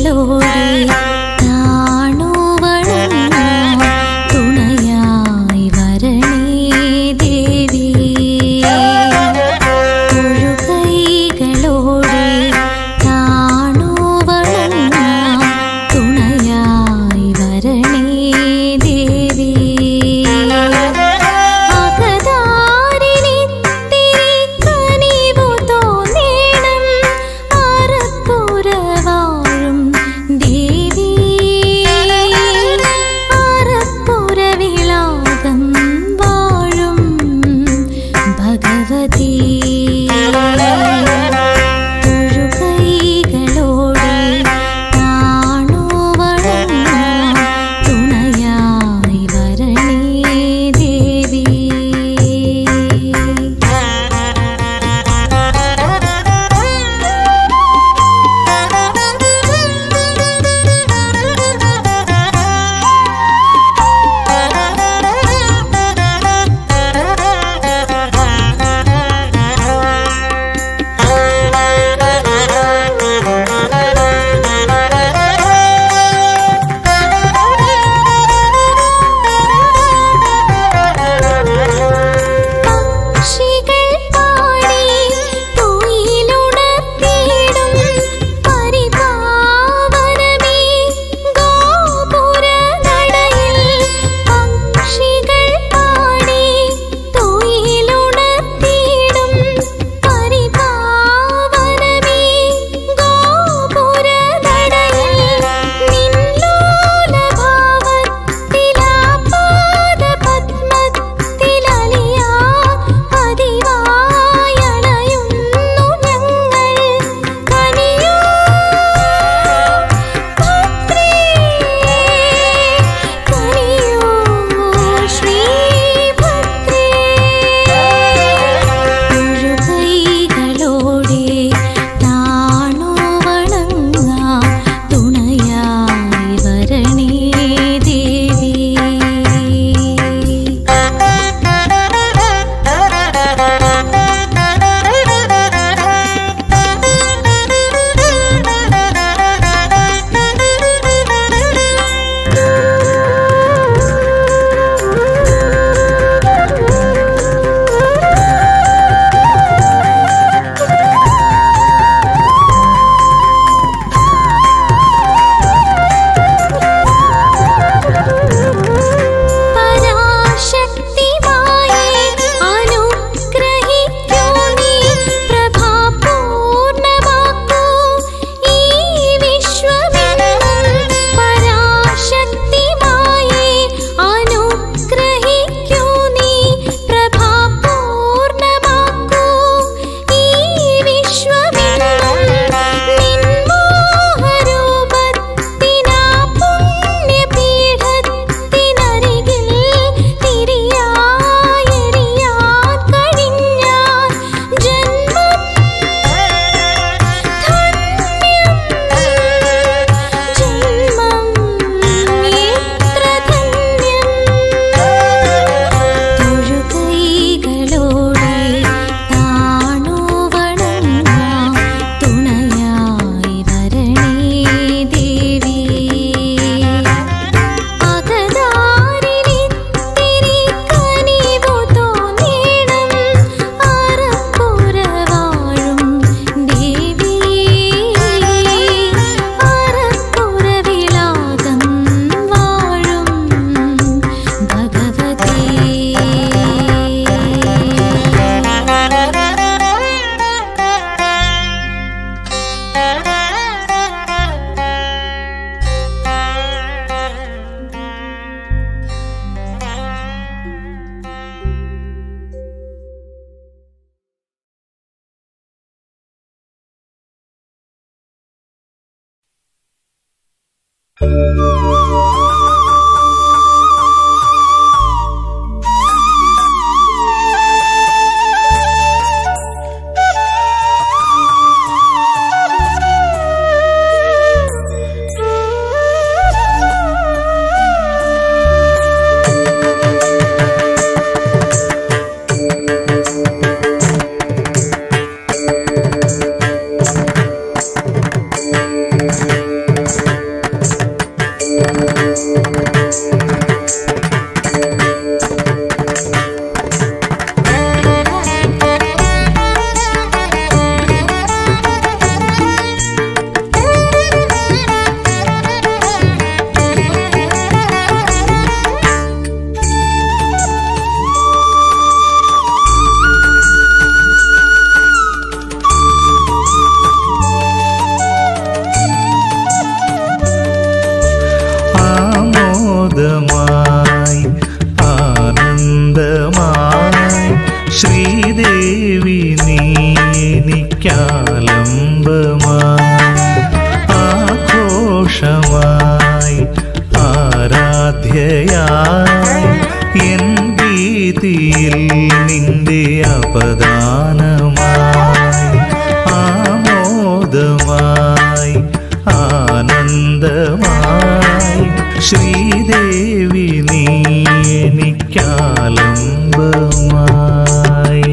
താണു വണങ്ങാൻ തുണയായി വരണേ ദേവി തൊഴുകൈകളോടെ താണു വണങ്ങാൻ തുണയായി വരണേ ദേവി അകതാരിനിത്തിരി കനിവു തോന്നേണം അറപ്പുര വാഴും ദേവി അറപ്പുര വിളാകം വാഴും ഭഗവതി തൊഴുകൈകളോടെ താണു വണങ്ങാൻ തുണയായി വരണേ ദേവി Thank you. ശ്രീദേവി നീ എനിക്കാലംബമായി ആഘോഷമായി ആരാധ്യയായി എൻ ഗീതിയിൽ നിന്റെ അപദാനമായി ആമോദമായി ആനന്ദമായി ശ്രീദേവി നീ എനിക്കാലംബമായി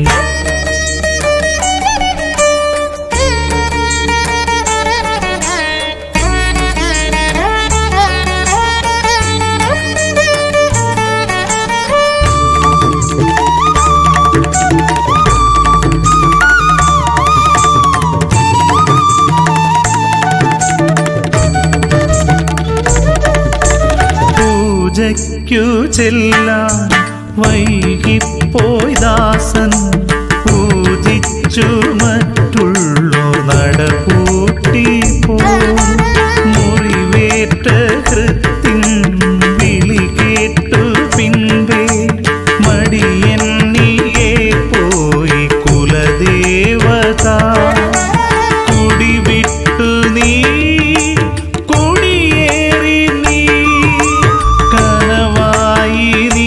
പൂജയ്ക്കു ചെല്ലാൻ വൈകിപ്പോയി ദാസൻ പൂജിച്ചു മറ്റുള്ളോർ നടപൂട്ടി പോ മുറിവേറ്റ കൃത്തിൻ വിളി കേട്ടു പിൻപേ മടിയന്നിയെ പോയി കുലദേവത കുടിവിട്ടു നീ കുടിയേറി നീ കനവായി നീ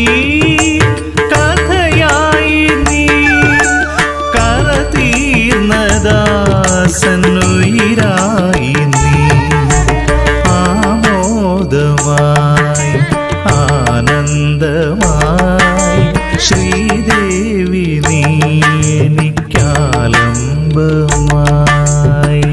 കഥയായി നീ കര തീർന്നദാസനുയിരായി നീ ആമോദമായി ആനന്ദമായി ശ്രീദേവി നീ എനിക്കാലംബമായി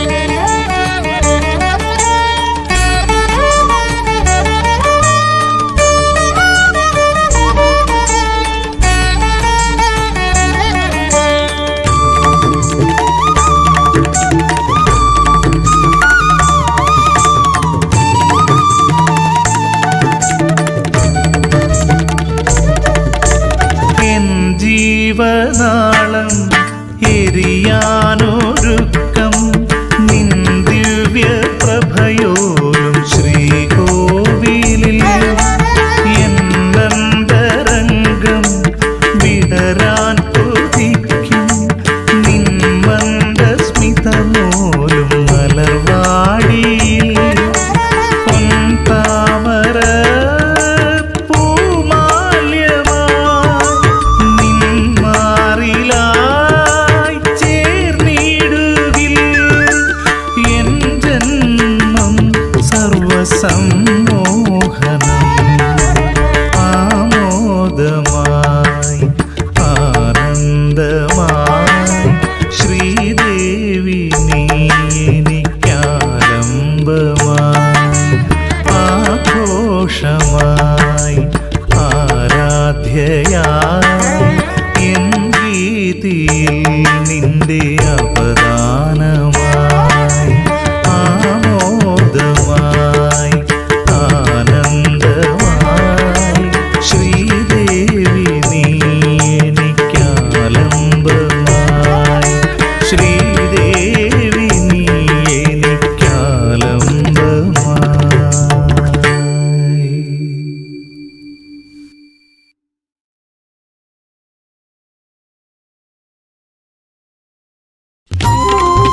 എൻ ജീവനാളം എരിയാനൊരുക്കം നിൻ ദിവ്യ പ്രഭയോലും ശ്രീകോവിലിൽ എന്നന്തരംഗം വിടരാൻ കൊതിക്കും നിൻ മന്ദസ്മിതമോലും മലർവാടിയിൽ പൊൻതാമര പൂമാല്യമായി നിന്മാറിലായി ചേർന്നിടുകിൽ എൻ ജന്മം സർവസമ്മോഹനം ആമോദമായി ആനന്ദമായി ശ്രീദേവി നീ എനിക്കാലംബമായി ആഘോഷമായി ആരാധ്യയായി എൻ ഗീതിയിൽ നിന്റെ അപദാനമായി ആമോദമായി ആനന്ദമായി ശ്രീദേവി നീ എനിക്കാലംബമായി ശ്രീദേവി നീ എനിക്കാലംബമായി Thank you.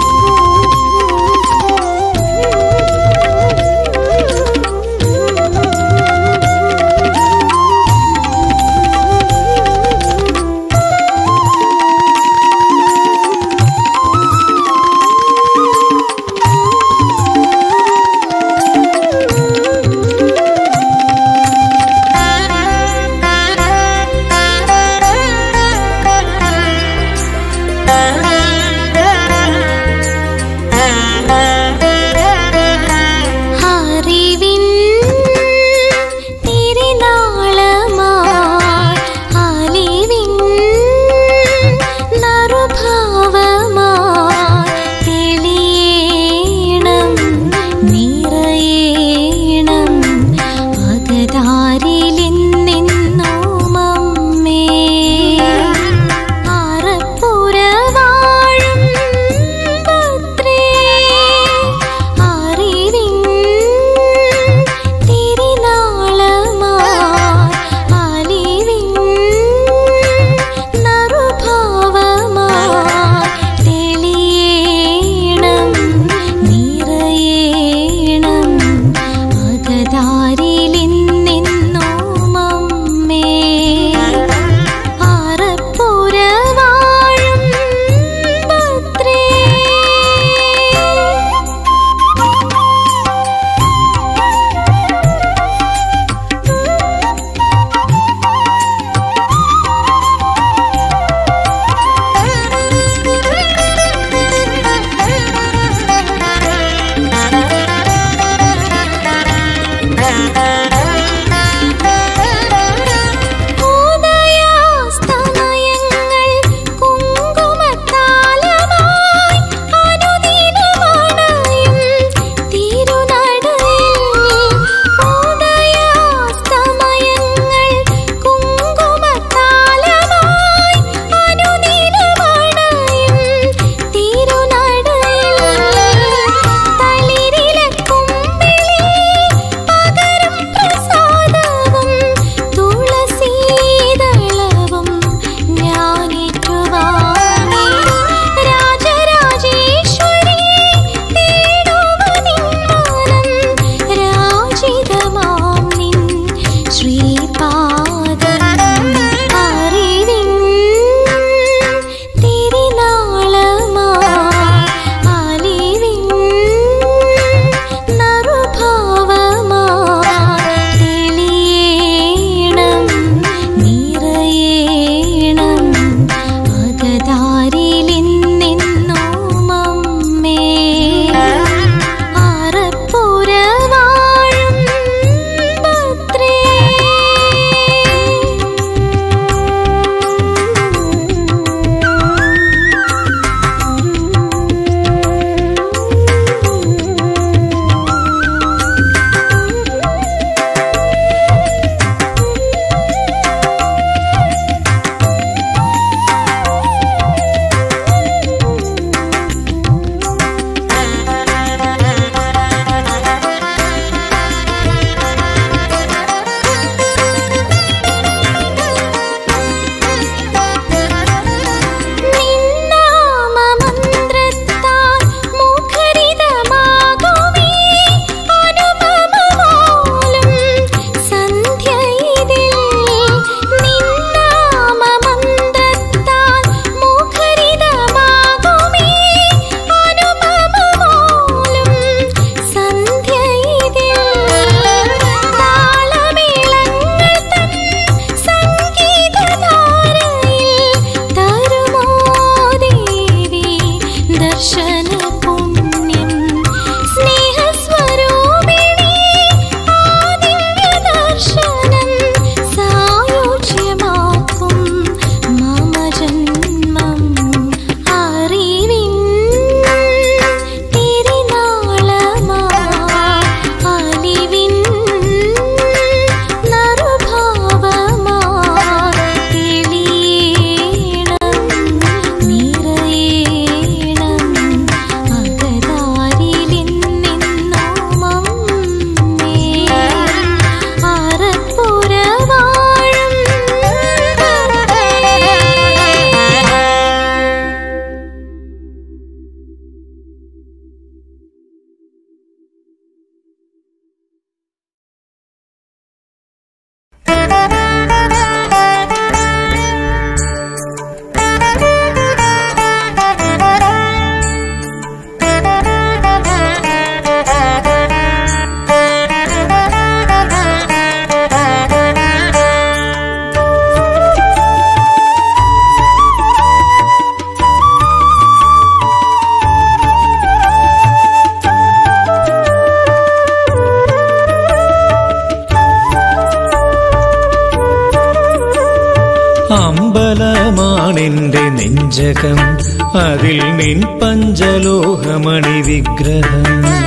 അമ്പലമാണെന്റെ നെഞ്ചകം അതിൽ നിൻ പഞ്ചലോഹമണി വിഗ്രഹം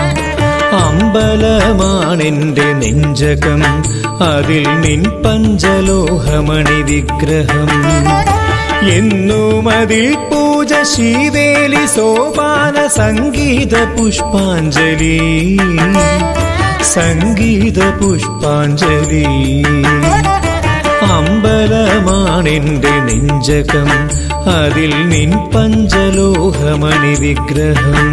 അമ്പലമാണെന്റെ നെഞ്ചകം അതിൽ നിൻ പഞ്ചലോഹമണി വിഗ്രഹം എന്നും അതിൽ പൂജ ശീവേലി സോപാന സംഗീത പുഷ്പാഞ്ജലി സംഗീത പുഷ്പാഞ്ജലി അമ്പലമാണെന്റെ നെഞ്ചകം അതിൽ നിൻ പഞ്ചലോഹമണി വിഗ്രഹം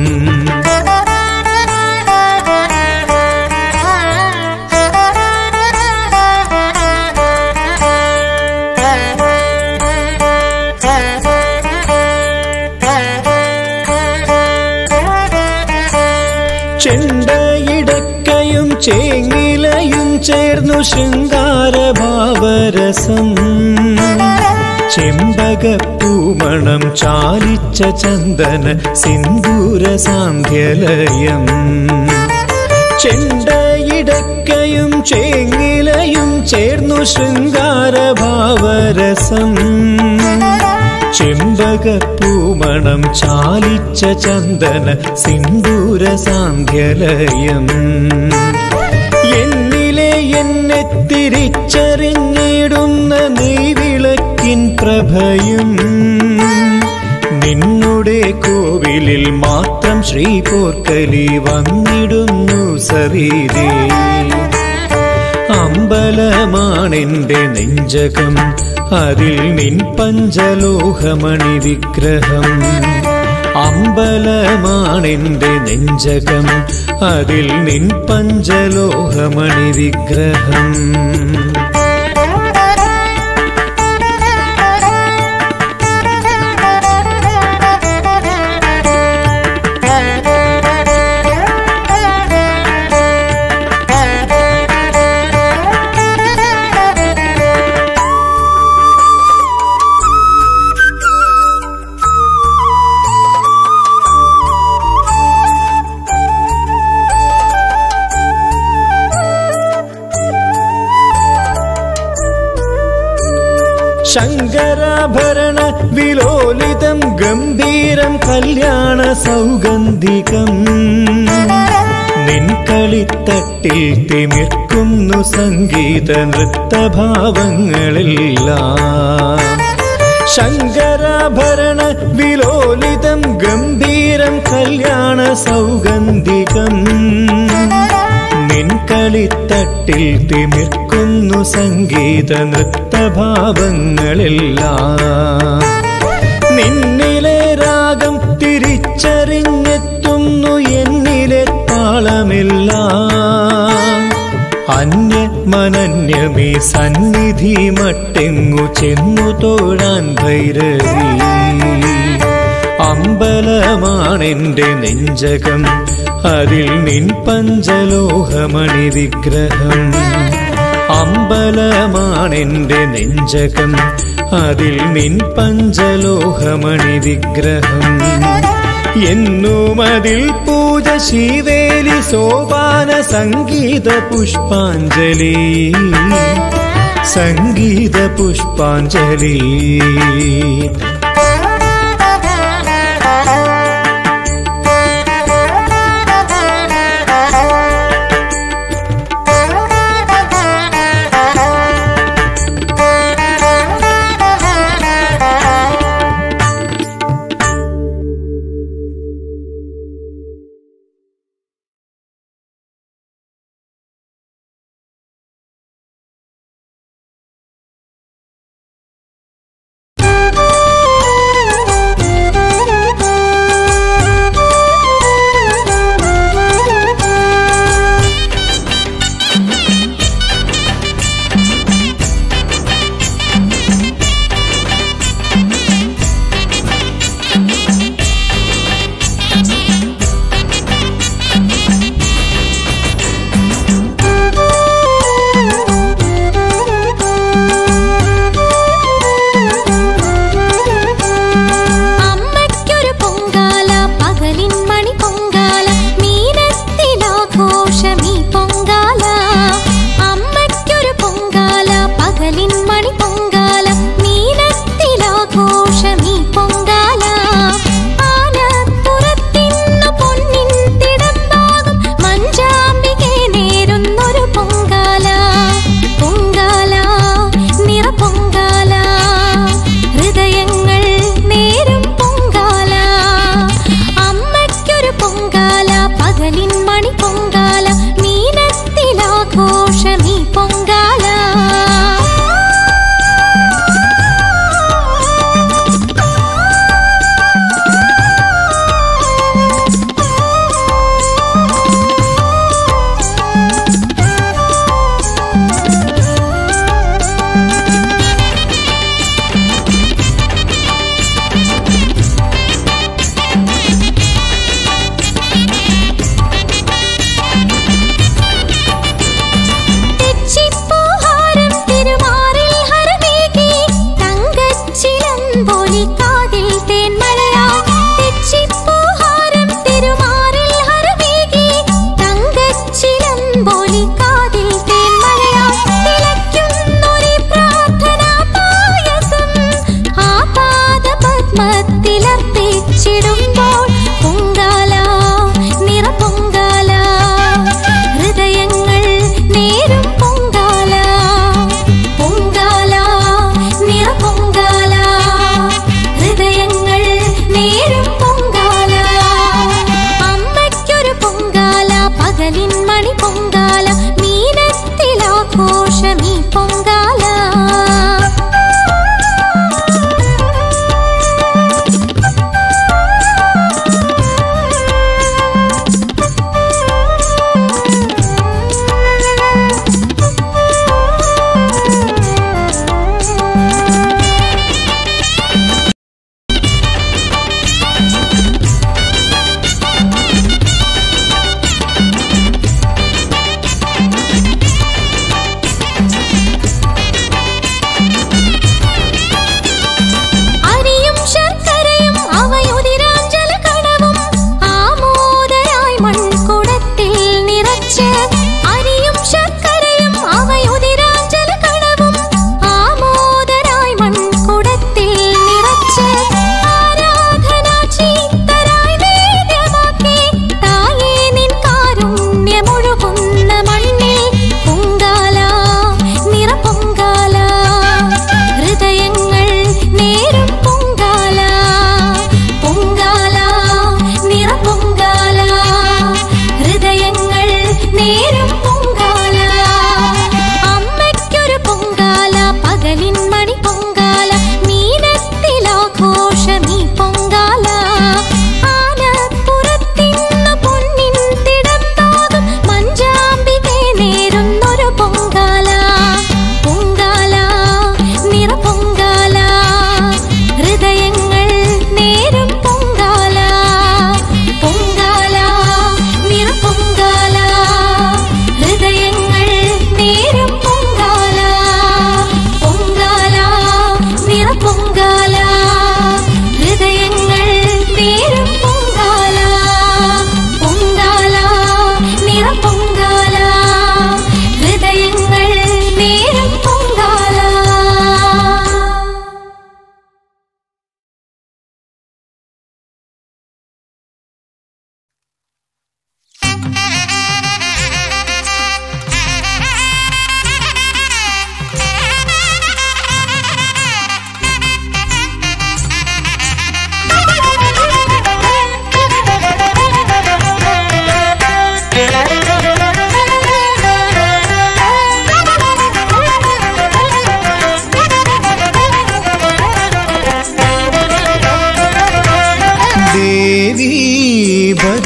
ചെണ്ടയിടക്കയും ചേങ്ങിലയും ചേർന്നു ശൃംഗാരഭാവരസം ചെമ്പകപ്പൂമണം ചാലിച്ച ചന്ദന സിന്ദൂര സാന്ധ്യലയം ചെണ്ടയിടക്കയും ചേങ്ങിലയും ചേർന്നു ശൃംഗാരഭാവരസം ചെമ്പകപ്പൂമണം ചാലിച്ച ചന്ദന സിന്ദൂര സാന്ധ്യലയം എന്നിലെ എന്നെ തിരിച്ചറിഞ്ഞിടുന്ന നെയ്വിളക്കിൻ പ്രഭയും നിന്നുടെ കോവിലിൽ മാത്രം ശ്രീ പോർക്കലി വന്നിടുന്നു സരീരേ അമ്പലമാണെന്റെ നെഞ്ചകം അതിൽ നിൻ പഞ്ചലോഹമണി വിഗ്രഹം അമ്പലമാണെന്റെ നെഞ്ചകം അതിൽ നിൻ പഞ്ചലോഹമണി വിഗ്രഹം ശങ്കരാഭരണ വിലോലിതം ഗംഭീരം കല്യാണ സൗഗന്ധികം നിൻ കളിത്തട്ടിൽ തിമിർക്കുന്നു സംഗീത നൃത്തഭാവങ്ങളെല്ലാം ശങ്കരാഭരണ വിലോലിതം ഗംഭീരം കല്യാണ സൗഗന്ധികം നിൻ കളിത്തട്ടിൽ തിമിർക്കുന്നു സംഗീത നൃത്തഭാവങ്ങളെല്ലാം നിന്നിലെ രാഗം തിരിച്ചറിഞ്ഞെത്തുന്നു എന്നിലെ താളമെല്ലാം അന്യ മനന്യമേ സന്നിധി മട്ടെങ്ങു ചെന്നു തോഴാൻ ഭൈരവി അമ്പലമാണെന്റെ നെഞ്ചകം അതിൽ നിൻ പഞ്ചലോഹമണി വിഗ്രഹം അമ്പലമാണെന്റെ നെഞ്ചകം അതിൽ നിൻ പഞ്ചലോഹമണി വിഗ്രഹം എന്നും അതിൽ പൂജ ശിവേലി സോപാന സംഗീത പുഷ്പാഞ്ജലി സംഗീത പുഷ്പാഞ്ജലി Thank you.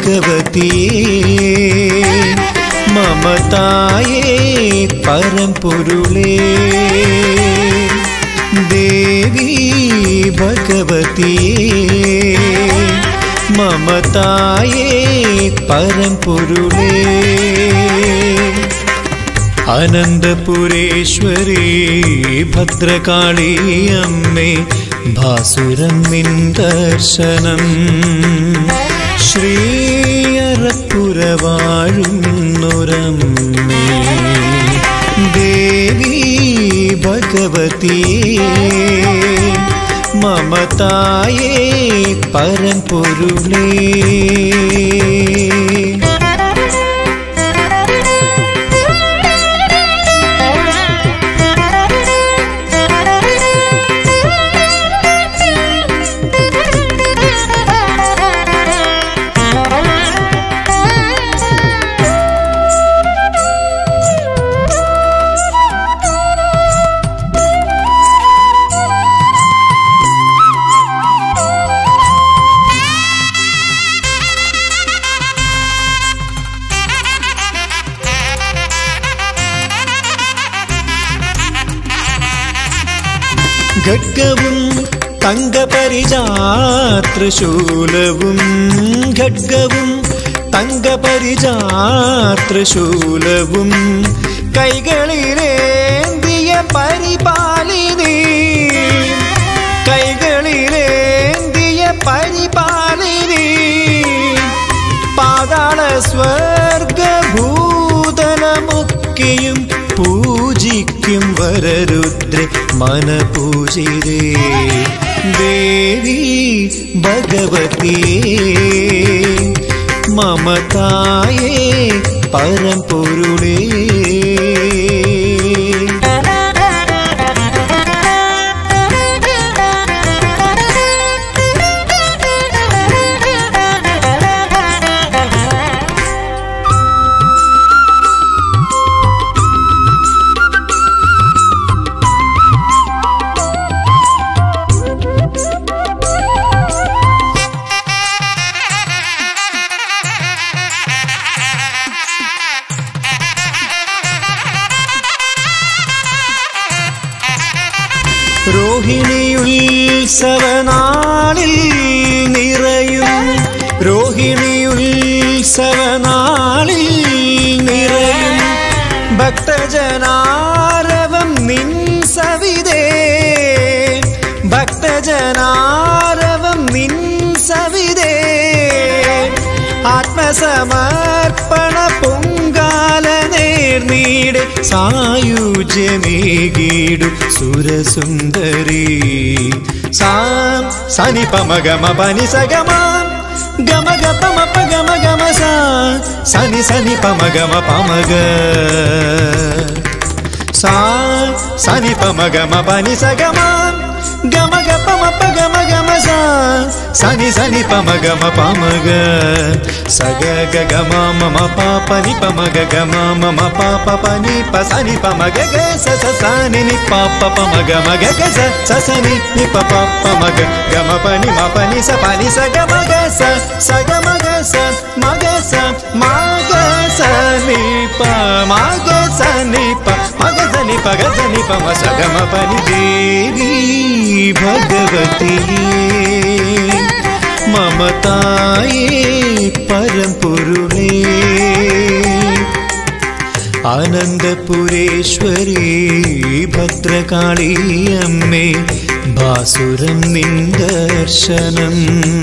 ഭഗവതിയേ മമതായേ പരമ്പൊരുളേ ദേവി ഭഗവതിയേ മമതായേ പരമ്പൊരുളേ അനന്തപുരേശ്വരി ഭദ്രകാളി അമ്മേ ഭാസുരം നിൻ ദർശനം ശ്രീയറപ്പുരവാഴുന്നൊരമ്മേ ദേവി ഭഗവതിയേ മമതായേ പരമ്പൊരുളേ ഖഡ്ഗവും തങ്കപരിജാതൃശൂലവും ഖഡ്ഗവും തങ്കപരിജാതൃശൂലവും കൈകളിലേന്തിയ പരിപാലിനി കൈകളിലേന്തിയ പരിപാലിനി പാതാള സ്വർഗഭൂതലമൊക്കെയും പൂജിക്കും വരരുദ്ര മനപൂജിരേ ദേവി ഭഗവതിയേ മമതായേ പരമ്പൊരുളേ രോഹിണിയുത്സവനാളിൽ നിറയും രോഹിണിയുത്സവനാളിൽ നിറയും ഭക്തജനാരവം നിൻ സവിതേ ഭക്തജനാരവം നിൻ സവിതേ ആത്മസമർപ്പണ പൊങ്കാല നേർനീടെ സായുജ്യമേകീടു സുരസുന്ദരി സാം സനി പമ ഗമ പനി സഗമ ഗമ ഗ പമ പ ഗമ ഗമ സാ സനി സനി പമ ഗമ പമ ഗ സാ സനി പമ ഗമ പനി സഗമ ഗമ ഗ പമ പ ഗമ ഗമ സാ സനി സനി പമ ഗമ പമ ഗ സഗ ഗ ഗമ മമ പാപ നി പമ ഗ ഗമ മമ പാപ പനി പ സനി പമ ഗ ഗ സ സ സനി നി പാപ പമ ഗമ ഗ ഗ സ സ സനി നി പ പ പമ ഗ ഗമ പനി മ പനി സ പനി സ ഗമ ഗ സ സ ഗമ ഗ സ മ ഗ സ മ ഗ സ നി പ മ ഗ സ നി പ മ ഗ സ നി പ ഗ സ നി പ മ സ ഗമ പനി ദേവി ഭഗവതി മമതായേ പരമ്പൊരുളേ ആനന്ദപുരേശ്വരി ഭദ്രകാളി അമ്മേ ഭാസുരം നിൻ ദർശനം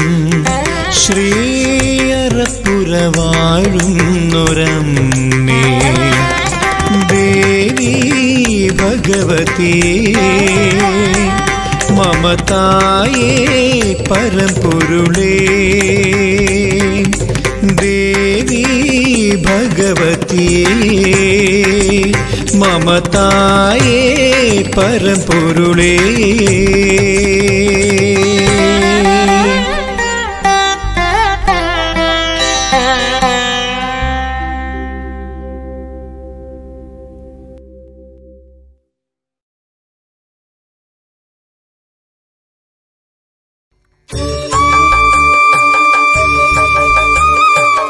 ശ്രീയറപ്പുരവാഴുന്നൊരമ്മേ ദേവി ഭഗവതിയേ മമതായേ പരമ്പൊരുളേ ദേവി ഭഗവതിയേ മമതായേ പരമ്പൊരുളേ ആ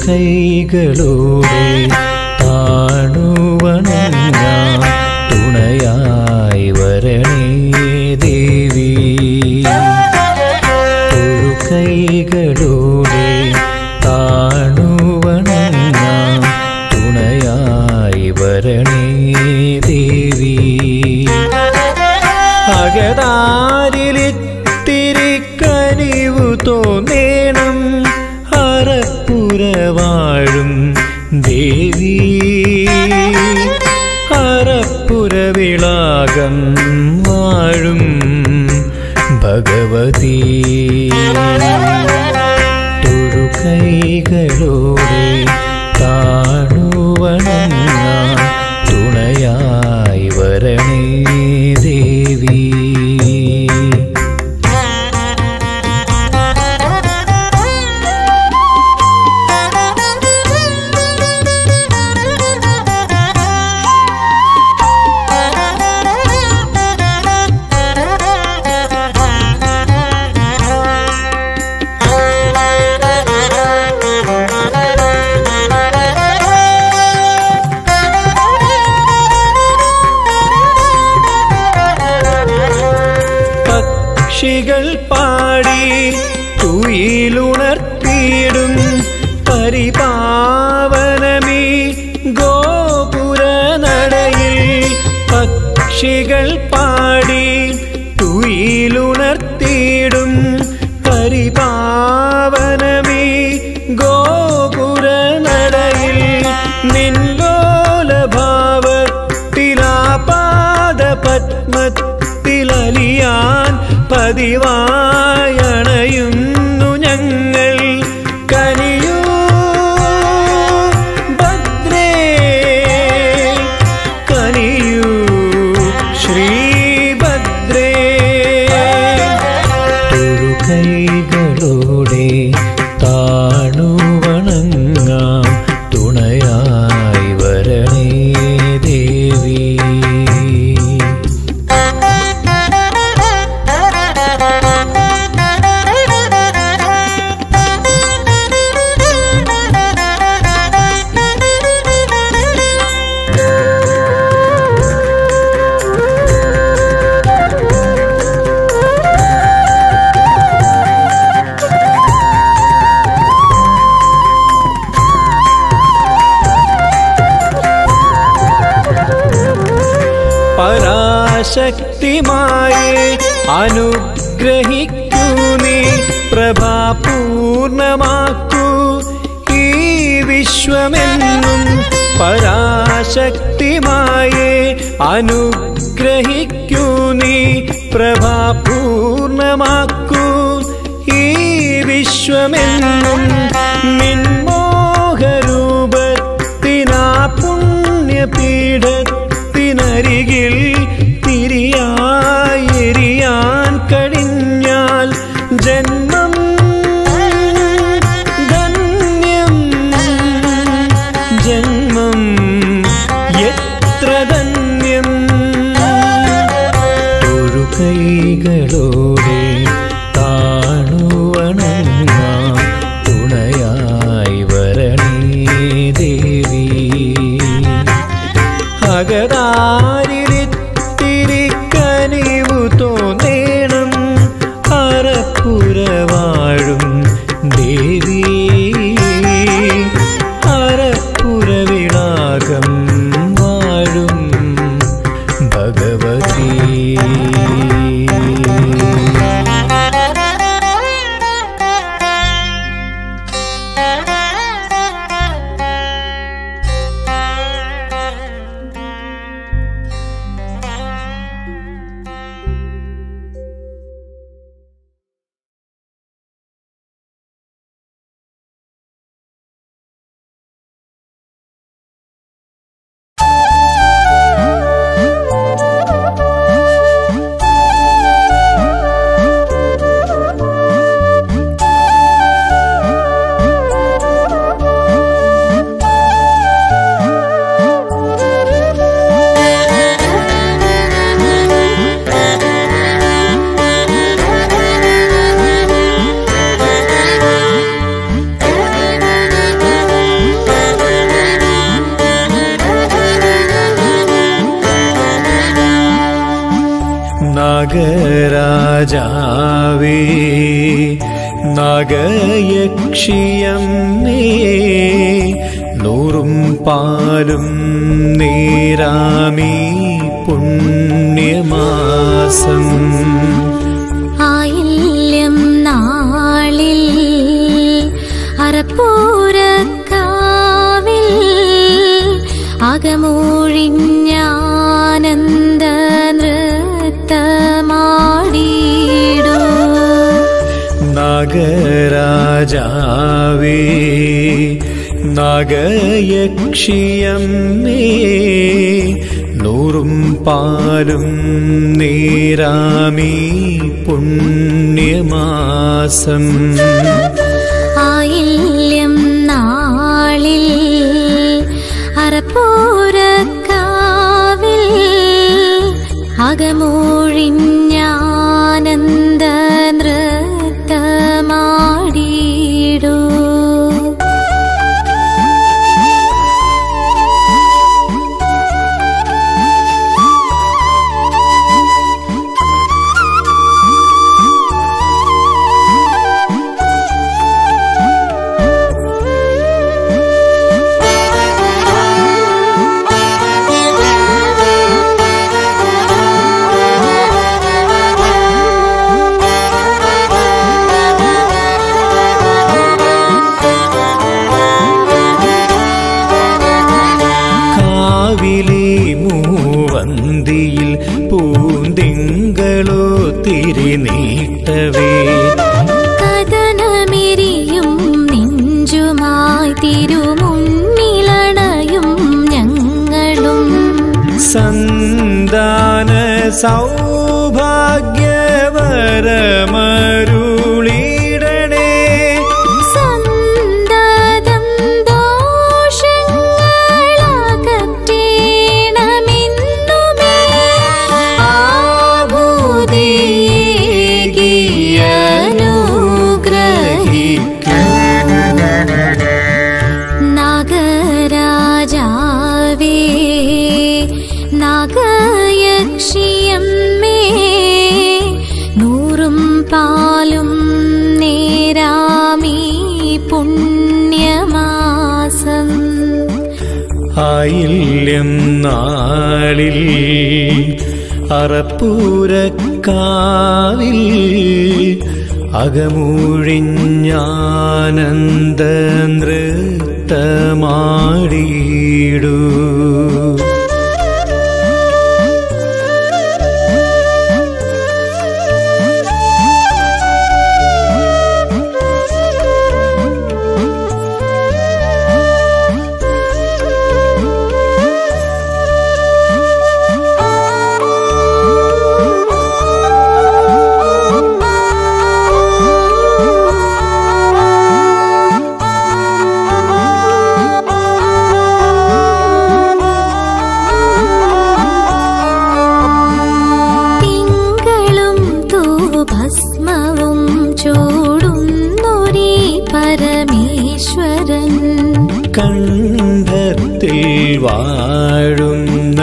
കൈകളോടെ താണുവണങ്ങാം തുണയായി വരണേ ദേവി ഒരു കൈകളോടെ താണുവണങ്ങാം തുണയായി വരണേ ദേവി അകതാരിലിത്തിരി കനിവു തോന്നേണം അറപ്പുരവാഴും ദേവി അറപ്പുരവിളാകം വാഴും ഭഗവതി തൊഴുകൈകളോടെ താണുവണങ്ങ തുണയായി വരണേ ദേവി പക്ഷികൾ പാടി തുയിലുണർത്തിയിടും പരിപാവനമീ ഗോപുര നടയിൽ പക്ഷികൾ പാടി തുയിലുണർത്തിയിടും പരിപാവനമീ ഗോപുര നടയിൽ നിൻലോലഭാവത്തിലാപാദ പത്മത്തിലലിയാൻ പതിവായണയുന്നു ഞങ്ങൾ കനിയൂ ഭദ്രേ കനിയൂ ശ്രീഭദ്രേ കൈകളോടെ താണുവണങ്ങാം തുണയായി വരണേ ദേവി പരാശക്തിമായി അനുഗ്രഹിക്കൂ നീ പ്രഭാപൂർണമാക്കൂ ഈ വിശ്വമെന്നും പരാശക്തിമായി അനുഗ്രഹിക്കൂ നീ പ്രഭാപൂർണമാക്കൂ ഈ വിശ്വമെന്നും നിൻമോഹരൂപത്തിനാ പുണ്യപീഠത്തിനരികിൽ തിരിയായി എരിയാൻ കഴിഞ്ഞാൽ ജന്മം ധന്യം ജന്മം എത്ര ധന്യം ഒരു കൈകളോടെ താണുവണങ്ങ തുണയായി വരണേ ദേവി അകതാരിലിത്തിരി കനിവു തോന്നേണം അറപ്പുരവാഴും ദേവി അറപ്പുരവിളാകം വാഴും ഭഗവതി Thank you. നാഗരാജാവേ നാഗയക്ഷിയമ്മേ നൂറും പാലും നേരാമീ പുണ്യമാസം ആയില്യം നാളിൽ അറപ്പൂരക്കാവിൽ അകമൂഴിഞ്ഞാനന്ദ നൃത്തമാടിയിടൂ നാഗരാജാവേ നാഗയക്ഷിയമ്മേ നൂറും പാലും നേരാമീ പുണ്യമാസം ആയില്യം നാളിൽ അറപ്പൂരക്കാവിൽ അകമൂഴിഞ്ഞാനന്ദ നൃത്തമാടിയിടൂ കാവിലെ മൂവന്തിയിൽ പൂന്തിങ്കളോ തിരിനീട്ടവേ കഥനമെരിയും നെഞ്ചുമായി തിരുമുന്നിലണയും ഞങ്ങളും സന്താന സൗഭാഗ്യവരമരുളിടണേ സന്തതം ദോഷങ്ങളകറ്റേണമെന്നുമേ ആഭൂതിയേകിയനുഗ്രഹിക്കും നാഗരാജാവേ നാഗയക്ഷിയമ്മേ നൂറും പാലും നേരാമീ പുണ്യമാസം ആയില്യം നാളിൽ അറപ്പൂരക്കാവിൽ അകമൂഴിഞ്ഞാനന്ദ നൃത്തമാടിയിടൂ തിങ്കളും തൂഭസ്മവും ചൂടുന്നൊരീ പരമേശ്വരൻ കണ്ഠത്തിൽ വാഴുന്ന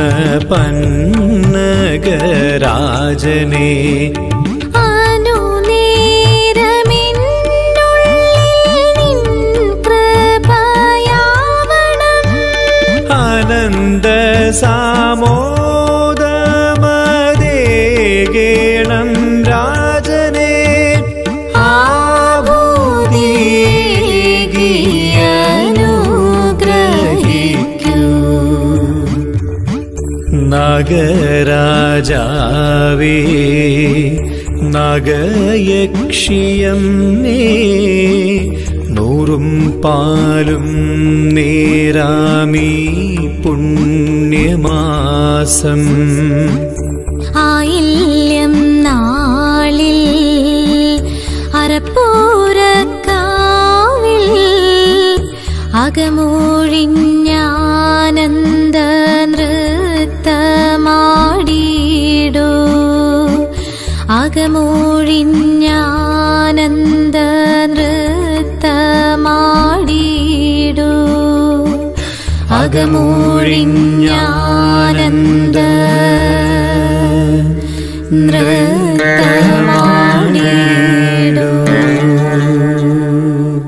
പന്നഗരാജനെ അനുനേരമെന്നുള്ളിൽ നിൻ കൃപയാവണം അനന്ത സാമോദമതേകേണം രാജനെ ആഭൂതിയേകിയനുഗ്രഹിക്കൂ നഗരാജാവേ നഗയക്ഷിയമ്മേ നൂറും പാലും നേരാമീ പുണ്യമാസം ആയില്യം നാളിൽ അറപ്പൂരക്കാവിൽ അകമൂഴിഞ്ഞാനന്ദ നൃത്തമാടിയിടൂ അകമൂഴിഞ്ഞാനന്ദ നൃത്തമാടിയിടൂ അകമൂഴിഞ്ഞാനന്ദ നൃത്തമാടിയിടൂ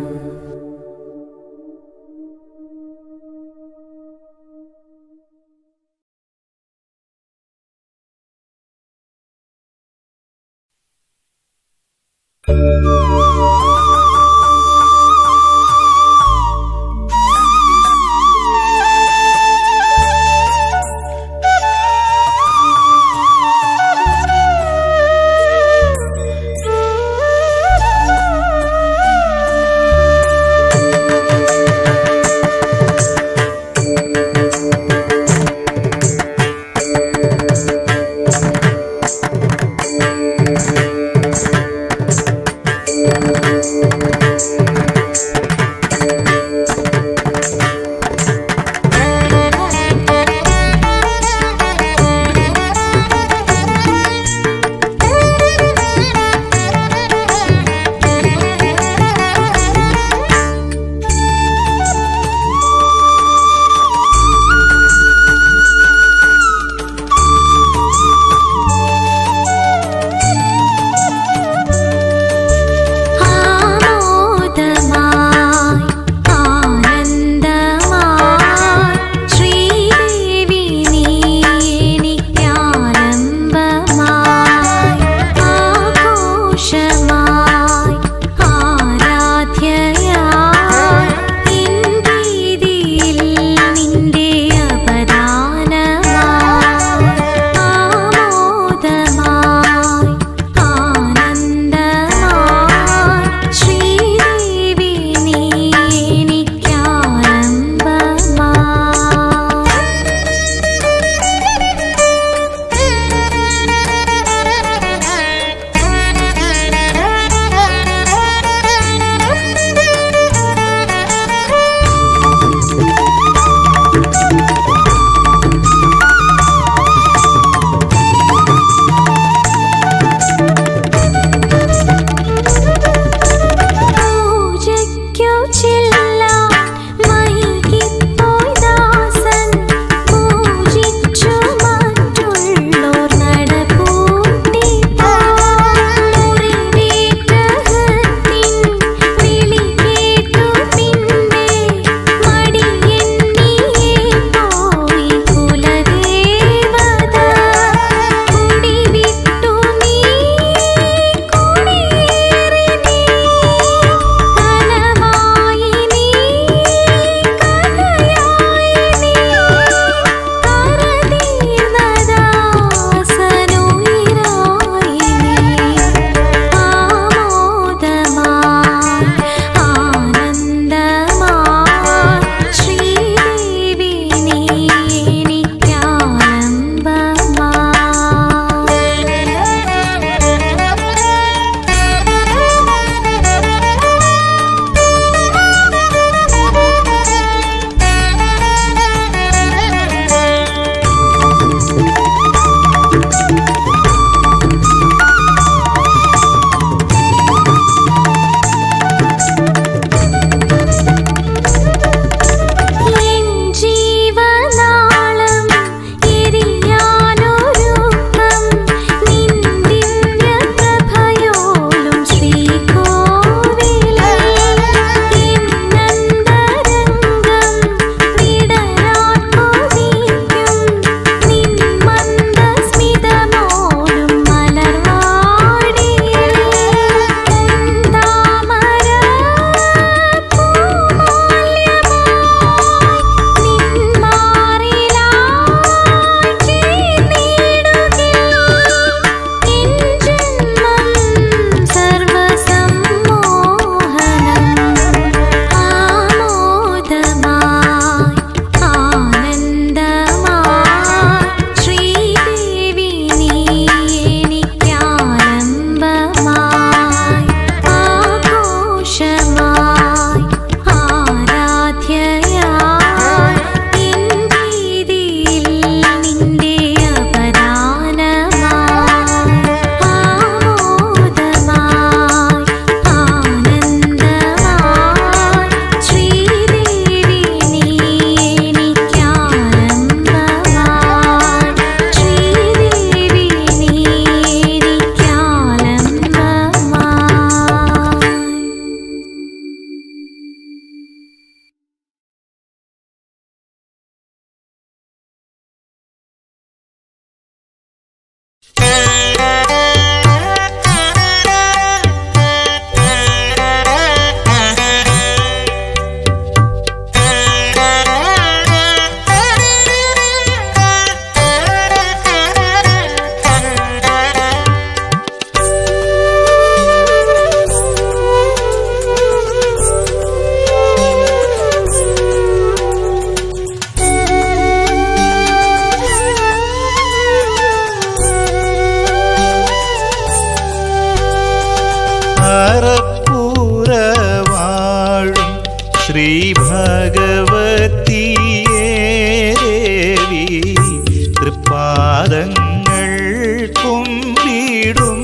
തൃപ്പാദങ്ങൾ കുമ്പിടും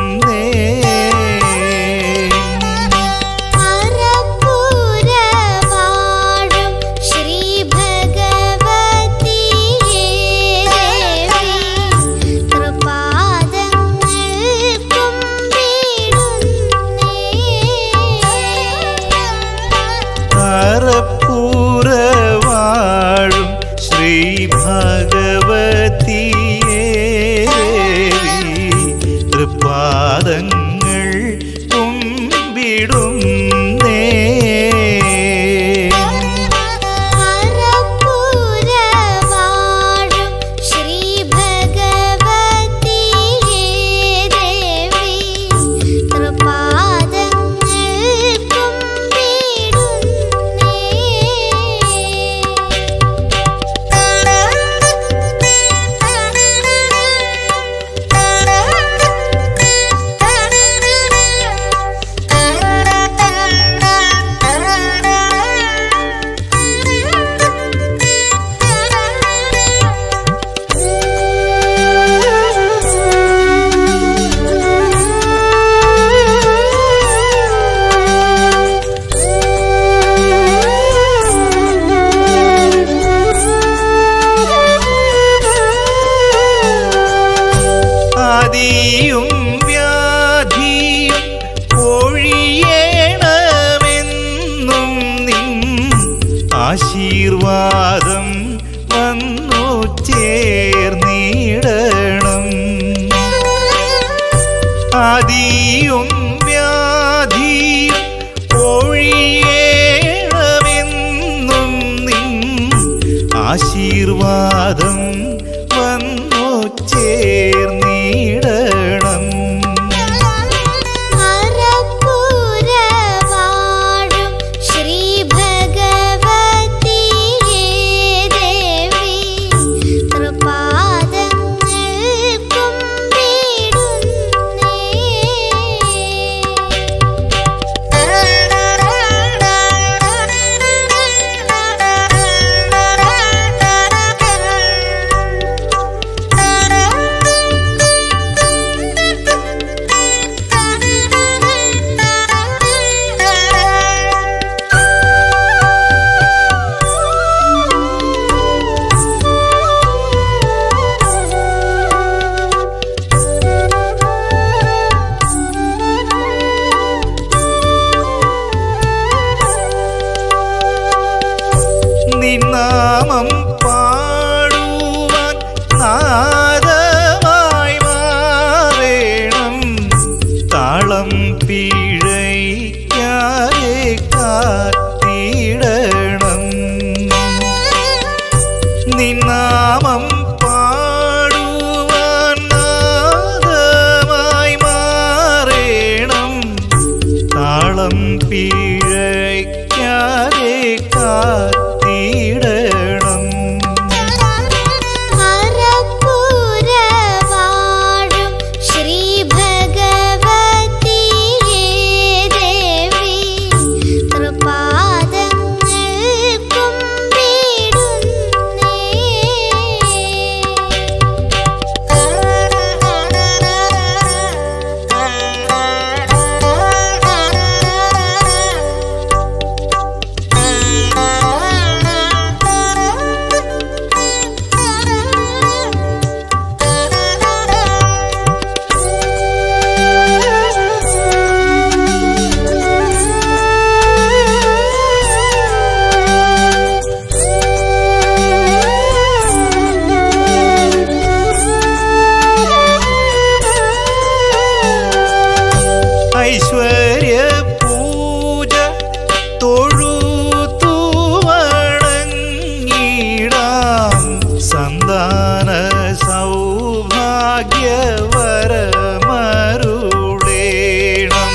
അറപ്പുരവാഴും ശ്രീ ഭഗവതിയേ ദേവി കൃപാദങ്ങൾ കുമ്പിടുന്നേ അറപ്പൂരവാഴും ശ്രീ ഭഗവതിയേ തൃപ്പാദങ്ങൾ കുമ്പിടും അറപ്പുരവാഴും ശ്രീ ഭഗവതിയേ ദേവി കൃപാദങ്ങൾ ആദിയും വ്യാധിയും ഒഴിയണമെന്നും നിൻ ആശീർവാദം വന്നു ചേർന്നിടണം ആദിയും വ്യാധിയും ഒഴിയണമെന്നും നിൻ ആശീർവാദം വന്നു ചേർന്നിടണം അറപ്പുരവാഴും ശ്രീ ഭഗവതിയേ ദേവി കൃപാദങ്ങൾ നിന്നാമം പാടുവാൻ നാദമായി മാറേണം താളം പിഴയ്ക്കാതെ കാത്തിടണം നിന്നാമം പാടുവാൻ നാദമായി മാറേണം താളം പിഴയ്ക്കാതെ കാത്തിടണം അറപ്പുരവാഴും ശ്രീ ഭഗവതിയേ ദേവി കൃപാദങ്ങൾ ഐശ്വര്യ പൂജ തൊഴുതു വണങ്ങിടാം സന്താന സൗഭാഗ്യവരമരുളേണം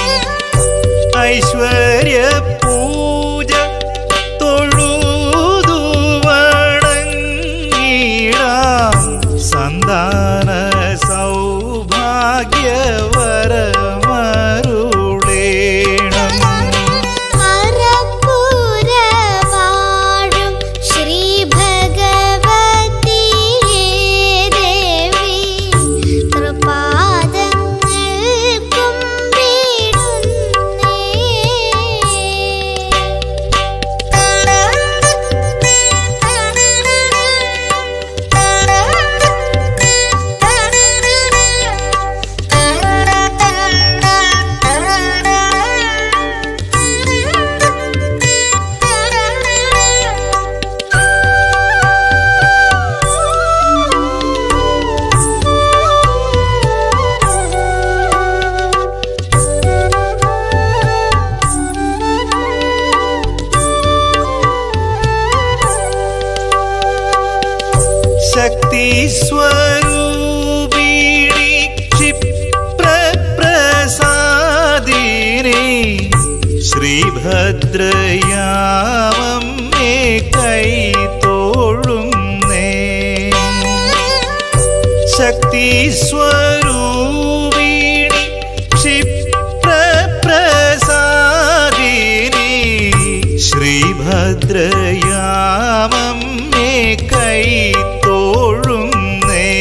ഐശ്വര്യ പൂജ തൊഴുതു വണങ്ങിടാം സന്താന സൗഭാഗ്യവരമരുളേണം അറപ്പുരവാഴും ശ്രീ ഭഗവതിയേ ശക്തി സ്വരൂപിണി ക്ഷിപ്രപ്രസാദിനി ശ്രീഭദ്രയാമമ്മേ കൈ തോഴുന്നേ ശക്തി സ്വരൂപിണി ക്ഷിപ്രപ്രസാദിനി ശ്രീഭദ്രയാമമ്മേ കൈ തോഴുന്നേ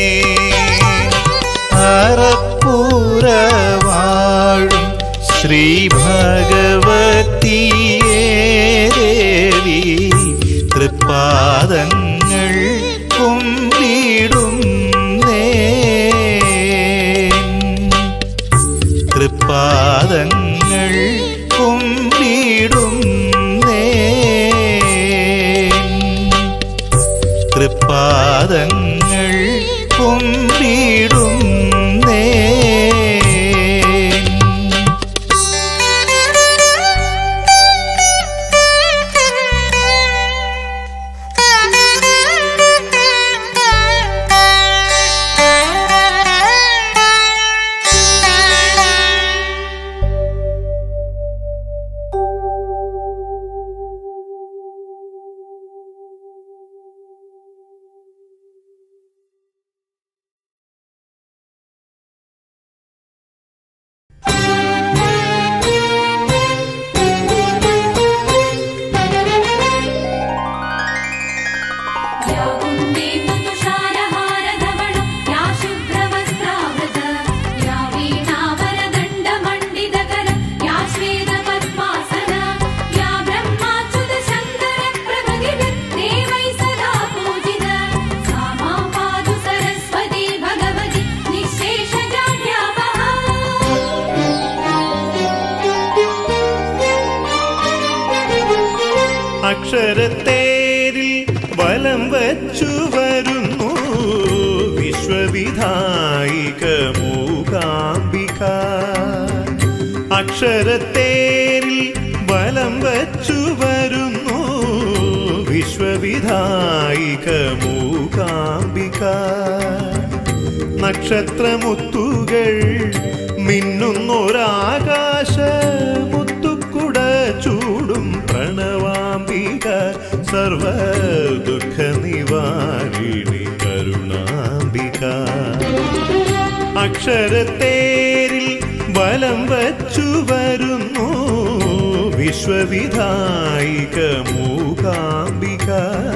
അറപ്പൂരവാഴും ശ്രീ ഭഗവതിയേ ദേവി തൃപ്പാദങ്ങൾ കുമ്പിടുന്നേ തൃപ്പാദങ്ങൾ കുമ്പിടുന്നേ തൃപ്പാദങ്ങൾ കുമ്പിടുന്നേ या कुन्दे तुषारहारधवलं या शुभ्रवस्त्रावृत या वीणावरदण्डमण्डितकर या श्वेतपद्मासन या ब्रह्माच्युतशङ्करप्रभृतिभिर्देवैः सदा पूजित सा मां पातु सरस्वती भगवती निःशेषजाड्यापहा അക്ഷരത്തേരിൽ വലം വച്ചു വരുന്നു വിശ്വവിധായിക മൂകാംബിക അക്ഷരത്തേരിൽ വലം വച്ചു വരുന്നു വിശ്വവിധായിക മൂകാംബിക നക്ഷത്രമുത്തുകൾ മിന്നുന്നൊരാകാശ മുത്തുക്കുട ചൂടും പ്രണവാംബിക സർവ ദുഃഖ നിവാരിണി കരുണാംബിക അക്ഷരത്തേരിൽ ബലം വച്ചു വരുന്നു വിശ്വവിധായിക മൂകാംബിക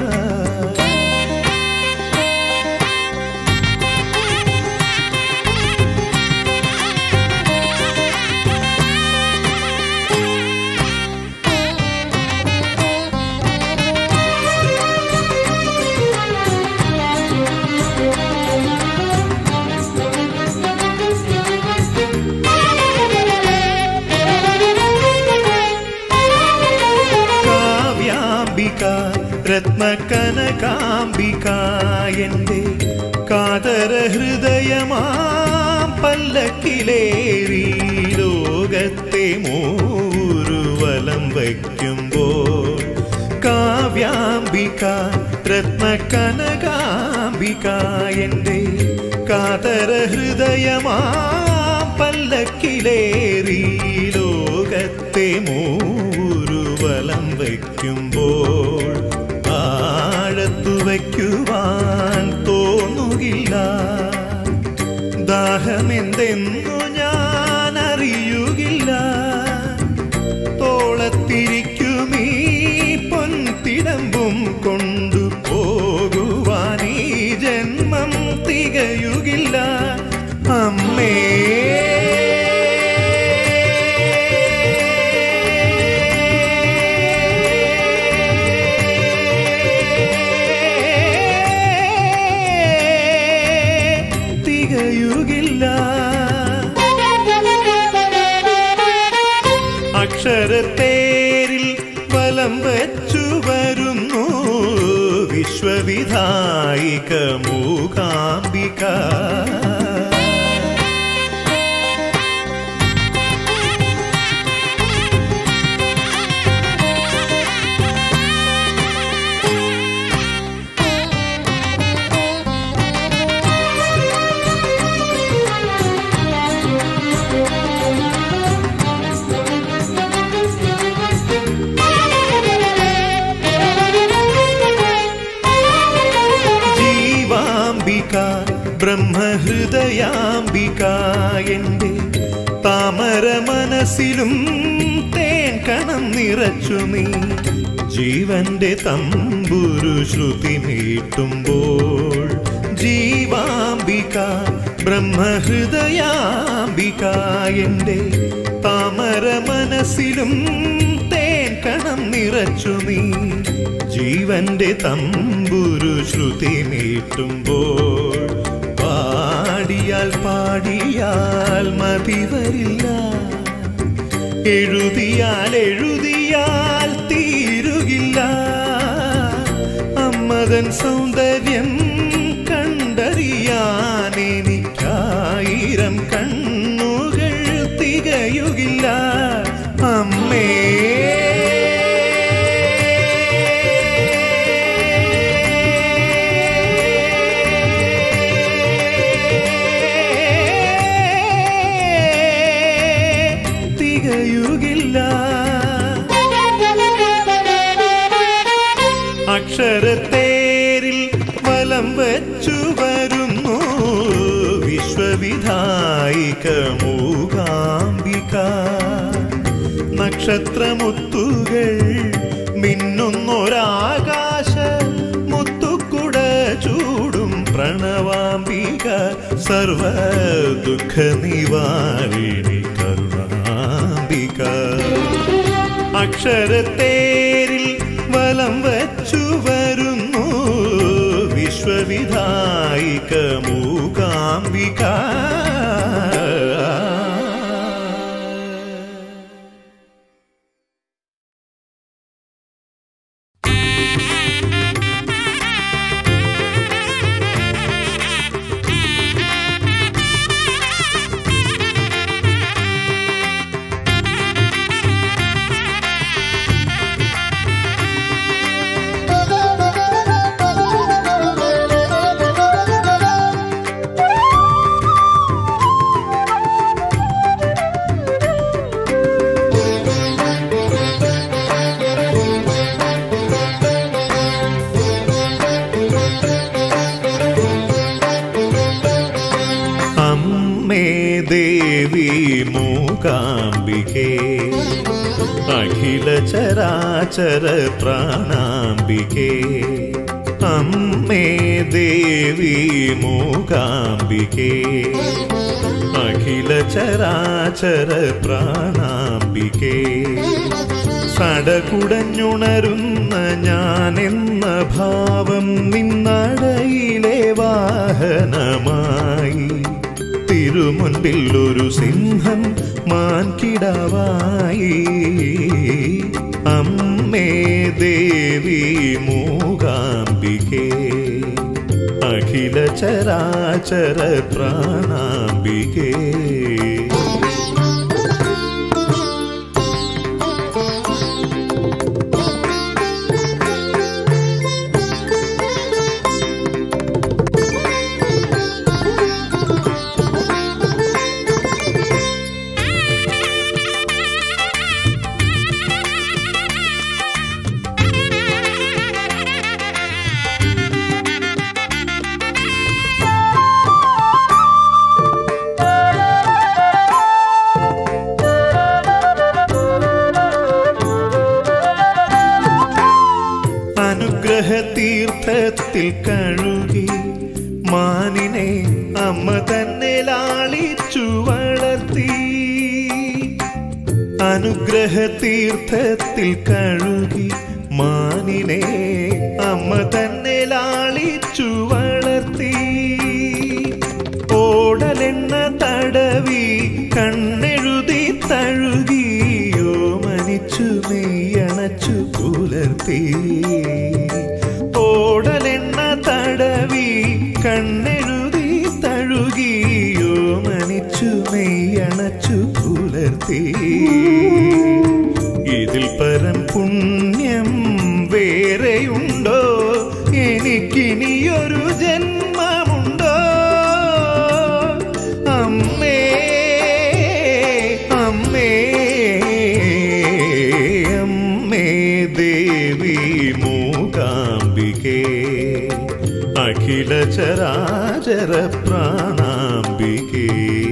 കാവ്യാംബിക രത്നകനകാംബിക എൻ്റെ കാതര ഹൃദയമാം പല്ലക്കിലേറി ലോകത്തെ മൂരുവലം വയ്ക്കുമ്പോൾ കാവ്യാംബിക രത്നകനകാംബിക എൻ്റെ കാതര ഹൃദയമാം പല്ലക്കിലേറി ലോകത്തെ മൂരുവലം വയ്ക്കുമ്പോൾ ആഴത്തു വയ്ക്കുവാൻ തോന്നുകില്ല ദാഹമെന്തെന്നു ഞാൻ അറിയുകില്ല തോളത്തിരിക്കുമീ പൊൻതിടമ്പും കൊണ്ടു പോകുവാൻ ഈ ജന്മം തികയുകില്ല അമ്മേ തികയുകില്ല അക്ഷരത്തേരിൽ വലം വച്ചു വരുന്നു വിശ്വവിധായിക മൂകാംബിക Thank you. ബ്രഹ്മഹൃദയാംബിക എൻ്റെ താമര മനസ്സിലും തേൻ കണം നിറച്ചു നീ ജീവന്റെ തമ്പുരു ശ്രുതി മീട്ടുമ്പോൾ ജീവാംബിക ബ്രഹ്മഹൃദയാംബിക എൻ്റെ താമര മനസ്സിലും തേൻ കണം നിറച്ചു നീ ജീവന്റെ തമ്പുരു ശ്രുതി മീട്ടുമ്പോൾ പാടിയാൽ പാടിയാൽ മതി വരില്ല എഴുതിയാൽ എഴുതിയാൽ തീരുകില്ല അമ്മതൻ സൗന്ദര്യം കണ്ടറിയാൻ എനിക്കായിരം കണ്ണുകൾ തികയുകില്ല അമ്മേ തികയുകില്ല അക്ഷരത്തേരിൽ വലം വച്ചു വരുന്നു വിശ്വവിധായിക മൂകാംബിക നക്ഷത്രമുത്തുകൾ മിന്നുന്നൊരാകാശ മുത്തുക്കുട ചൂടും പ്രണവാംബിക സർവ ദുഃഖ നിവാരിണി കരുണാംബിക അക്ഷരത്തേരിൽ വലം വച്ചു വരുന്നു വിശ്വവിധായിക മൂകാംബിക അമ്മേ ദേവി മൂകാംബികേ അഖില ചരാചര പ്രാണാംബികേ അമ്മേ ദേവി മൂകാംബികേ അഖില ചരാചര പ്രാണാംബികേ സടകുടഞ്ഞുണരുന്ന ഞാനെന്ന ഭാവം നിന്നടയിലെ വാഹനമായി തിരുമുൻപിൽ ഒരു സിംഹം മാൻകിടാവായി അമ്മേ ദേവി മൂകാംബികേ അഖില ചരാചര പ്രാണാംബികേ അനുഗ്രഹ തീർത്ഥത്തിൽ കഴുകി മാനിനെ അമ്മ തന്നെ ലാളിച്ചു വളർത്തി അനുഗ്രഹ തീർത്ഥത്തിൽ കഴുകി മാനിനെ അമ്മ തന്നെ ലാളിച്ചു വളർത്തി ഓടലെണ്ണ തടവി കണ്ണെഴുതി തഴുകിയോ മനിച്ചു മെയ്യണച്ചു പുലർത്തി ഓടലെണ്ണ തടവി കണ്ണെഴുതി തഴുകിയോ മനിച്ചു മെയ്യണച്ചു പുലർത്തി ഇതിൽ പരം പുണ്യം വേറെയുണ്ടോ എനിക്കിനിയൊരു ജന്മമുണ്ടോ അമ്മേ അമ്മേ അമ്മേ ദേവി മൂകാംബികേ അഖില ചരാചര ചരാചര പ്രാണാംബികേ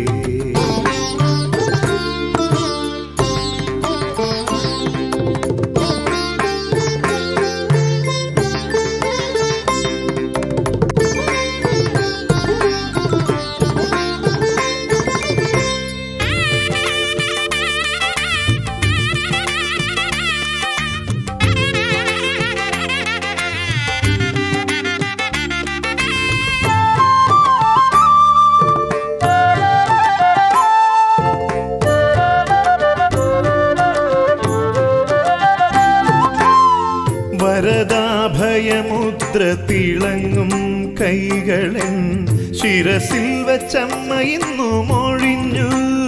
വരദാഭയമുദ്ര തിളങ്ങും കൈകളൻ ശിരസിൽ വച്ചമ്മ ഇന്നു മൊഴിഞ്ഞു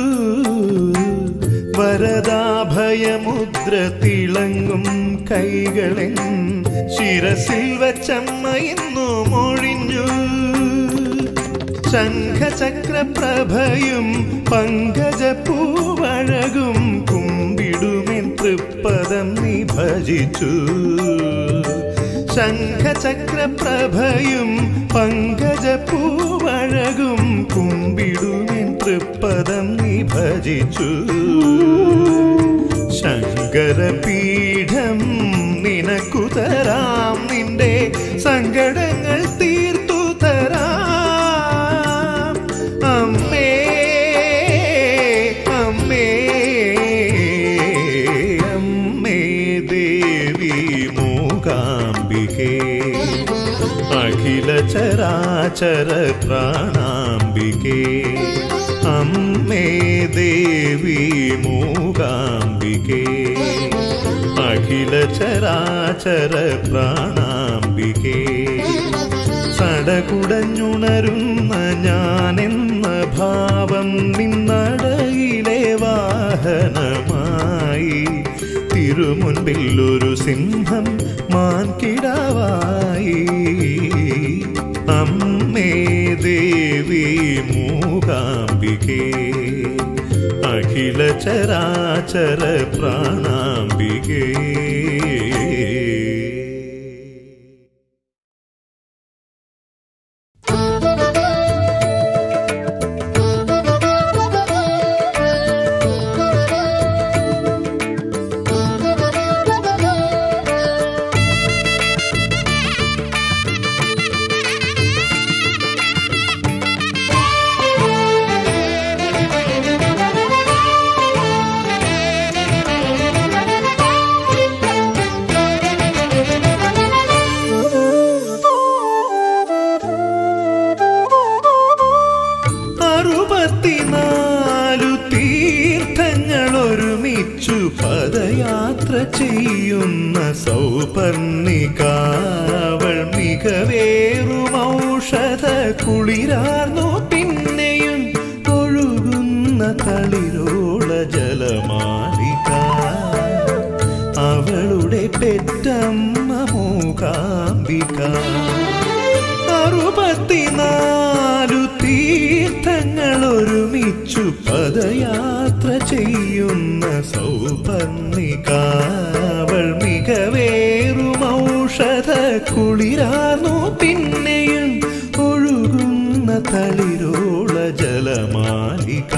വരദാഭയമുദ്ര തിളങ്ങും കൈകളൻ ശിരസിൽ വച്ചമ്മ ഇന്നു മൊഴിഞ്ഞു ശംഖചക്രപ്രഭയും പങ്കജപ്പൂവഴകും കുമ്പിടുമെൻ തൃപ്പദം നീ ഭജിച്ചു ശംഖചക്രപ്രഭയും പങ്കജപ്പൂവഴകും കുമ്പിടുമെൻ തൃപ്പദം നീ ഭജിച്ചു ശങ്കരപീഠം നിനക്കു തരാം നിന്റെ സങ്കടങ്ങൾ തീർത്തു തരാം അമ്മേ അമ്മേ അമ്മേ ദേവി മൂകാംബികേ അഖില ചരാചര പ്രാണാംബികേ അമ്മേ ദേവി മൂകാംബികേ അഖില ചരാചര പ്രാണാംബികേ സടകുടഞ്ഞുണരുന്ന ഞാനെന്ന ഭാവം നിന്നടയിലെ വാഹനമായി തിരുമുൻപിൽ ഒരു സിംഹം മാൻകിടാവായി അമ്മേ ദേവി മൂകാംബികേ അഖില ചരാചര പ്രാണാംബികേ അറുപത്തിനാലു തീർത്ഥങ്ങൾ ഒരുമിച്ചു പദയാത്ര ചെയ്യുന്ന സൗപർണികാവൾ മികവേറും ഔഷധ കുളിരാർന്നു പിന്നെയും ഒഴുകുന്ന തളിരോള ജലമാലിക അവളുടെ പെറ്റമ്മ മൂകാംബിക അറുപത്തിനാലു തീർത്ഥങ്ങൾ ഒരുമിച്ചു പദയാത്ര ചെയ്യുന്ന സൗപർണികാവൾ മികവേറും ഔഷധ കുളിരാർന്നു പിന്നെയും ഒഴുകുന്ന തളിരോള ജലമാലിക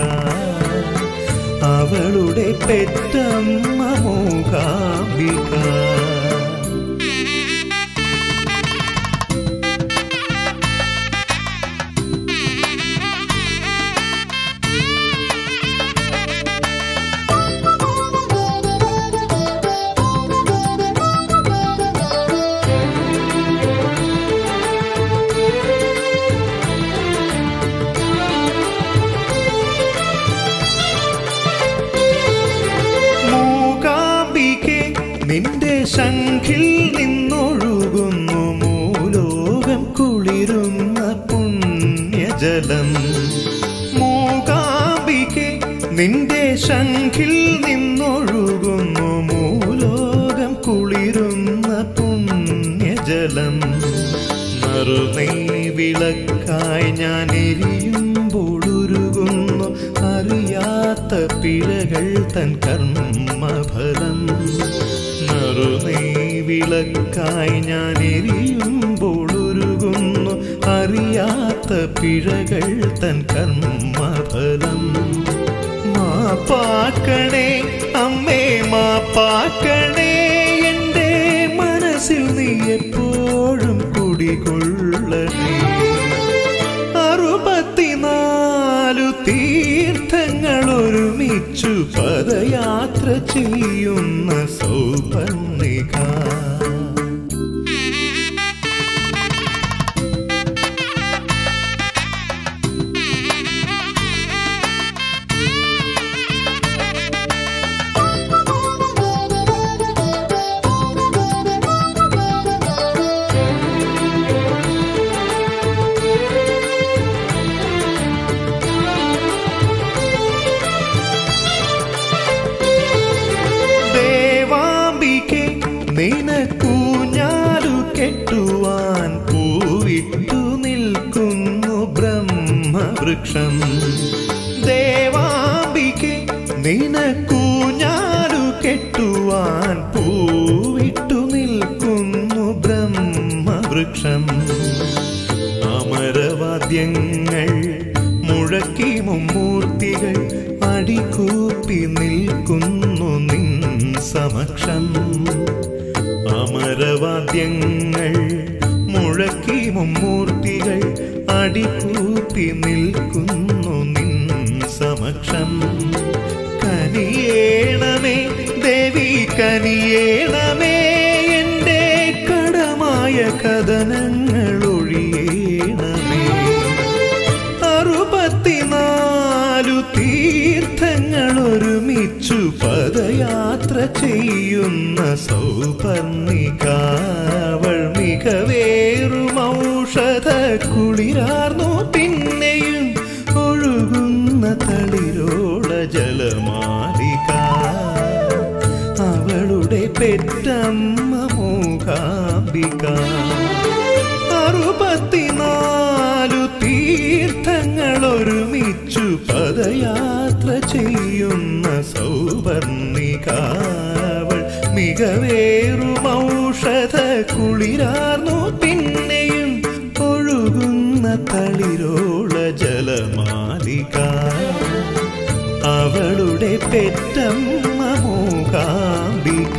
അവളുടെ പെറ്റമ്മ മൂകാംബിക മൂകാംബികെ നിന്റെ ശംഖിൽ നിന്നൊഴുകുന്നു മൂലോകം കുളിരുന്ന പുണ്യജലം മൂകാംബികെ നിന്റെ ശംഖിൽ നിന്നൊഴുകുന്നു മൂലോകം കുളിരുന്ന പുണ്യജലം നറുനെയ് വിളക്കായി ഞാൻ എരിയുമ്പോൾ ഉരുകുന്നു അറിയാത്ത പിഴകൾ തൻ കർമ്മഫലം നറുനെയ് വിളക്കായി ഞാൻ എരിയുമ്പോൾ ഉരുകുന്നു അറിയാത്ത പിഴകൾ തൻ കർമ്മഫലം മാപ്പാക്കണേ അമ്മേ മാപ്പാക്കണേ എൻ്റെ മനസ്സിൽ നീ എപ്പോഴും കുടികൊള്ളണേ അറുപത്തിനാലു തീർത്ഥങ്ങൾ ഒരുമിച്ചു പദയാത്ര ചെയ്യുന്ന സൗപർണിക ദേവാംബികെ നിനക്കൂഞ്ഞാലു കെട്ടുവാൻ പൂവിട്ടു നിൽക്കുന്നു ബ്രഹ്മവൃക്ഷം ദേവാംബികെ നിനക്കൂഞ്ഞാലു കെട്ടുവാൻ പൂവിട്ടു നിൽക്കുന്നു ബ്രഹ്മവൃക്ഷം അമരവാദ്യങ്ങൾ മുഴക്കി മുമ്മൂർത്തികൾ അടികൂപ്പി നിൽക്കുന്നു നിൻ സമക്ഷം അമരവാദ്യങ്ങൾ മുഴക്കി മുമ്മൂർത്തികൾ അടികൂപ്പി നിൽക്കുന്നു നിൻ സമക്ഷം കനിയേണമേ ദേവി കനിയേണമേ എൻ്റെ കടമായ കഥനങ്ങൾ ഒഴിയേണമേ അറുപത്തിനാലു തീർത്ഥങ്ങൾ ഒരുമിച്ചു പദയാത്ര ചെയ്യുന്ന സൗപർണികാവൾ മികവേറും ഔഷധ കുളിരാർന്നു പിന്നെയും ഒഴുകുന്ന തളിരോള ജലമാലിക അവളുടെ പെറ്റമ്മ മൂകാംബിക അറുപത്തിനാലു തീർത്ഥങ്ങൾ ഒരുമിച്ചു പദയാത്ര ചെയ്യുന്ന സൗവർണികാവൾ മികവേറും ഔഷധ കുളിരാർന്നു പിന്നെയും ഒഴുകുന്ന തളിരോള ജലമാലിക അവളുടെ പെറ്റമ്മ മൂകാംബിക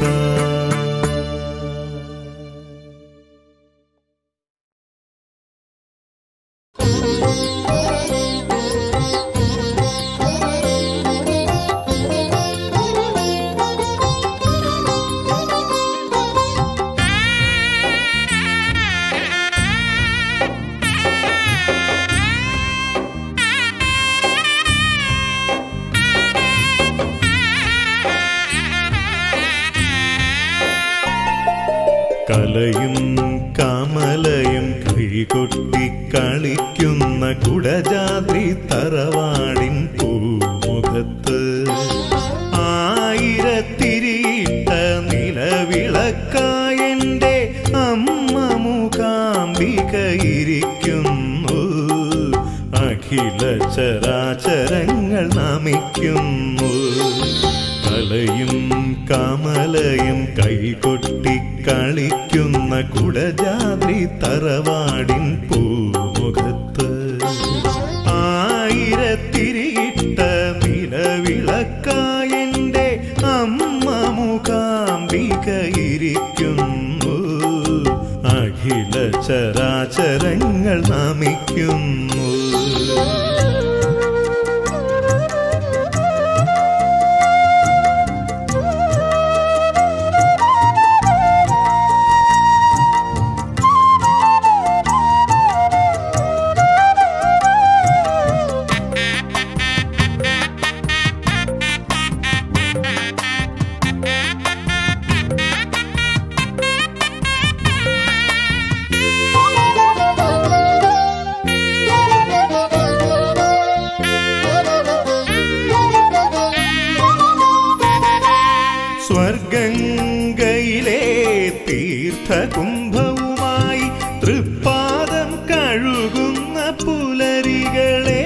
കലയും കമലയും കൈകൊട്ടി കളിക്കുന്ന കുടജാദ്രി തറവാടിൻ പൂമുഖത്ത് ആയിരത്തിരിയിട്ട നിലവിളക്കായന്റെ അമ്മ മൂകാംബിക ഇരിക്കുന്നു അഖില ചരാചരങ്ങൾ നമിക്കുന്നു കലയും കമലയും കൈകൊട്ടി കളിക്കുന്ന കുടജാദ്രി തറവാടിൻ പൂമുഖത്ത് ആയിരത്തിരിയിട്ട നിലവിളക്കായന്റെ അമ്മ മൂകാംബിക ഇരിക്കുന്നു അഖില ചരാചരങ്ങൾ നമിക്കുന്നു സ്വർഗംഗയിലെ തീർത്ഥകുംഭവുമായി തൃപ്പാദം കഴുകുന്ന പുലരികളെ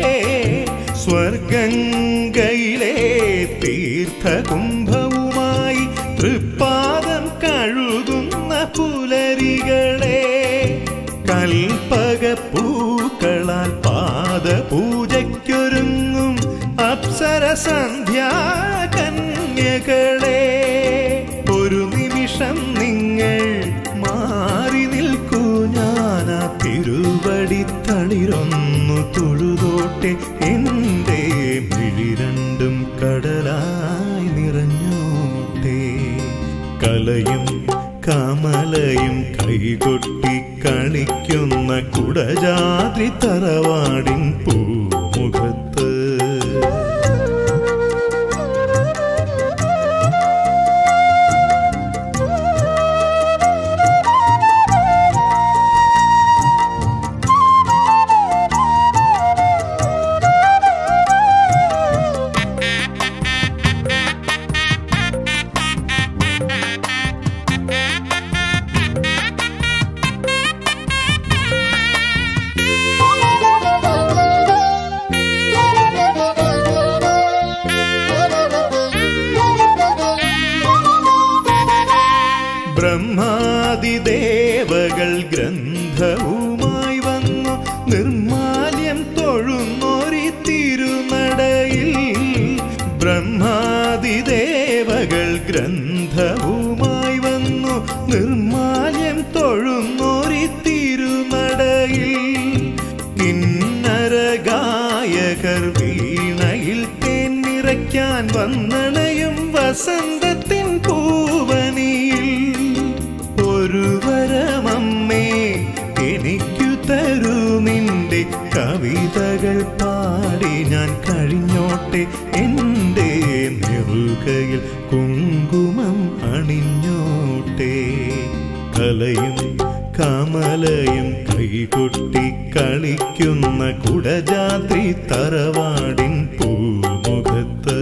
സ്വർഗംഗയിലെ തീർത്ഥകുംഭവുമായി തൃപ്പാദം കഴുകുന്ന പുലരികളെ കൽപ്പകപ്പൂ സന്ധ്യാകന്യകളെ ഒരു നിമിഷം നിങ്ങൾ മാറി നിൽക്കൂ ഞാൻ ആ തിരുവടി തളിരൊന്നു തൊഴുതോട്ടെ എൻ്റെ മിഴി രണ്ടും കടലായി നിറഞ്ഞോട്ടെ കലയും കമലയും കൈകൊട്ടി കളിക്കുന്ന കുടജാതി തറവാടിൻ പൂമുഖത്ത് ബ്രഹ്മാതിദേവകൾ ഗ്രന്ഥവുമായി വന്നു നിർമാല്യം തൊഴുന്നോരി തിരുനടയിൽ ബ്രഹ്മാതിദേവകൾ ഗ്രന്ഥവുമായി വന്നു നിർമാല്യം തൊഴുന്നോരി തിരുനടയിൽ കിന്നര ഗായകർ വീണയിൽ തേൻ നിറയ്ക്കാൻ വന്നണയും വസന്തത്തിൻ പൂവനിയിൽ ഒരു വരമമ്മേ എനിക്കു തരൂ നിന്റെ കവിതകൾ പാടി ഞാൻ കഴിഞ്ഞോട്ടെ എൻ്റെ നെറുകയിൽ കുങ്കുമം അണിഞ്ഞോട്ടെ കലയും കമലയും കൈകൊട്ടി കളിക്കുന്ന കുടജാത്രി തറവാടിൻ പൂമുഖത്ത്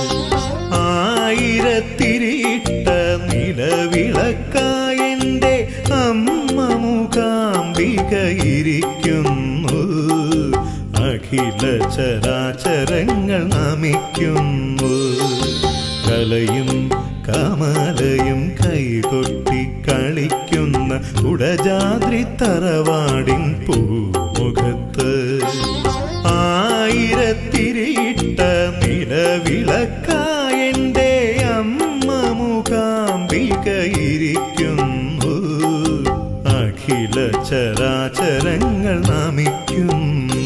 ആയിരത്തിരിട്ട നിലവിളക്കായെന്റെ അമ്മ മൂകാംബിക ഇരിക്കുന്നു അഖില ചരാചരങ്ങൾ നമിക്കുന്നു കലയും കമലയും കൈകൊട്ടി കളിക്കുന്ന കുടജാദ്രി തറവാടിൻ പൂമുഖത്ത് ആയിരത്തിരിട്ട നിലവിളക്കായെന്റെ അമ്മ മൂകാംബിക ഇരിക്കുന്നു അഖില ചരാചരങ്ങൾ നമിക്കുന്നു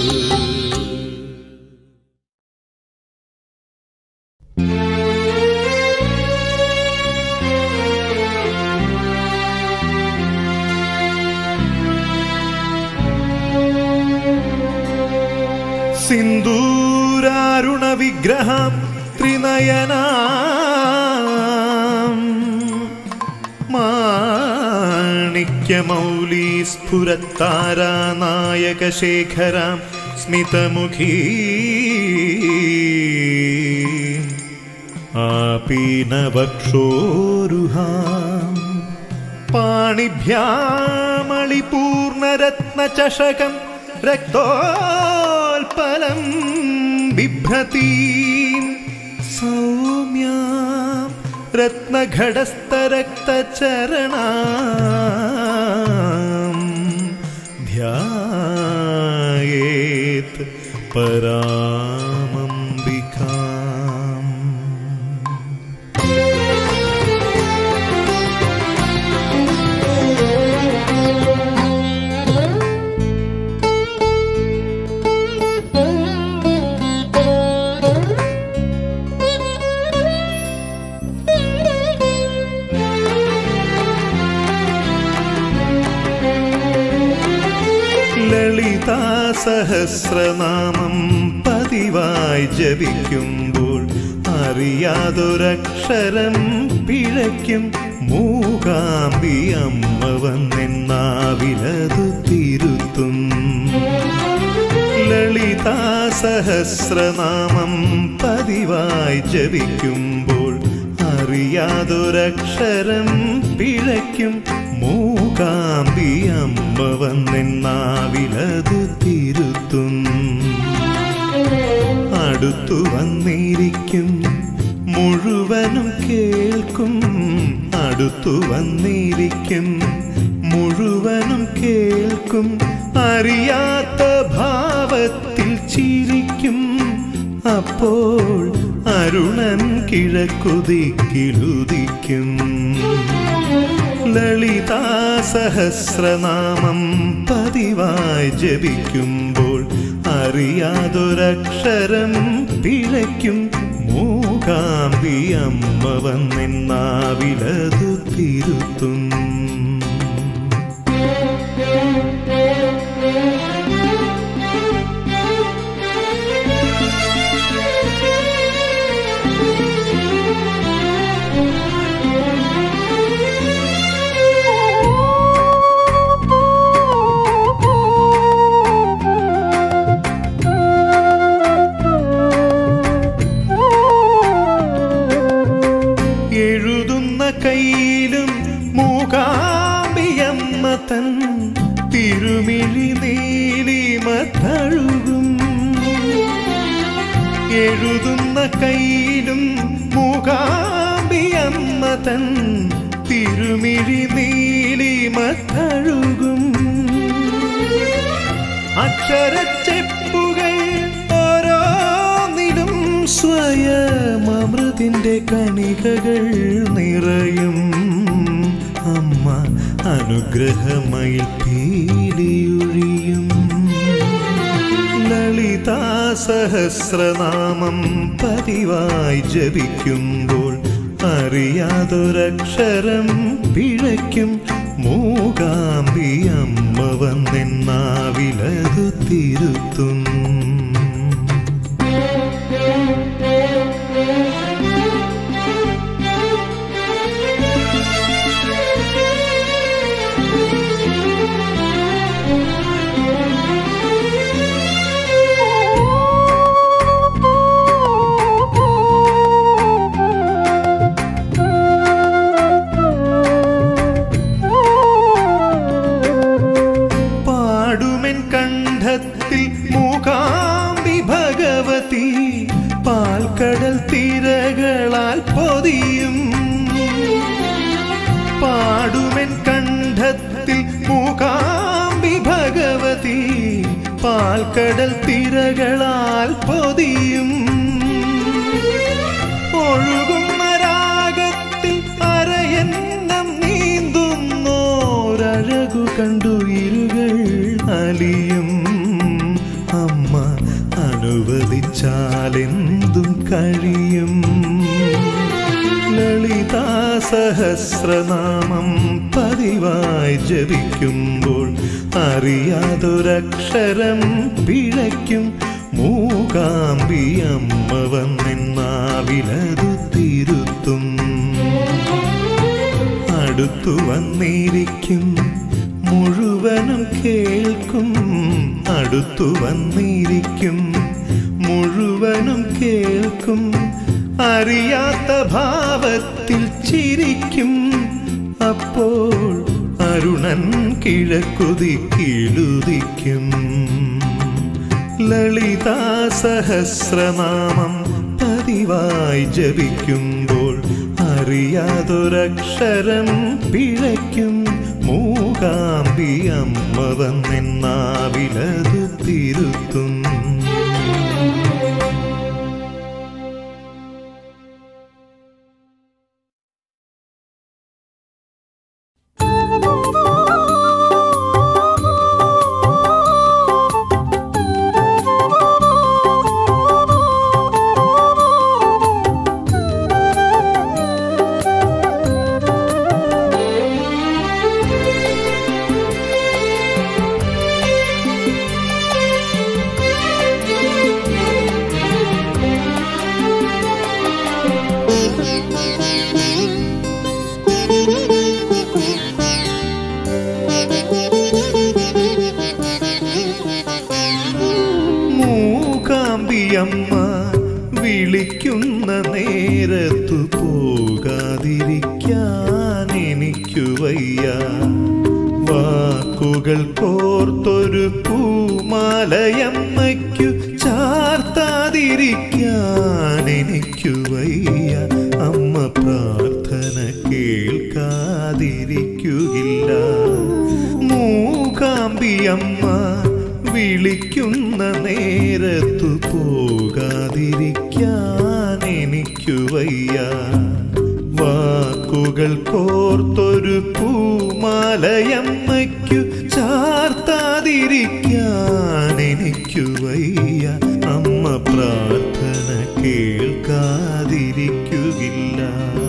സിന്ദൂരാരുണ വിഗ്രഹം ത്രിനയന മാണിക്യമൗലി സ്ഫുരത്താരാനായക ശേഖരാം സ്മിതമുഖീ ആപീനവക്ഷോരുഹാം പാണിഭ്യാമളിപൂർണരത്നചഷകം രക്തോൽപലം ബിഭ്രതീം സൗമ്യാം രത്നഘടസ്ഥരക്തചരണാം ധ്യായേത് പരാമംബികാം ലളിതാ സഹസ്രനാമം പതിവായി ജപിക്കുമ്പോൾ അറിയാതൊരക്ഷരം പിഴയ്ക്കും മൂകാംബി അമ്മ വന്നെന്നാവിലതു തിരുത്തും ലളിതാ സഹസ്രനാമം പതിവായി ജപിക്കുമ്പോൾ അറിയാതൊരക്ഷരം പിഴയ്ക്കും മൂകാംബി അമ്മ വന്നെന്നാവിലതു തിരുത്തും അടുത്തു വന്നിരിക്കും മുഴുവനും കേൾക്കും അടുത്തു വന്നിരിക്കും മുഴുവനും കേൾക്കും അറിയാത്ത ഭാവത്തിൽ ചിരിക്കും അപ്പോൾ അരുണൻ കിഴക്കുതിക്കിലുദിക്കും ലളിതാ സഹസ്രനാമം പതിവായി ജപിക്കുമ്പോൾ അറിയാതൊരക്ഷരം പിഴയ്ക്കും മൂകാംബി അമ്മ വന്നെന്നാവിലതു തിരുത്തും എഴുതുന്ന കയ്യിലും മൂകാംബിയമ്മ തൻ തിരുമിഴി നീലിമ തഴുകും എഴുതുന്ന കയ്യിലും മൂകാംബിയമ്മ തൻ തിരുമിഴി നീലിമ തഴുകും അക്ഷരച്ചെപ്പുകൾ ഓരോന്നിലും സ്വയമൃതിന്റെ കണികകൾ നിറയും അമ്മ അനുഗ്രഹമയിൽ പീലിയൊഴിയും ലളിതാ സഹസ്രനാമം പതിവായി ജപിക്കുമ്പോൾ അറിയാതൊരക്ഷരം പിഴയ്ക്കും മൂകാംബി അമ്മ വന്നെന്നാവിലതു തിരുത്തും പാടുമെൻ കണ്ഠത്തിൽ മൂകാംബി ഭഗവതി പാൽക്കടൽ തിരകളാൽ പൊതിയും പാടുമെൻ കണ്ഠത്തിൽ മൂകാംബി ഭഗവതി പാൽക്കടൽ തിരകളാൽ പൊതിയും ഒഴുകുന്ന രാഗത്തിൽ അരയന്നം നീന്തുന്നോരഴകു കണ്ടു ഇരുകൾ അലിയും അമ്മ അനുവദിച്ചാലെന്തും കഴിയും ലളിതാ സഹസ്രനാമം പതിവായി ജപിക്കുമ്പോൾ അറിയാതൊരക്ഷരം പിഴയ്ക്കും മൂകാംബി അമ്മ വന്നെന്നാവിലതു തിരുത്തും അടുത്തു വന്നിരിക്കും മുഴുവനും കേൾക്കും അടുത്തു വന്നിരിക്കും മുഴുവനും കേൾക്കും അറിയാത്ത ഭാവത്തിൽ ചിരിക്കും അപ്പോൾ അരുണൻ കിഴക്കുതിക്കിലുദിക്കും ലളിതാ സഹസ്രനാമം പതിവായി ജപിക്കുമ്പോൾ അറിയാതൊരക്ഷരം പിഴയ്ക്കും മൂകാംബി അമ്മ വന്നെന്നാവിലതു തിരുത്തും മൂകാംബിയമ്മ വിളിക്കുന്ന നേരത്തു പോകാതിരിക്കാൻ എനിക്കു വയ്യ വാക്കുകൾ കോർത്തൊരു പൂമാലയമ്മയ്ക്കു ചാർത്താതിരിക്കാൻ എനിക്കു വയ്യ അമ്മ പ്രാർത്ഥന കേൾക്കാതിരിക്കുകില്ല മൂകാംബിയമ്മ വിളിക്കുന്ന നേരത്തു പോകാതിരിക്കാൻ ഓർക്കാതിരിക്കാൻ എനിക്കു വയ്യ വാക്കുകൾ കോർത്തൊരു പൂമാലയമ്മയ്ക്കു ചാർത്താതിരിക്കാൻ എനിക്കു വയ്യ അമ്മ പ്രാർത്ഥന കേൾക്കാതിരിക്കുകില്ല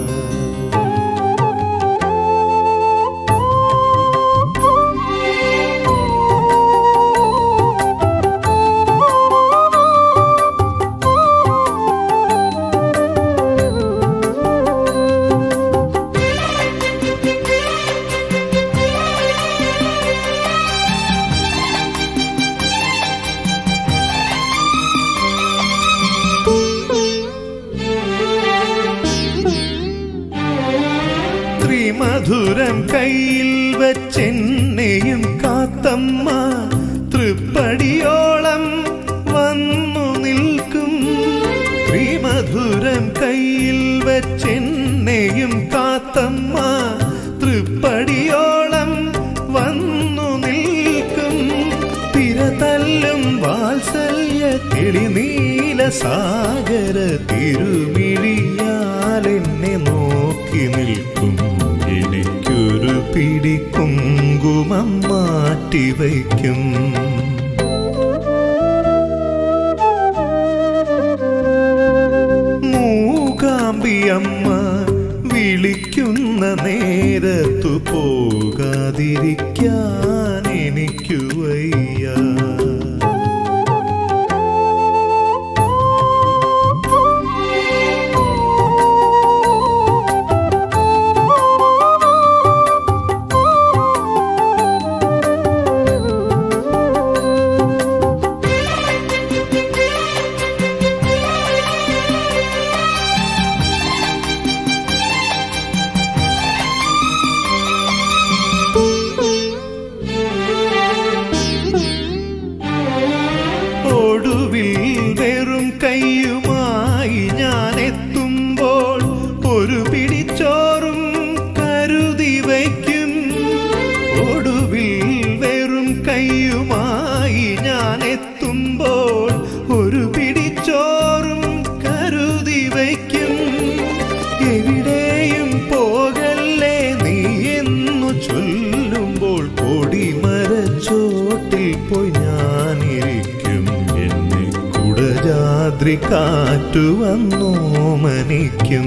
ത്രിമധുരം കയ്യിൽ വച്ചെന്നെയും കാത്തമ്മ തൃപ്പടിയോളം വന്നു നിൽക്കും ത്രിമധുരം കയ്യിൽ വച്ചെന്നെയും കാത്തമ്മ തൃപ്പടിയോളം വന്നു നിൽക്കും തിരതല്ലും വാത്സല്യ തെളിനീല സാഗര തിരുമിഴിയാൽ എന്നെ നോക്കി നിൽക്കും എനിക്കൊരു പിടി കുങ്കുമം മാറ്റിവയ്ക്കും മൂകാംബിയമ്മ വിളിക്കുന്ന നേരത്തു പോകാതിരിക്കാൻ എനിക്കു വയ്യ ഒടുവിൽ വെറും കൈയുമായി ഞാൻ എത്തുമ്പോൾ ഒരു പിടിച്ചോറും കരുതി വയ്ക്കും ഒടുവിൽ വെറും കൈയുമായി ഞാൻ എത്തുമ്പോൾ ഒരു പിടിച്ചോറും കരുതി വയ്ക്കും എവിടെയും പോകല്ലേ നീ എന്നു ചൊല്ലുമ്പോൾ കൊടിമരച്ചോട്ടിൽ പോയി ഞാനിരിക്കും എന്നെ കുടജാദ്രി കാറ്റു വന്നോ മനിക്കും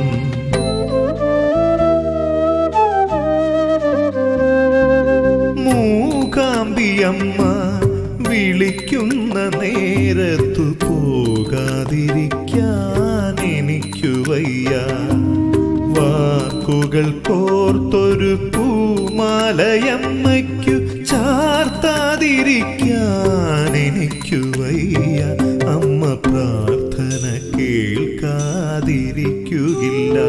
മൂകാംബിയമ്മ വിളിക്കുന്ന നേരത്തു പോകാതിരിക്കാൻ എനിക്കു വയ്യ വാക്കുകൾ കോർത്തൊരു പൂമാലയമ്മയ്ക്കു ചാർത്താതിരിക്കാൻ എനിക്കു വയ്യ അമ്മ പ്രാർത്ഥന കേൾക്കാതിരിക്കുകില്ല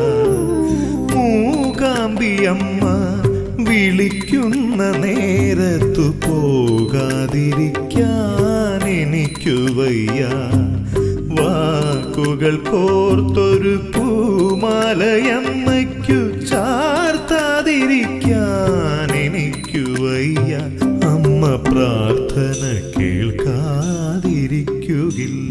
മൂകാംബിയമ്മ വിളിക്കുന്ന നേരത്തു പോകാതിരിക്കാൻ എനിക്കു വയ്യ വാക്കുകൾ കോർത്തൊരു പൂമാലയമ്മയ്ക്കു ചാർത്താതിരിക്കാൻ എനിക്കു വയ്യ അമ്മ പ്രാർത്ഥന കേൾക്കാതിരിക്കുകില്ല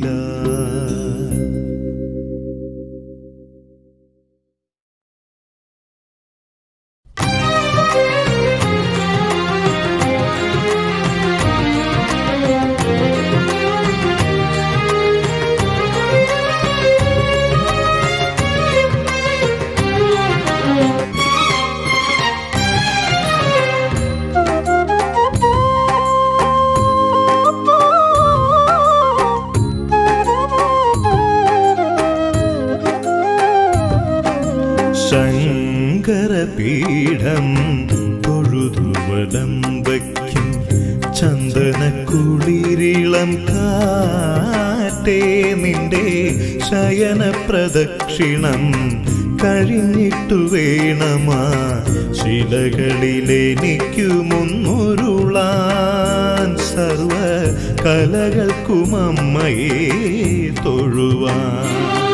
ശങ്കരപീഠം തൊഴുതുവലം വയ്ക്കും ചന്ദനക്കുളിരിളം കാറ്റേ നിന്റെ ശയന പ്രദക്ഷിണം കഴിഞ്ഞിട്ടു വേണമാ ശിലകളിലെനിക്കു മുന്നുരുളാൻ സർവ കലകൾക്കുമമ്മയെ തൊഴുവാൻ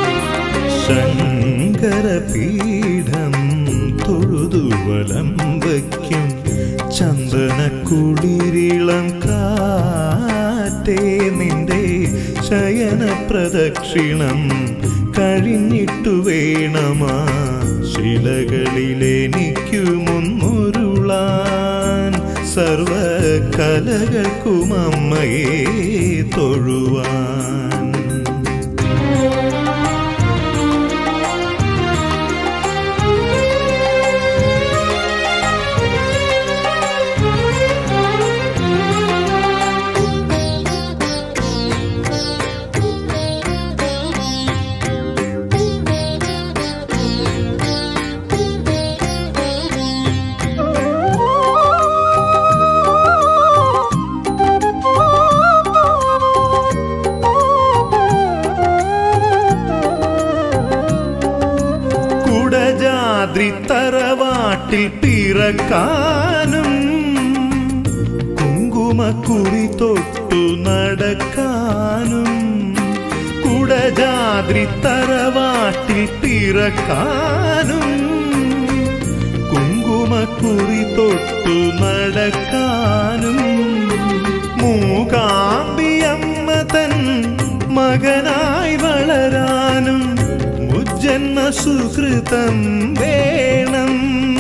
ശങ്കരപീഠം തൊഴുതുവലം വയ്ക്കും ചന്ദനക്കുളിരിളം കാറ്റേ കാറ്റേ നിന്റെ ശയന പ്രദക്ഷിണം കഴിഞ്ഞിട്ടു വേണമാ ശിലകളിലെനിക്കു മുന്നുരുളാൻ സർവ കലകൾക്കും അമ്മയെ തൊഴുവാൻ കുടജാദ്രി തറവാട്ടിൽ പിറക്കാനും കുങ്കുമക്കുറി തൊട്ടു നടക്കാനും കുടജാദ്രി തറവാട്ടിൽ പിറക്കാനും കുങ്കുമക്കുറി തൊട്ടു നടക്കാനും മൂകാംബിയമ്മ തൻ മകനായി വളരാനും മുജ്ജന്മ സുഹൃതം വേണം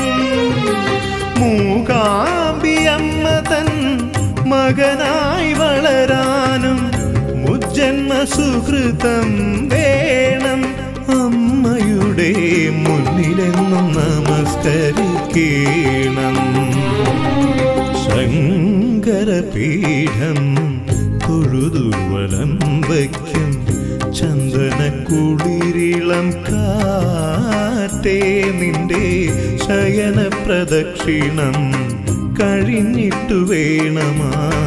മൂകാംബിയമ്മ തൻ മകനായി വളരാനും മുജ്ജന്മ സുഹൃതം വേണം അമ്മയുടെ മുന്നിലെന്നും നമസ്കരിക്കണം ശങ്കരപീഠം തൊഴുതുവലം വയ്ക്കും ചന്ദനക്കുളിരിളം കാറ്റേ നിന്റെ ശയന പ്രദക്ഷിണം കഴിഞ്ഞിട്ടു വേണമാ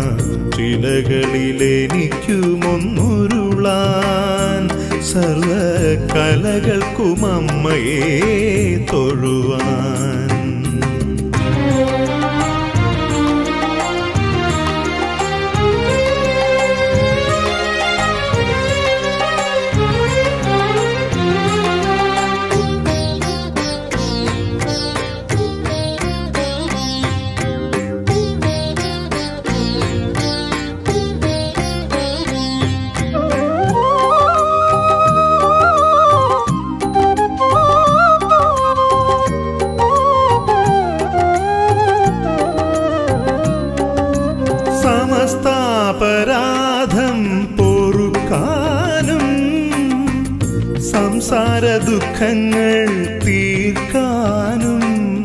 ചിലകളിലെനിക്കുമൊന്നുരുളാൻ സർവ കലകൾക്കും അമ്മയെ തൊഴുവാൻ സമസ്താപരാധം പൊറുക്കാനും സംസാര ദുഃഖങ്ങൾ തീർക്കാനും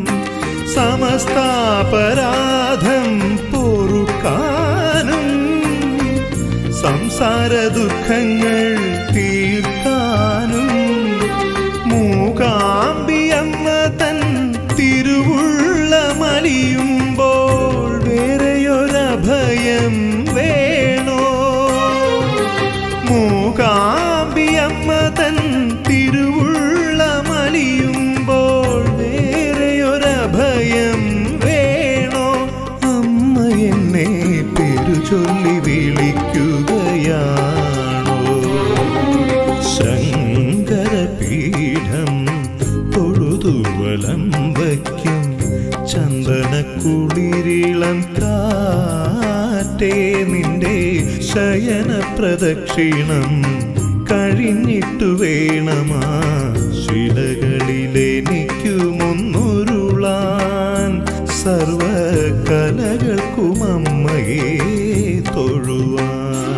സമസ്താപരാധം പൊറുക്കാനും സംസാര ദുഃഖങ്ങൾ തീർക്കാനും മൂകാംബിയമ്മ തൻ തിരുവുള്ള മലിയുമ്പോൾ വേറെയൊരഭയം വേണോ മൂകാംബിയമ്മ തൻ തിരുവുള്ള മലിയുമ്പോൾ വേറെയൊരഭയം വേണോ അമ്മ എന്നെ പേരു ചൊല്ലി വിളിക്കുകയാണോ ശങ്കരപീഠം തൊഴുതുവലം വയ്ക്കും ചന്ദനക്കുളിരിളം കാറ്റേ നിന്റെ ശയന പ്രദക്ഷിണം കഴിഞ്ഞിട്ടു വേണമാ ശിലകളിലെനിക്കുമൊന്നുരുളാൻ സർവ കലകൾക്കും അമ്മയെ തൊഴുവാൻ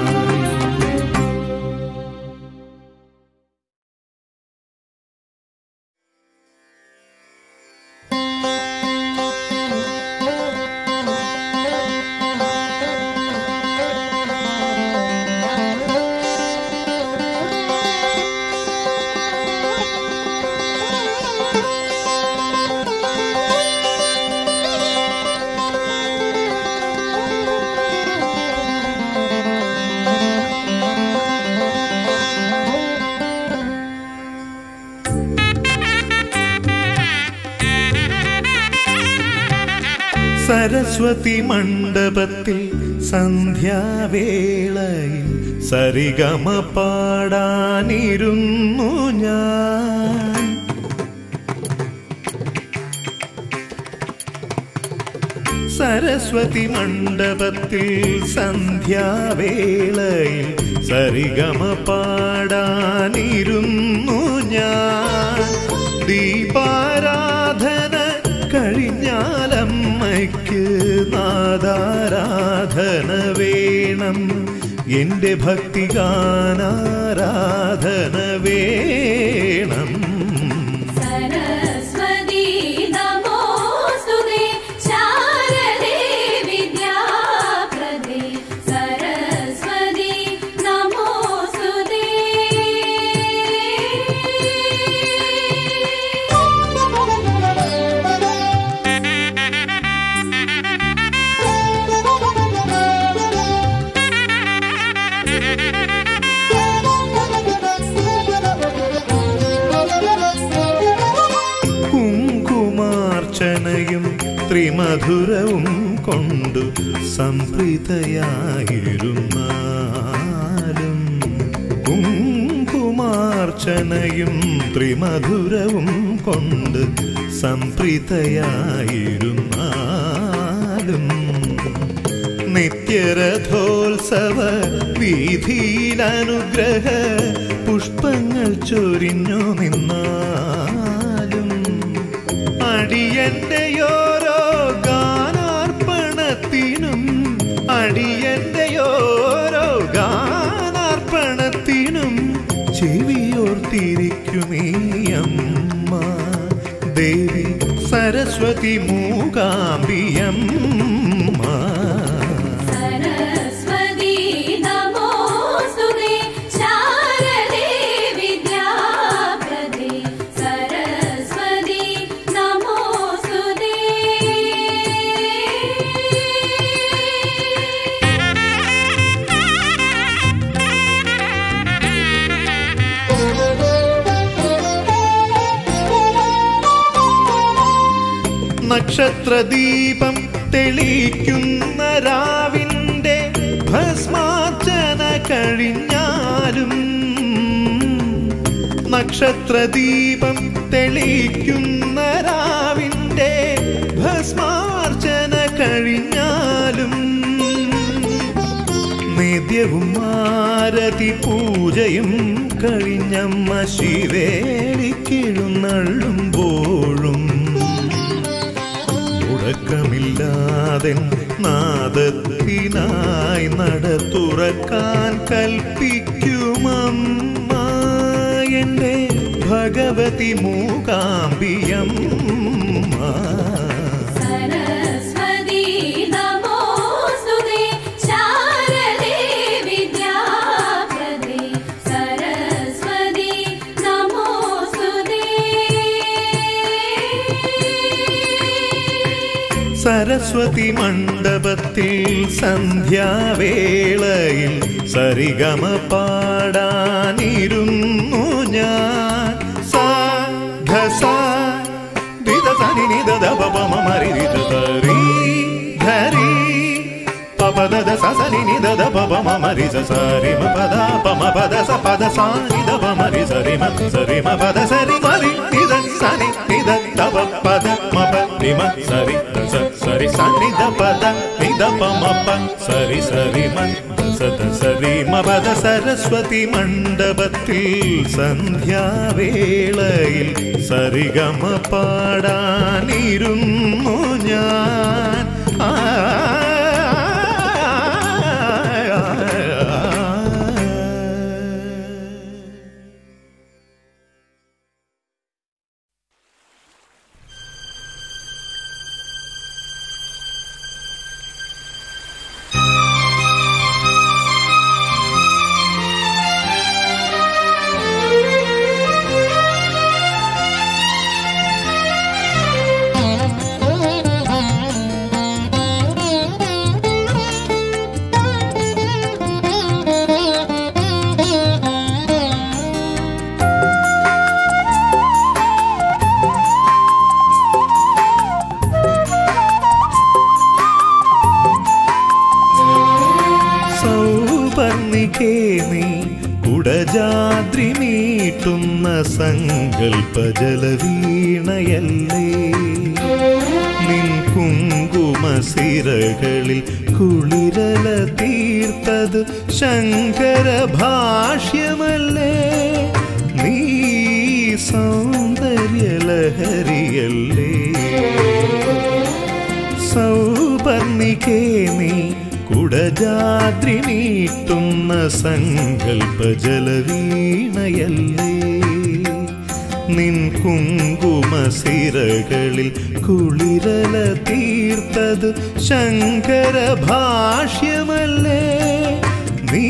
സരസ്വതി മണ്ഡപത്തിൽ സന്ധ്യാവേളയിൽ സരിഗമ പാടാനിരുന്നു ഞാൻ സരസ്വതി മണ്ഡപത്തിൽ സന്ധ്യാവേളയിൽ സരിഗമ പാടാനിരുന്നു ഞാൻ ദീപാരാധന കഴിഞ്ഞാലമ്മയ്ക്ക് നാദാരാധന വേണം എന്റെ ഭക്തിഗാനാരാധന വേണം सरस्वती नमोऽस्तुते शारदे विद्याप्रदे सरस्वती नमोऽस्तुते കുങ്കുമാർച്ചനയും ത്രിമധുരവും കൊണ്ടു സംപ്രീതയായിരുന്നാലും കുങ്കുമാർച്ചനയും ത്രിമധുരവും കൊണ്ട് സംപ്രീതയായിരുന്നാലും നിത്യരഥോത്സവ വീതിയിലനുഗ്രഹ പുഷ്പങ്ങൾ ചൊരിഞ്ഞു നിന്നാലും അടിയന്റെയോരോ ഗാനാർപ്പണത്തിനും അടിയന്റെയോരോ ഗാനാർപ്പണത്തിനും ചെവിയോർത്തിരിക്കുമീ അമ്മ ദേവി സരസ്വതി മൂകാംബിയമ്മ सरस्वती नमोऽस्तुते शारदे विद्याप्रदे सरस्वती नमोऽस्तुते നക്ഷത്രദീപം തെളിക്കുന്ന രാവിന്റെ ഭസ്മാർച്ചന കഴിഞ്ഞാലും നക്ഷത്രദീപം തെളിക്കുന്ന രാവിന്റെ ഭസ്മാർച്ചന കഴിഞ്ഞാലും നിത്യവും ആരതി പൂജയും കഴിഞ്ഞമ്മ ശിവേലിക്കെഴുന്നള്ളുമ്പോഴും മുടക്കമില്ലാതെ നാദത്തിനായി നട തുറക്കാൻ കൽപ്പിക്കുമമ്മ എൻ്റെ ഭഗവതി മൂകാംബിയമ്മ सरस्वती नमोऽस्तुते शारदे विद्याप्रदे सरस्वती नमोऽस्तुते സരസ്വതി മണ്ഡപത്തിൽ സന്ധ്യാവേളയിൽ സരിഗമ പാടാനിരുന്നു ഞാൻ സാ ധ സാ ധിത സനി നിധ ധ പ പ മ മ രി രി ധ ധ രി ധരി പ പ ധ ധ സ സ നി നി ധ ധ പ പ മ മ രി സ സ രി മ പ ധ പ മ പ ധ സ പ ധ സ നി ധ പ മ രി സ രി മ സ രി മ പ ധ സ രി മ രി നി ധ സ നി നി ധ ധ പ പ ധ മ പ രി മ സ രി ധ സ സ രി സ നി ധ പ ധ നി ധ പ മ പ സ രി സ രി മ ധ സ ധ സ രി മ പ ധ സരസ്വതി മണ്ഡപത്തിൽ സന്ധ്യാവേളയിൽ സരിഗമ പാടാനിരുന്നു ഞാൻ ആ സൗപർണികേ നീ കുടജാദ്രി നീട്ടുന്ന സങ്കൽപ്പ ജലവീണയല്ലേ നിൻ കുങ്കുമസിരകളിൽ കുളിരല തീർത്തത് ശങ്കര ഭാഷ്യമല്ലേ നീ സൗന്ദര്യലഹരിയല്ലേ സൗപർണികേ നീ കുടജാദ്രി നീട്ടുന്ന സങ്കൽപ്പ ജലവീണയല്ലേ നിൻ കുങ്കുമസിരകളിൽ കുളിരല തീർത്തത് ശങ്കര ഭാഷ്യമല്ലേ നീ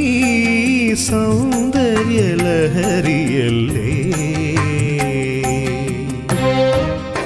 സൗന്ദര്യലഹരിയല്ലേ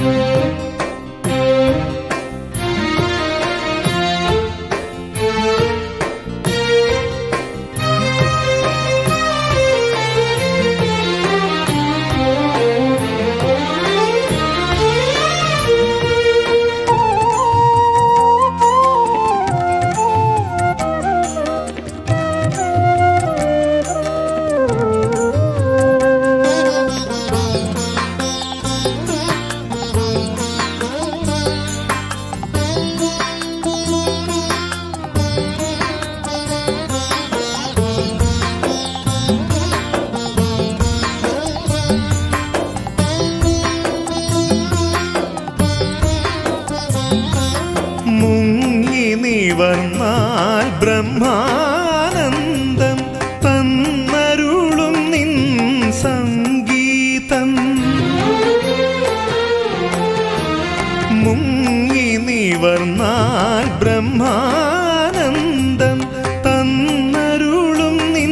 മുങ്ങി നിവർന്നാൽ ബ്രഹ്മാനന്ദം തന്നരുളും നിൻ സംഗീതം മുങ്ങി നിവർന്നാൽ ബ്രഹ്മാനന്ദം തന്നരുളും നിൻ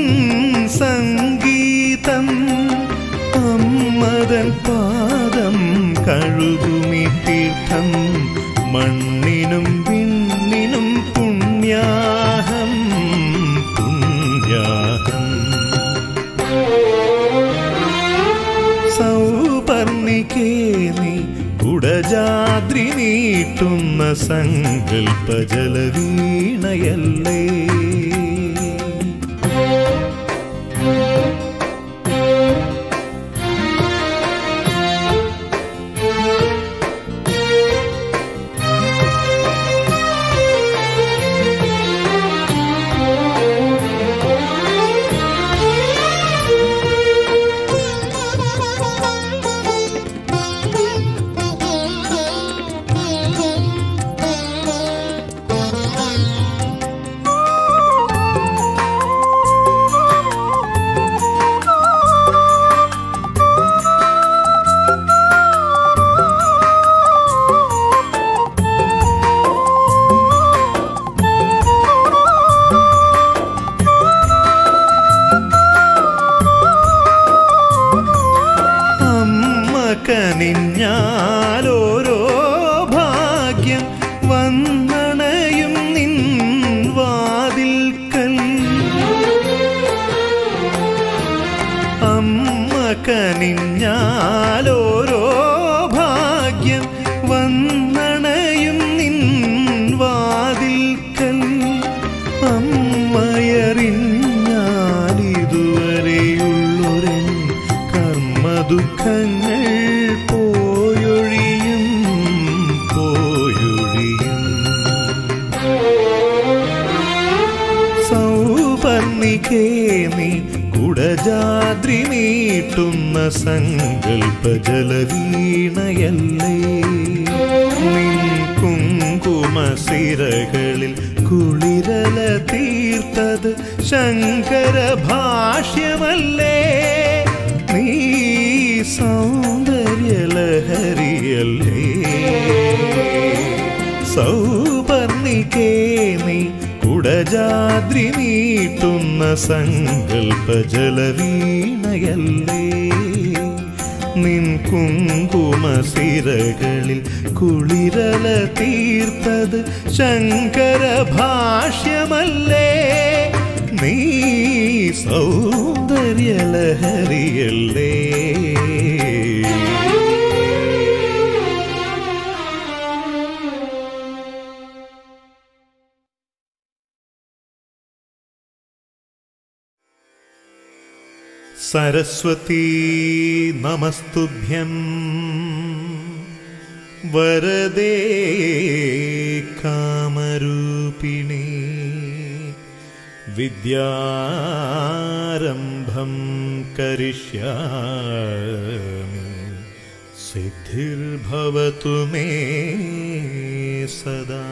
സംഗീതം അമ്മതൻ പാദം കഴുകുമി തീർത്ഥം മണ്ണിനും വിണ്ണിനും പുണ്യാഹം പുണ്യാഹം സൗപർണികേ നീ കുടജാദ്രി നീട്ടുന്ന സങ്കൽപ്പ ജലവീണയല്ലേ അമ്മ കനിഞ്ഞാലോരോ ഭാഗ്യം വന്നണയും നിൻ വാതിൽക്കൽ അമ്മ കനിഞ്ഞാലോരോ ഭാഗ്യം വന്നണയും നിൻ വാതിൽക്കൽ അമ്മയറിഞ്ഞാലിതുവരെയുള്ളൊരൻ കർമ്മദുഃഖങ്ങൾ പോയൊഴിയും പോയൊഴിയും സൗപർണികേ നീ കുടജാദ്രി നീട്ടുന്ന സങ്കൽപ്പ ജലവീണയല്ലേ നിൻ കുങ്കുമസിരകളിൽ കുളിരല തീർത്തത് ശങ്കര ഭാഷ്യമല്ലേ നീ സൗന്ദര്യലഹരിയല്ലേ സൗപർണികേ നീ കുടജാദ്രി നീട്ടുന്ന സങ്കൽപ്പ ജലവീണയല്ലേ നിൻ കുങ്കുമസിരകളിൽ കുളിരല തീർത്തത് ശങ്കര ഭാഷ്യമല്ലേ നീ സൗന്ദര്യലഹരിയല്ലേ सरस्वती नमस्तुभ्यम् വരദേ കാമരൂപിണി വിദ്യാരംഭം കരിഷ്യാമി സിദ്ധിർഭവതു മേ സദാ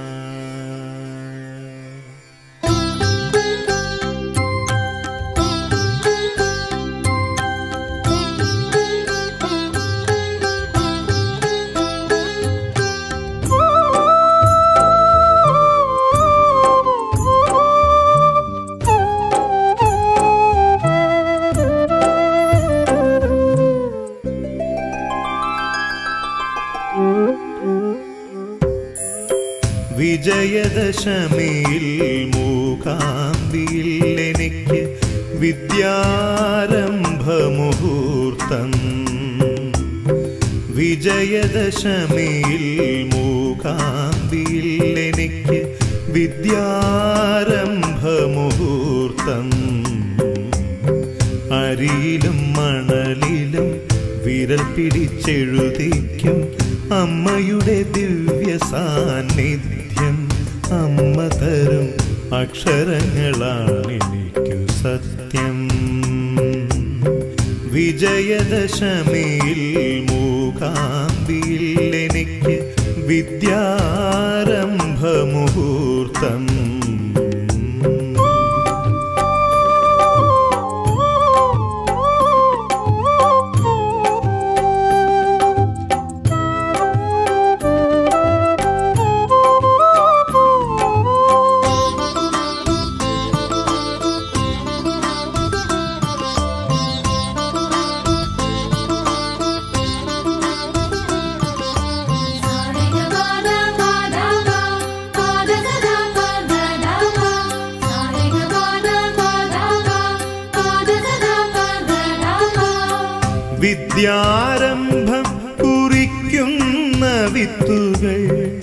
വിജയദശമിയിൽ മൂകാംബിയിൽ എനിക്ക് വിദ്യാരംഭമുഹൂർത്തം വിജയദശമിയിൽ മൂകാംബിയിൽ എനിക്ക് വിദ്യാരംഭമുഹൂർത്തം അരിയിലും മണലിലും വിരൽ പിടിച്ചെഴുതിക്കും അമ്മയുടെ ദിവ്യ സാന്നിധ്യം അമ്മ തരും അക്ഷരങ്ങളാണെനിക്കു സത്യം വിജയദശമിയിൽ മൂകാംബിയിൽ എനിക്ക് വിദ്യാരംഭമുഹൂർത്തം വിദ്യാരംഭം കുറിക്കുന്ന വിത്തുകൾ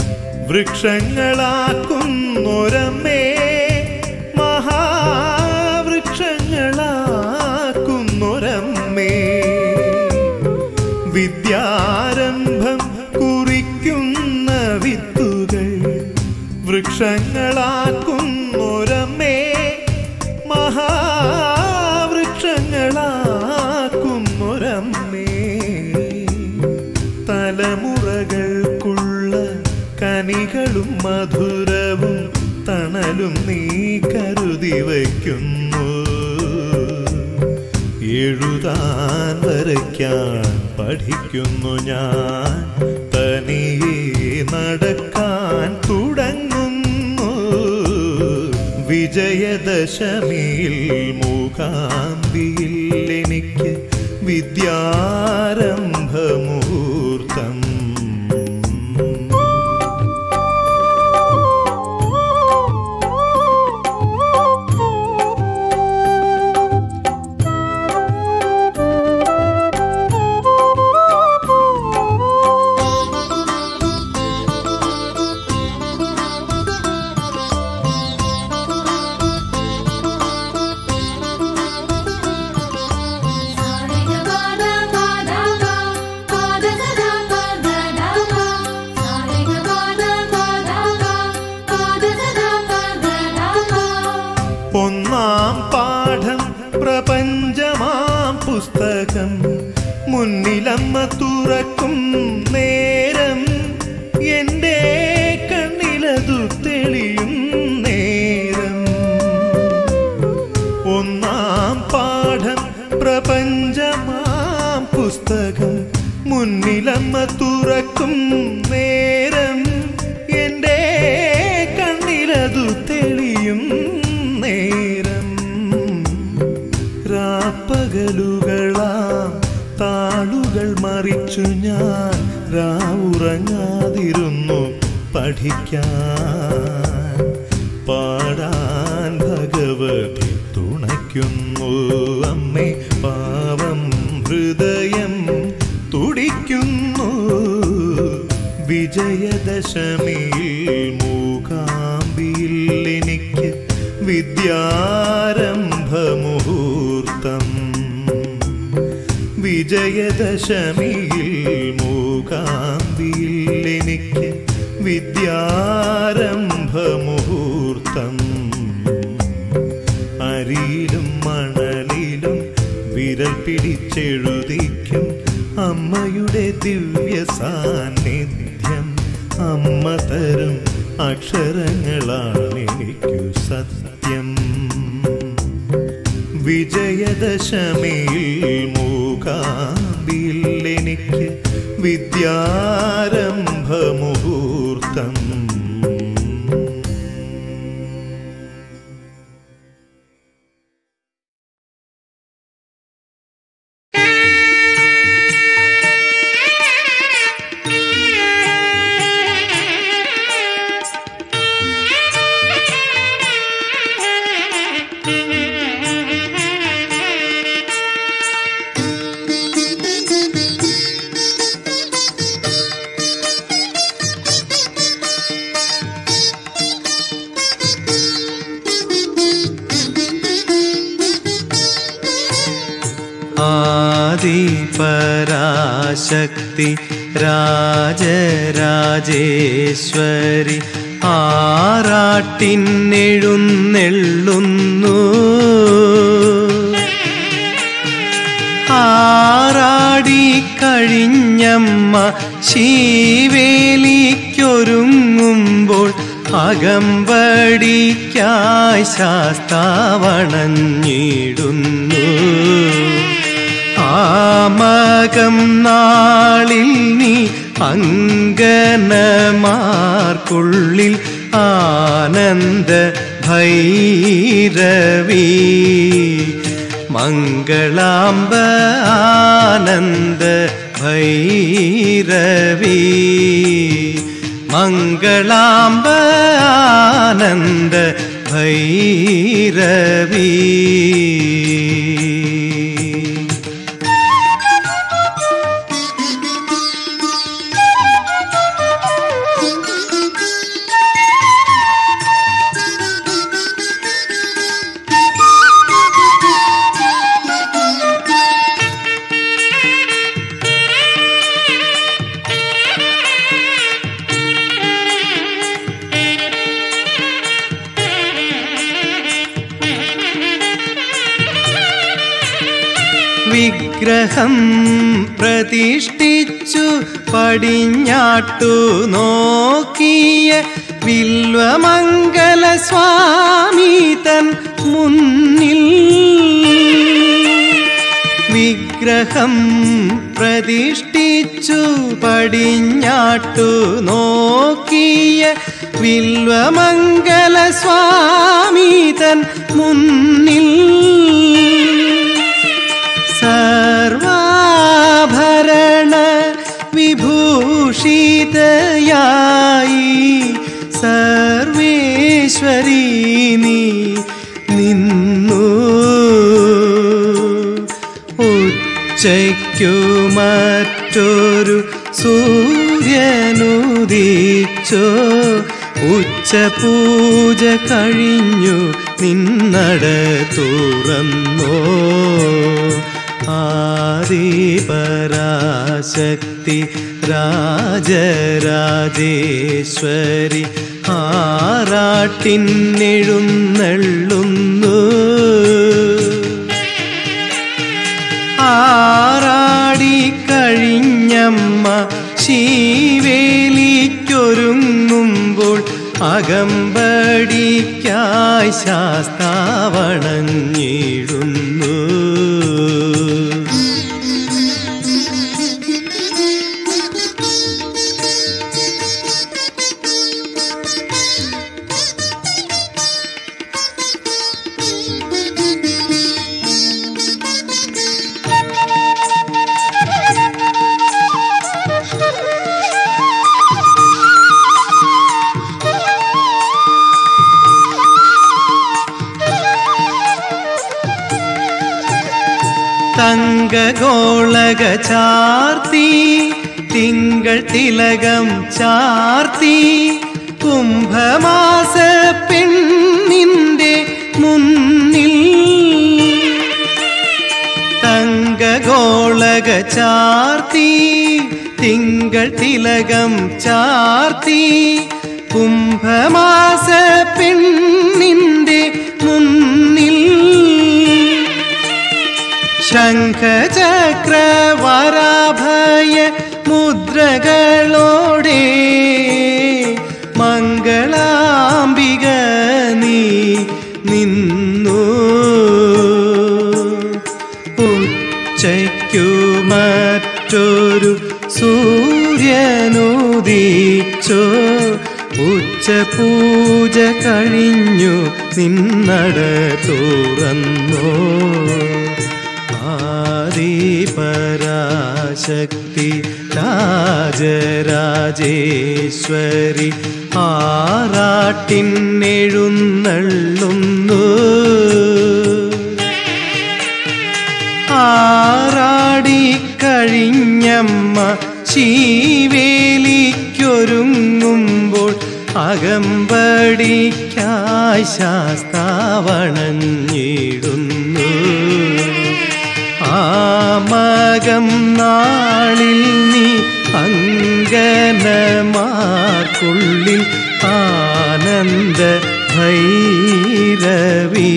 വൃക്ഷങ്ങളാക്കുന്നൊരമ്മേ മഹാവൃക്ഷങ്ങളാക്കുന്നൊരമ്മേ വിദ്യാരംഭം കുറിക്കുന്ന വിത്തുകൾ വൃക്ഷങ്ങളാക്കുന്നൊരമ്മേ മഹാവൃക്ഷങ്ങളാക്കുന്നൊരമ്മേ തലമുറകൾക്കുള്ള കനികളും മധുരവും തണലും നീ കരുതി വയ്ക്കുന്നു എഴുതാൻ വരയ്ക്കാൻ പഠിക്കുന്നു ഞാൻ തനിയെ നടക്കാൻ തുടങ്ങുന്നു വിജയദശമിയിൽ മൂകാംബിയിൽ എനിക്ക് വിദ്യാരംഭമുഹൂർത്തം ഒന്നാം പാഠം പ്രപഞ്ചമാം പുസ്തകം മുന്നിലമ്മ തുറക്കും നേരം എൻ്റെ കണ്ണിലതു തെളിയും നേരം ഒന്നാം പാഠം പ്രപഞ്ചമാം പുസ്തകം മുന്നിലമ്മ തുറക്കും നേരം എൻ്റെ കണ്ണിലതു തെളിയും നേരം രാപ്പകലുകളാം താളുകൾ മറിച്ചു ഞാൻ രാവുറങ്ങാതിരുന്നു പഠിക്കാൻ പാടാൻ ഭഗവതി തുണയ്ക്കുന്നു അമ്മേ പാവം ഹൃദയം തുടിക്കുന്നു വിജയദശമിയിൽ മൂകാംബിയിൽ എനിക്ക് വിദ്യാരംഭമുഹൂർത്തം വിജയദശമിയിൽ മൂകാംബിയിൽ എനിക്ക് വിദ്യാരംഭമുഹൂർത്തം അരിയിലും മണലിലും വിരൽ പിടിച്ചെഴുതിക്കും അമ്മയുടെ ദിവ്യ സാന്നിധ്യം അമ്മ തരും അക്ഷരങ്ങളാണ് എനിക്കു സത്യം വിജയദശമിയിൽ മൂകാംബിയിൽ എനിക്ക് വിദ്യാരംഭമുഹൂർത്തം ആദിപരാശക്തി രാജരാജേശ്വരി ആറാട്ടിനെഴുന്നെള്ളുന്നു ആറാടി കഴിഞ്ഞമ്മ ശീവേലിക്കൊരുങ്ങുമ്പോൾ അകമ്പടിക്കായി ശാസ്താവണഞ്ഞിടുന്നു ആമകം നാളിൽ നീ അങ്കനമാർക്കുള്ളിൽ ആനന്ദ ഭൈരവി മംഗളാംബ ആനന്ദ ഭൈരവി മംഗളാംബ ആനന്ദ ഭൈരവി വിഗ്രഹം പ്രതിഷ്ഠിച്ചു പടിഞ്ഞാട്ടു നോക്കിയ വില്വമംഗല സ്വാമി തൻ മുന്നിൽ വിഗ്രഹം പ്രതിഷ്ഠിച്ചു പടിഞ്ഞാട്ടു നോക്കിയ വില്വമംഗല സ്വാമി തൻ മുന്നിൽ സർവാഭരണ വിഭൂഷിതയായി സർവേശ്വരി നീ നിന്നു ഉച്ചയ്ക്കു മറ്റൊരു സൂര്യനുദിച്ചോ ഉച്ചപൂജ കഴിഞ്ഞു നിന്നട തുറന്നോ ആദിപരാശക്തി രാജരാജേശ്വരി ആറാട്ടിനെഴുന്നള്ളുന്നു ആറാടി കഴിഞ്ഞമ്മ ശീവേലിക്കൊരുങ്ങുമ്പോൾ അകമ്പടിക്കായി ശാസ്താവണഞ്ഞിടുന്നു തങ്കഗോളക ചാർത്തി തിങ്കൾ തിലകം ചാർത്തി കുംഭമാസ പെണ്ണിന്റെ മുന്നിൽ തങ്കഗോളക പുലക ചാർത്തി തിങ്കൾ തിലകം ചാർത്തി കുംഭമാസ പെണ്ണിന്റെ മുന്നിൽ ശംഖചക്രവരാഭയ മുദ്രകളോടെ മംഗളാംബിക നീ നിന്നു ഉച്ചയ്ക്കു മറ്റൊരു സൂര്യനുദിച്ചോ ഉച്ച പൂജ കഴിഞ്ഞു നിന്നട തുറന്നോ ആദിപരാശക്തി രാജരാജേശ്വരി ആറാട്ടിനെഴുന്നള്ളുന്നു ആറാടിക്കഴിഞ്ഞമ്മ ശീവേലിക്കൊരുങ്ങുമ്പോൾ അകമ്പടിക്കായി ശാസ്താവണഞ്ഞിടുന്നു ആമകം നാളിൽ നീ അങ്കനമാർക്കുള്ളിൽ ആനന്ദ ഭൈരവി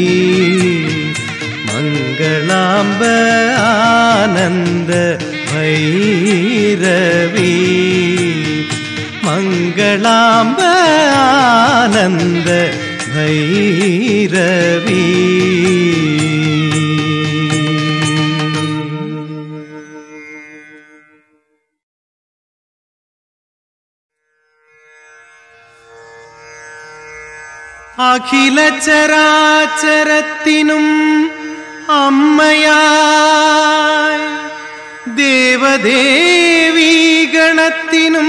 മംഗളാംബ ആനന്ദ ഭൈരവി മംഗളാംബ ആനന്ദ ഭൈരവി അഖില ചരാചരത്തിനും അമ്മയായി ദേവദേവീ ഗണത്തിനും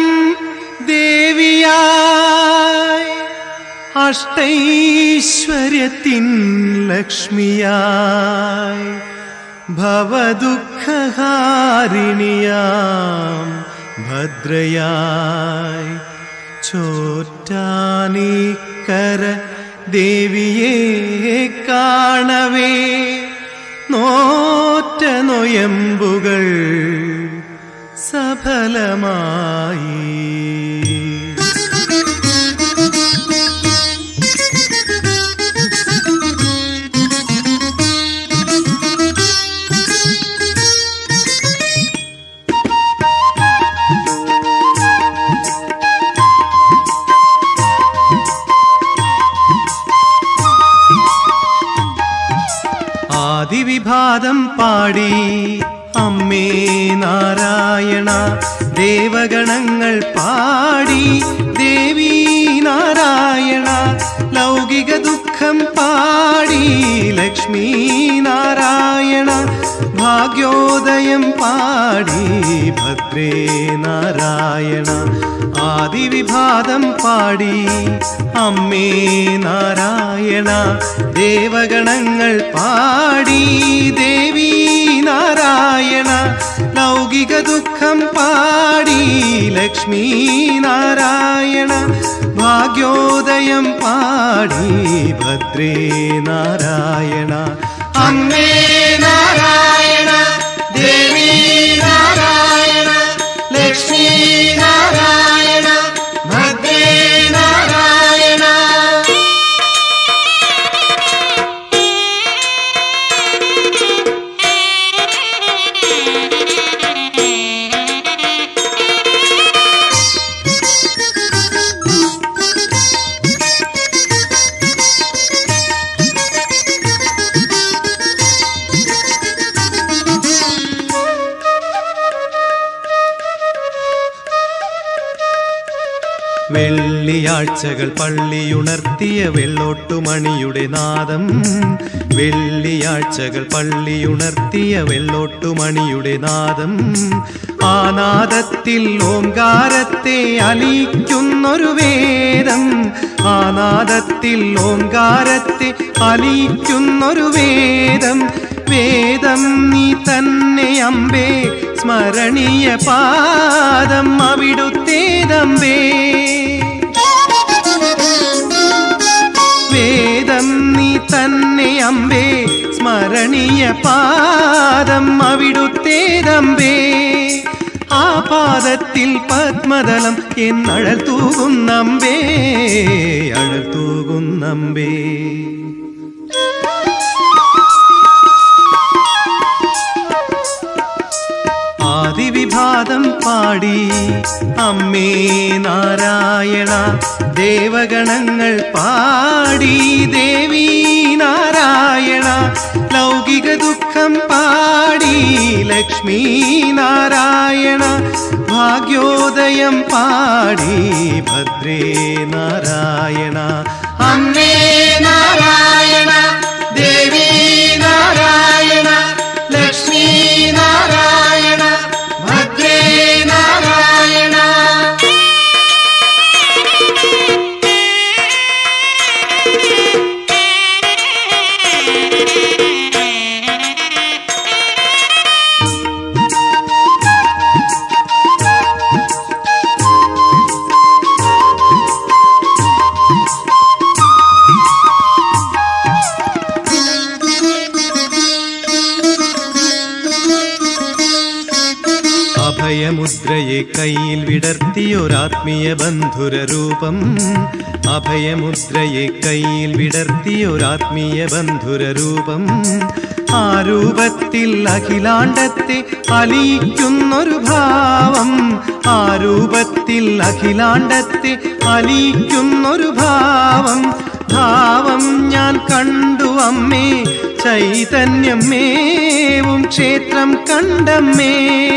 ദേവിയായി അഷ്ടൈശ്വര്യത്തിൻ ലക്ഷ്മിയായി ഭവദുഃഖഹാരിണിയാം ഭദ്രയായി ചോറ്റാനിക്കര ദേവിയെ കാണവേ നോറ്റ നൊയമ്പുകൾ സഫലമായി ആദിവിഭാതം പാടി അമ്മേ നാരായണ ദേവഗണങ്ങൾ പാടി ദേവി നാരായണ ലൗകിക ദുഃഖം പാടി ലക്ഷ്മി നാരായണ ഭാഗ്യോദയം പാടി ഭദ്രേ നാരായണ ആദിവിഭാതം പാടി അമ്മേ നാരായണ ദേവഗണങ്ങൾ പാടി ദേവി നാരായണ ലൗകിക ദുഃഖം പാടി ലക്ഷ്മി നാരായണ ഭാഗ്യോദയം പാടി ഭദ്രേ നാരായണ അമ്മേ നാരായണ ദേവി നാരായണ ലക്ഷ്മി നാരായണ ഭദ്രേ നാരായണ വെള്ളിയാഴ്ചകൾ പള്ളിയുണർത്തിയ വെള്ളോട്ടുമണിയുടെ നാദം വെള്ളിയാഴ്ചകൾ പള്ളിയുണർത്തിയ വെള്ളോട്ടുമണിയുടെ നാദം ആ നാദത്തിൽ ഓംകാരത്തെ അലിക്കുന്നൊരു വേദം ആ നാദത്തിൽ ഓംകാരത്തെ അലിക്കുന്നൊരു വേദം വേദം നീ തന്നെ അമ്പേ സ്മരണീയ പാദം അവിടുത്തേതമ്പേ വേദം നീ തന്നെ അമ്പേ സ്മരണീയ പാദം അവിടുത്തേതമ്പേ ആ പാദത്തിൽ പത്മതലം എന്നഴൽ തൂകുന്നമ്പേ അഴൽ തൂകുന്നമ്പേ ആദിവിഭാതം പാടി അമ്മേ നാരായണ ദേവഗണങ്ങൾ പാടി ദേവി നാരായണ ലൗകിക ദുഃഖം പാടി ലക്ഷ്മി നാരായണ ഭാഗ്യോദയം പാടി ഭദ്രേ നാരായണ അമ്മേ നാരായണ ദേവി നാരായണ ലക്ഷ്മി നാരായണ ഭദ്രേ നാരായണ അഭയമുദ്രയെ കയ്യിൽ വിടർത്തിയൊരാത്മീയ ബന്ധുര രൂപം അഭയമുദ്രയെ കയ്യിൽ വിടർത്തിയൊരാത്മീയ ബന്ധുര രൂപം ആ രൂപത്തിൽ അഖിലാണ്ടത്തെ അലിയിക്കുന്നൊരു ഭാവം ആ രൂപത്തിൽ അഖിലാണ്ടത്തെ അലിയിക്കുന്നൊരു ഭാവം ഭാവം ഞാൻ കണ്ടു അമ്മേ ചൈതന്യം മേവും ക്ഷേത്രം കണ്ടമ്മേ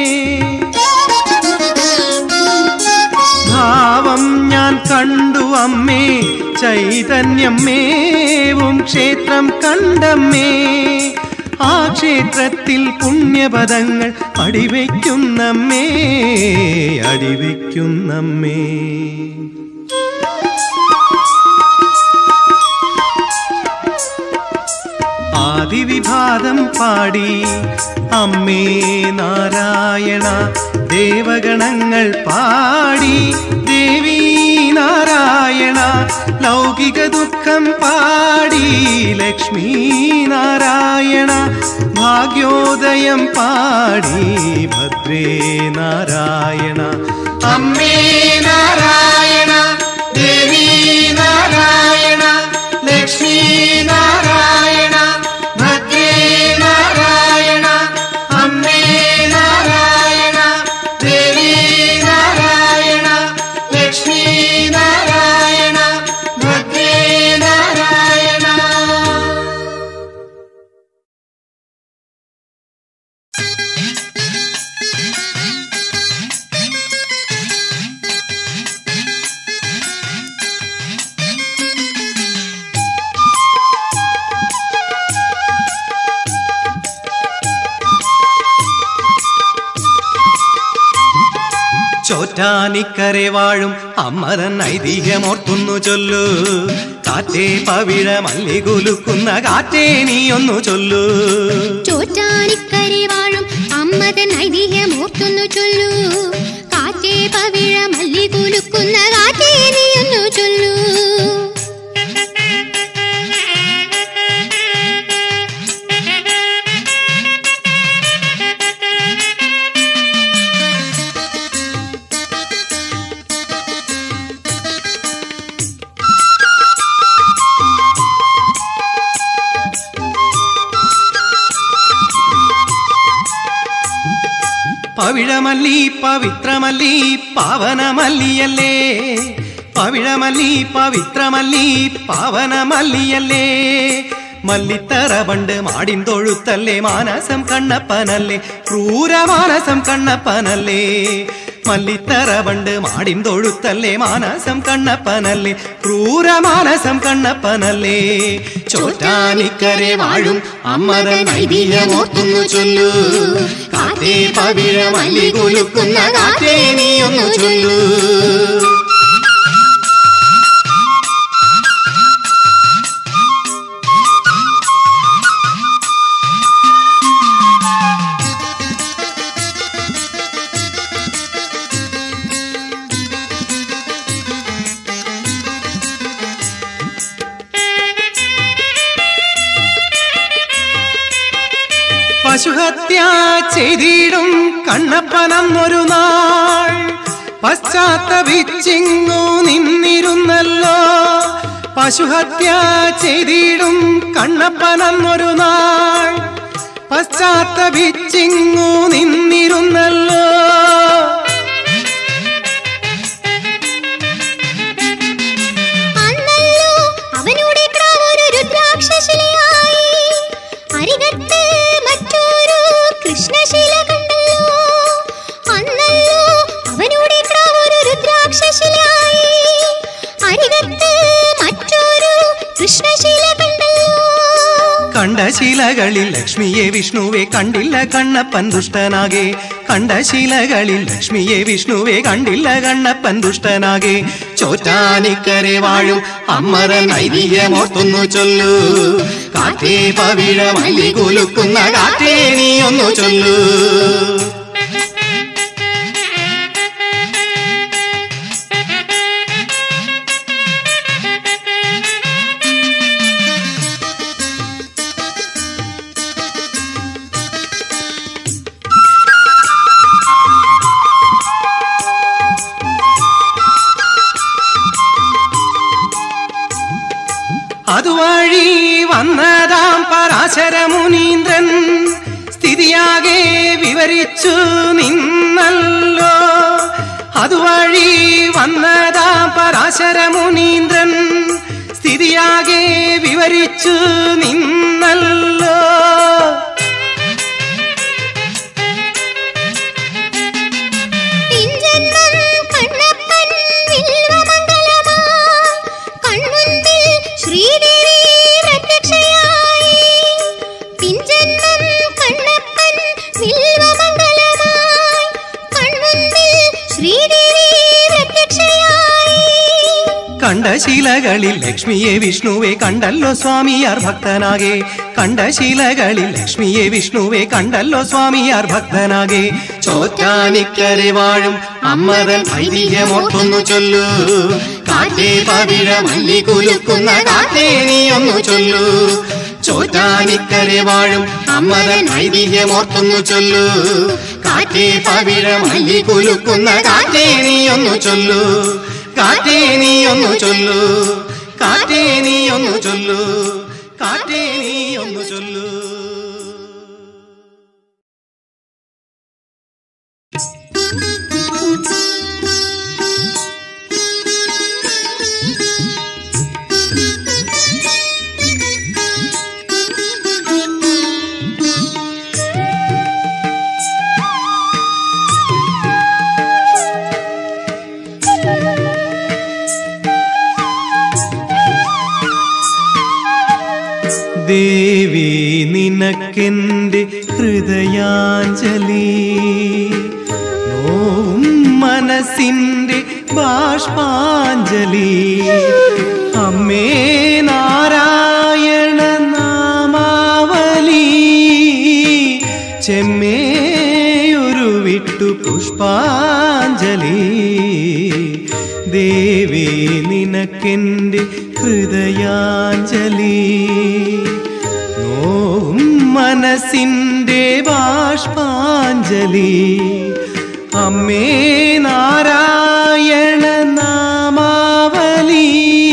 ഭാവം ഞാൻ കണ്ടു അമ്മേ ചൈതന്യം മേവും ക്ഷേത്രം കണ്ടമ്മേ ആ ക്ഷേത്രത്തിൽ പുണ്യപദങ്ങൾ അടിവയ്ക്കുന്നമ്മേ അടിവയ്ക്കുന്നമ്മേ ആദിവിഭാതം പാടി അമ്മേ നാരായണ ദേവഗണങ്ങൾ പാടി ദേവി നാരായണ ലൗകിക ദുഃഖം പാടി ലക്ഷ്മി നാരായണ ഭാഗ്യോദയം പാടി ഭദ്രേ നാരായണ അമ്മേ നാരായണ ദേവി നാരായണ ലക്ഷ്മി നാരായണ ഭദ്രേ നാരായണ അമ്മേ നാരായണ ദേവി നാരായണ ലക്ഷ്മി നാരായണ ഭദ്രേ നാരായണ ചോറ്റാനിക്കരെ വാഴും അമ്മതൻ ഐതിഹ്യമോർത്തുന്നു ചൊല്ലു കാറ്റേ പവിഴ മല്ലികുലുക്കുന്ന കാറ്റേ നീ ഒന്നു ചൊല്ലു ചോറ്റാനിക്കരെ വാഴും അമ്മതൻ ഐതിഹ്യം ഓർത്തുന്നു ചൊല്ലൂ കാറ്റേ പവിഴ മല്ലി കുലുക്കുന്ന കാറ്റേ നീയൊന്നു ചൊല്ലൂ പവിഴമല്ലി പവിത്രമല്ലി പാവനമല്ലിയല്ലേ പവിഴമല്ലി പവിത്രമല്ലി പാവനമല്ലിയല്ലേ മല്ലിത്തറ പണ്ട് മാടിൻ തൊഴുത്തല്ലേ മാനസം കണ്ണപ്പനല്ലേ ക്രൂരമാനസം കണ്ണപ്പനല്ലേ മല്ലിത്തറ പണ്ട് മാടിൻ തൊഴുത്തല്ലേ മാനസം കണ്ണപ്പനല്ലേ ക്രൂരമാനസം കണ്ണപ്പനല്ലേ ചോറ്റാനിക്കരെ വാഴും അമ്മതൻ ഐതിഹ്യമോർത്തുന്നു ചൊല്ലു കാറ്റേ പവിഴ മല്ലി കുലുക്കുന്ന കാറ്റേ നീ ഒന്നു ചൊല്ലു പശുഹത്യ ചെയ്തിടും കണ്ണപ്പനന്നൊരു നാൾ പശ്ചാത്തപിച്ചിങ്ങു നിന്നിരുന്നല്ലോ പശുഹത്യ ചെയ്തിടും കണ്ണപ്പനന്നൊരു നാൾ പശ്ചാത്തപിച്ചിങ്ങു നിന്നിരുന്നല്ലോ അന്നല്ലോ അവനുടെ ക്രാവൊരു രുദ്രാക്ഷശിലയായി അരികത്ത് മറ്റൊരു കൃഷ്ണശില കണ്ടല്ലോ അന്നല്ലോ അവനുടെ ക്രാവൊരു രുദ്രാക്ഷശിലയായി അരികത്ത് മറ്റൊരു കൃഷ്ണശില കണ്ടല്ലോ കണ്ട ശിലകളിൽ ലക്ഷ്മിയെ വിഷ്ണുവെ കണ്ടില്ല കണ്ണപ്പൻ ദുഷ്ടനാകെ കണ്ട ശിലകളിൽ ലക്ഷ്മിയെ വിഷ്ണുവെ കണ്ടില്ല കണ്ണപ്പൻ ദുഷ്ടനാകെ ചോറ്റാനിക്കരെ വാഴും അമ്മരൻ ഐതിഹ്യമോർത്തൊന്നു ചൊല്ലൂ കാറ്റേ പവിഴ മല്ലി കുലുക്കുന്ന കാറ്റേ നീ ഒന്നു ചൊല്ലൂ അതുവഴി വന്നതാം പരാശര മുനീന്ദ്രൻ സ്ഥിതിയാകെ വിവരിച്ചു നിന്നല്ലോ അതുവഴി വന്നതാം പരാശര മുനീന്ദ്രൻ സ്ഥിതിയാകെ വിവരിച്ചു നിന്നല്ലോ പിഞ്ചന്മം കണ്ണപ്പൻ വിൽവമംഗലമായി കൺമുൻപിൽ ശ്രീദേവി പ്രത്യക്ഷയായി പിഞ്ചന്മം കണ്ണപ്പൻ വിൽവമംഗലമായി കൺമുൻപിൽ ശ്രീദേവി പ്രത്യക്ഷയായി കണ്ട ശീലകളിൽ ലക്ഷ്മിയെ വിഷ്ണുവെ കണ്ടല്ലോ സ്വാമിയാർ ഭക്തനാകെ കണ്ട ശീലകളിൽ ലക്ഷ്മിയെ വിഷ്ണുവെ കണ്ടല്ലോ സ്വാമിയാർ ഭക്തനാകെ ചോറ്റാനിക്കരെ വാഴും അമ്മതൻ ഐതിഹ്യമോർത്തൊന്നു ചൊല്ലൂ കാറ്റേ പവിഴ മല്ലി കുലുക്കുന്ന കാറ്റേ നീ ഒന്നു ചൊല്ലൂ ചോറ്റാനിക്കരെ വാഴും അമ്മതൻ ഐതിഹ്യമോർത്തൊന്നു ചൊല്ലൂ കാറ്റേ പവിഴ മല്ലി കുലുക്കുന്ന കാറ്റേ നീ ഒന്നു ചൊല്ലൂ കാറ്റേ നീ ഒന്നു ചൊല്ലൂ കാറ്റേ നീ ഒന്നു ചൊല്ലൂ കാറ്റേ നീ ഒന്നു ചൊല്ലൂ ദേവി നിനക്കെന്റെ ഹൃദയാഞ്ജലി നോവും മനസ്സിന്റെ ബാഷ്പാഞ്ജലി അമ്മേ നാരായണ നാമാവലി ചെമ്മേയൊരു വിട്ടു പുഷ്പാഞ്ജലി ദേവി നിനക്കെന്റെ ഹൃദയാഞ്ജലി നോവും മനസ്സിന്റെ ബാഷ്പാഞ്ജലി അമ്മേ നാരായണ നാമാവലി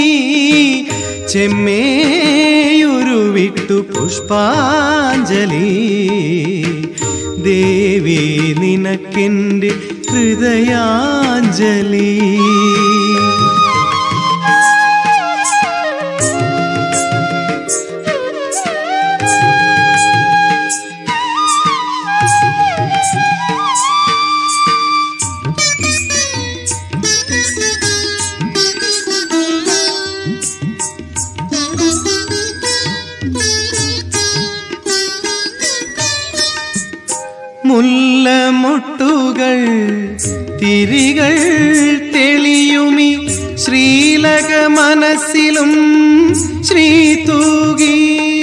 ചെമ്മേയൊരു വിട്ടു പുഷ്പാഞ്ജലി ദേവി നിനക്കെന്റെ ഹൃദയാഞ്ജലി മുല്ലമൊട്ടുകൾ തിരികൾ തെളിയുമി ശ്രീലക മനസ്സിലും ശ്രീ തൂകി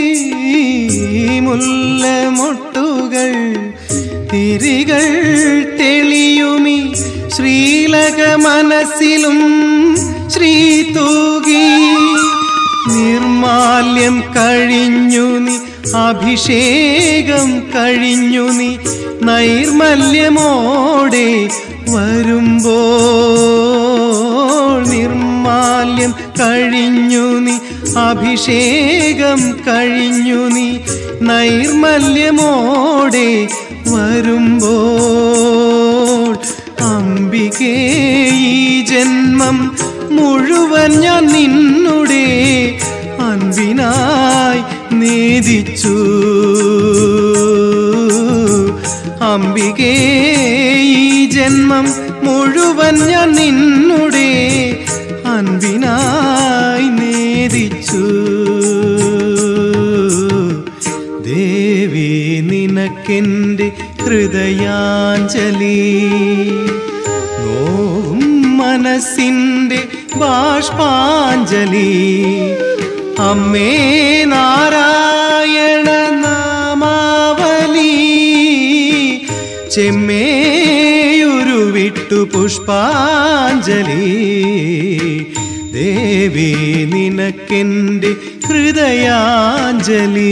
മുല്ലമൊട്ടുകൾ തിരികൾ തെളിയുമി ശ്രീലക മനസ്സിലും ശ്രീ തൂകി നിർമാല്യം കഴിഞ്ഞു നീ അഭിഷേകം കഴിഞ്ഞു നീ നൈർമല്യമോടെ വരുമ്പോൾ നിർമാല്യം കഴിഞ്ഞു നീ അഭിഷേകം കഴിഞ്ഞു നീ നൈർമല്യമോടെ വരുമ്പോൾ അംബികേ ഈ ജന്മം മുഴുവൻ ഞാൻ നിന്നുടെ അൻപിനായി നേദിച്ചു അംബികേ ഈ ജന്മം മുഴുവൻ ഞാൻ നിന്നുടെ അൻപിനായി നേദിച്ചു ദേവി നിനക്കെൻ്റെ ഹൃദയാഞ്ജലി നോവും മനസ്സിൻ്റെ ബാഷ്പാഞ്ജലി അമ്മേ നാരായണ നാമാവലി ചെമ്മേയൊരു വിട്ടു പുഷ്പാഞ്ജലി ദേവി നിനക്കെൻ്റെ ഹൃദയാഞ്ജലി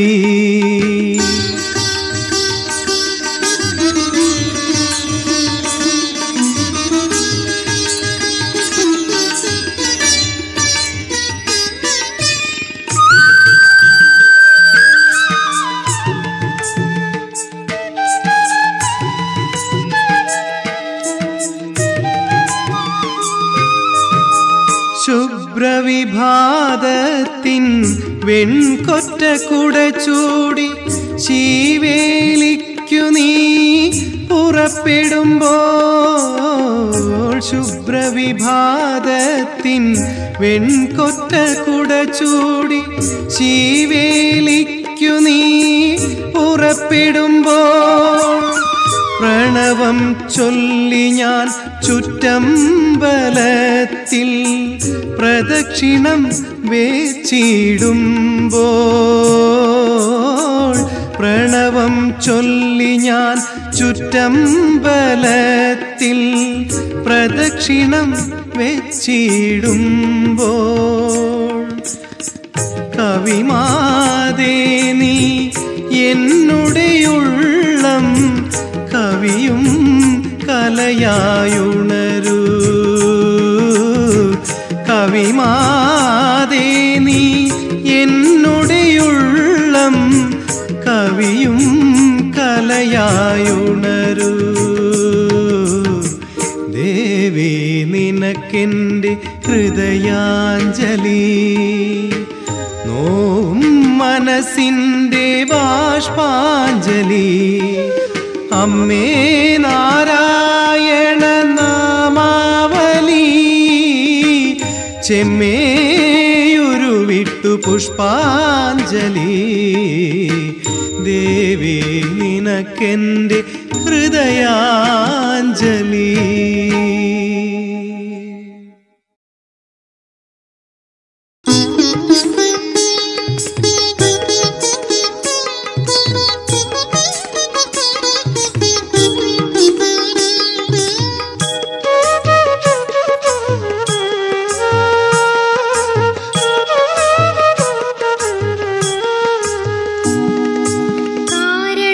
ശുഭ്രവിഭാതത്തിൻ വെൺകൊറ്റ കുട ചൂടി ശീവേലിക്കു നീ പുറപ്പെടുമ്പോൾ ശുഭ്രവിഭാതത്തിൻ വെൺകൊറ്റ കുട ചൂടി ശീവേലിക്കു നീ പുറപ്പെടുമ്പോൾ പ്രണവം ചൊല്ലി ഞാൻ ചുറ്റമ്പലത്തിൽ പ്രദക്ഷിണം വേച്ചിടുമ്പോൾ പ്രണവം ചൊല്ലി ഞാൻ ചുറ്റമ്പലത്തിൽ പ്രദക്ഷിണം വെച്ചിടുമ്പോൾ കവിമാതേ നീ എന്നുടെയുള്ളം കവിയും കലയായുണരൂ കവിമാതേ നീ എന്നുടെയുള്ളം കവിയും കലയായുണരൂ ദേവി നിനക്കെൻ്റെ ഹൃദയാഞ്ജലി നോവും മനസ്സിൻ്റെ ബാഷ്പാഞ്ജലി അമ്മേ നാരായണ നാമാവലി ചെമ്മേയൊരു വിട്ടു പുഷ്പാഞ്ജലി ദേവി നിനക്കെൻ്റെ ഹൃദയാഞ്ജലി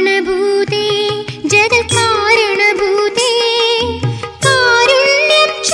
കാരണഭൂതേ ജഗത്കാരണഭൂതേ കാരുണ്യം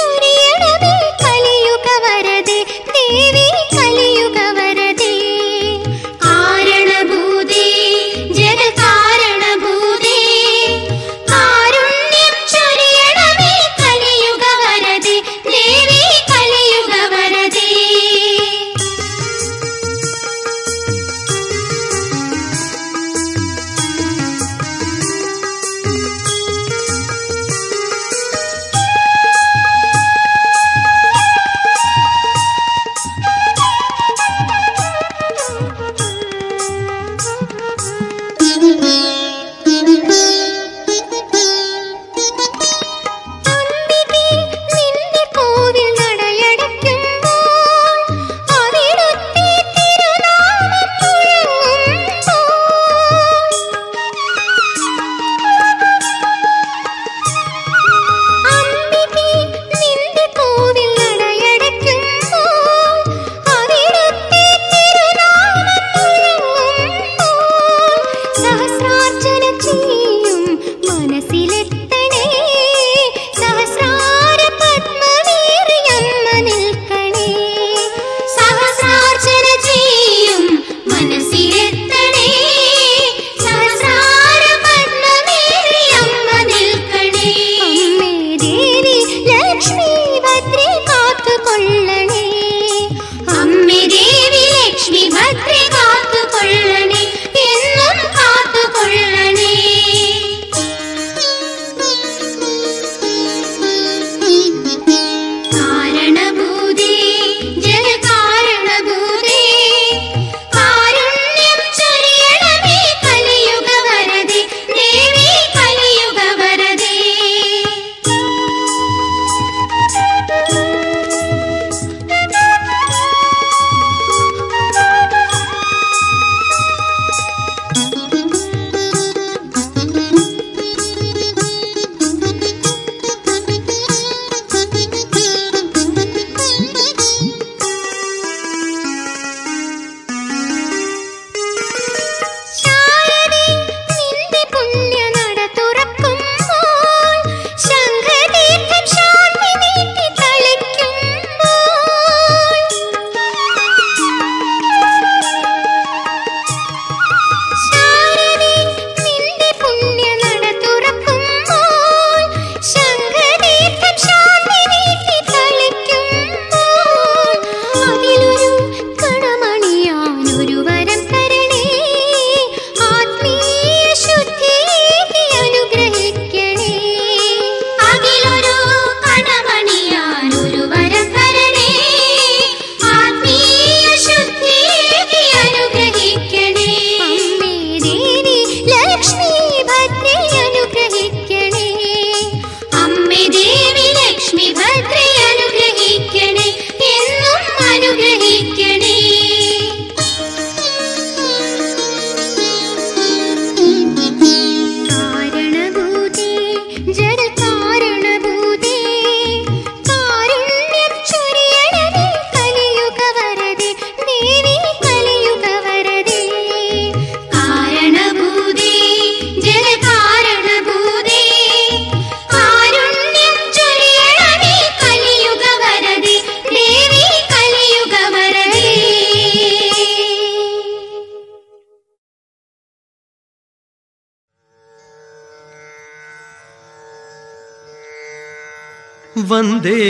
വന്ദേ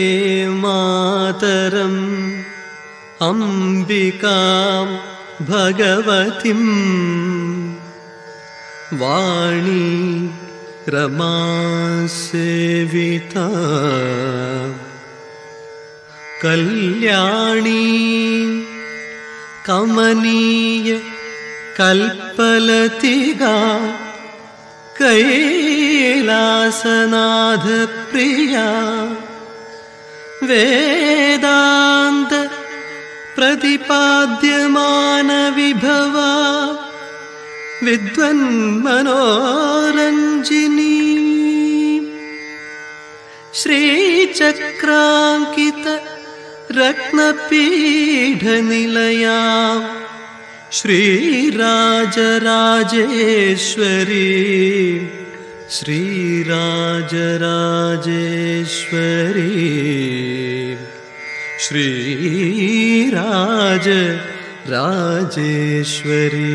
മാതരം അംബികാം ഭഗവതിം വാണി രമാസേവിത കല്യാണി കമനീയ കൽപ്പലതിക കൈലാസനാഥ പ്രിയ വേദാന്ത പ്രതിപാദ്യമാന വിഭവ വിദ്വന്മനോരഞ്ജിനി ശ്രീചക്രാങ്കിത രത്നപീഠനിലയാ ശ്രീരാജരാജേശ്വരി ശ്രീരാജരാജേശ്വരി ശ്രീരാജ രാജേശ്വരി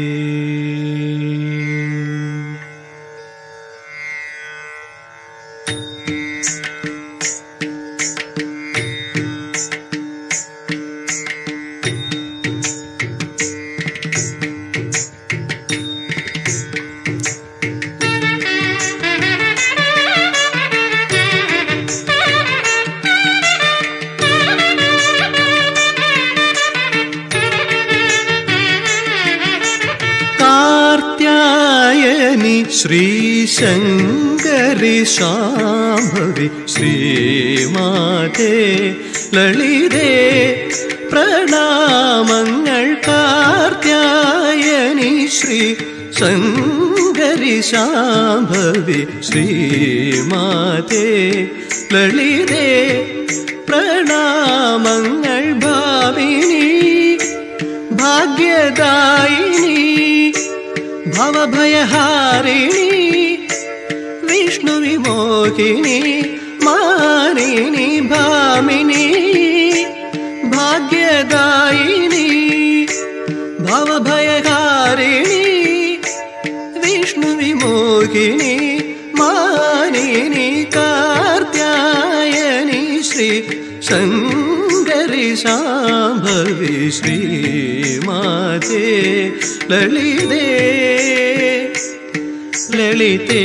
കാർത്യായനി ശ്രീശങ്കരി ശാംഭവി ശ്രീമാതേ ലളിതേ പ്രണാമങ്ങൾ കാർത്യായനി ശ്രീ ശങ്കരി ശാംഭവി ശ്രീമാതേ ലളിതേ പ്രണാമങ്ങൾ ഭാവിനി ഭാഗ്യദായിനി ഭവഭയഹാരിണി വിഷ്ണുവിമോഹിനി മാനിനി ഭാമിനി ഭാഗ്യദായിനി ഭവഭയഹാരിണി വിഷ്ണുവിമോഹിനി മാനിനി കാർത്യായനി ശ്രീ ശങ്കരി ശാംഭവി ശ്രീമാതേ ലളിതേ ലളിതേ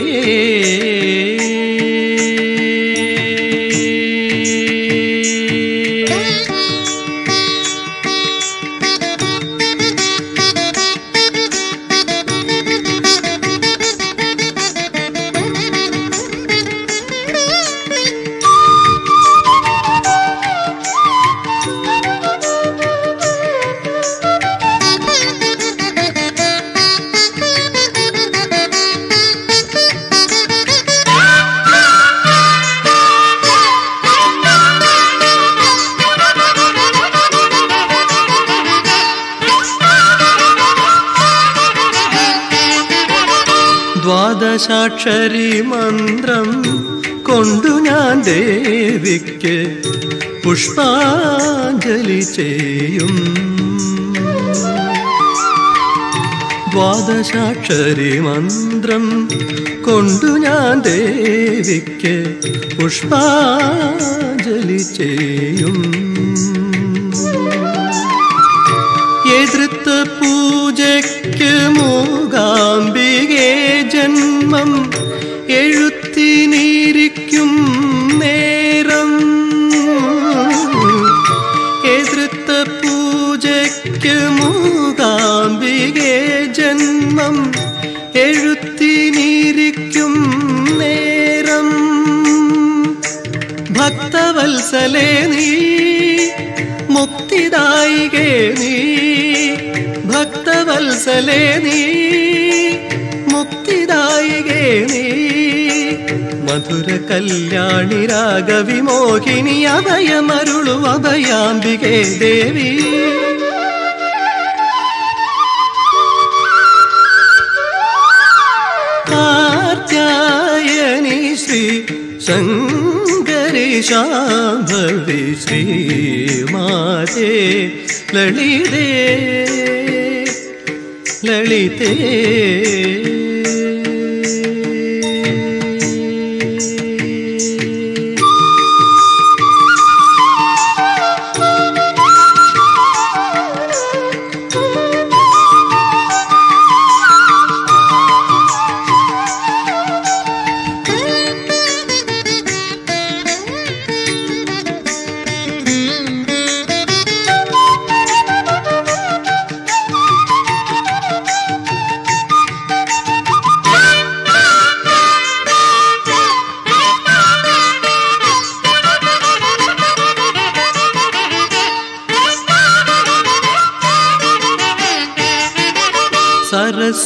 ദ്വാദശാക്ഷരി മന്ത്രം കൊണ്ടു ഞാൻ ദേവിക്ക് പുഷ്പാഞ്ജലി ചെയ്യും ദ്വാദശാക്ഷരി മന്ത്രം കൊണ്ടു ഞാൻ ദേവിക്ക് പുഷ്പാഞ്ജലി ചെയ്യും എതിർത്ത പൂജയ്ക്ക് മൂകാംബികെ ജന്മം എഴുത്തിനിരിക്കും നേരം എതിർത്ത പൂജയ്ക്ക് മൂകാംബികെ ജന്മം എഴുത്തിനിരിക്കും നേരം ഭക്തവത്സലേ നീ മുക്തിദായികേ നീ ഭക്തവത്സലേ നീ മുക്തിദായികേ നീ മധുര കല്യാണി രാഗവിമോഹിനി അഭയമരുളു അഭയാംബികേ ദേവി കാർത്യായനി ശ്രീ ശങ്കരി ശാംഭവി ശ്രീമാതേ ലളിതേ ലളിതേ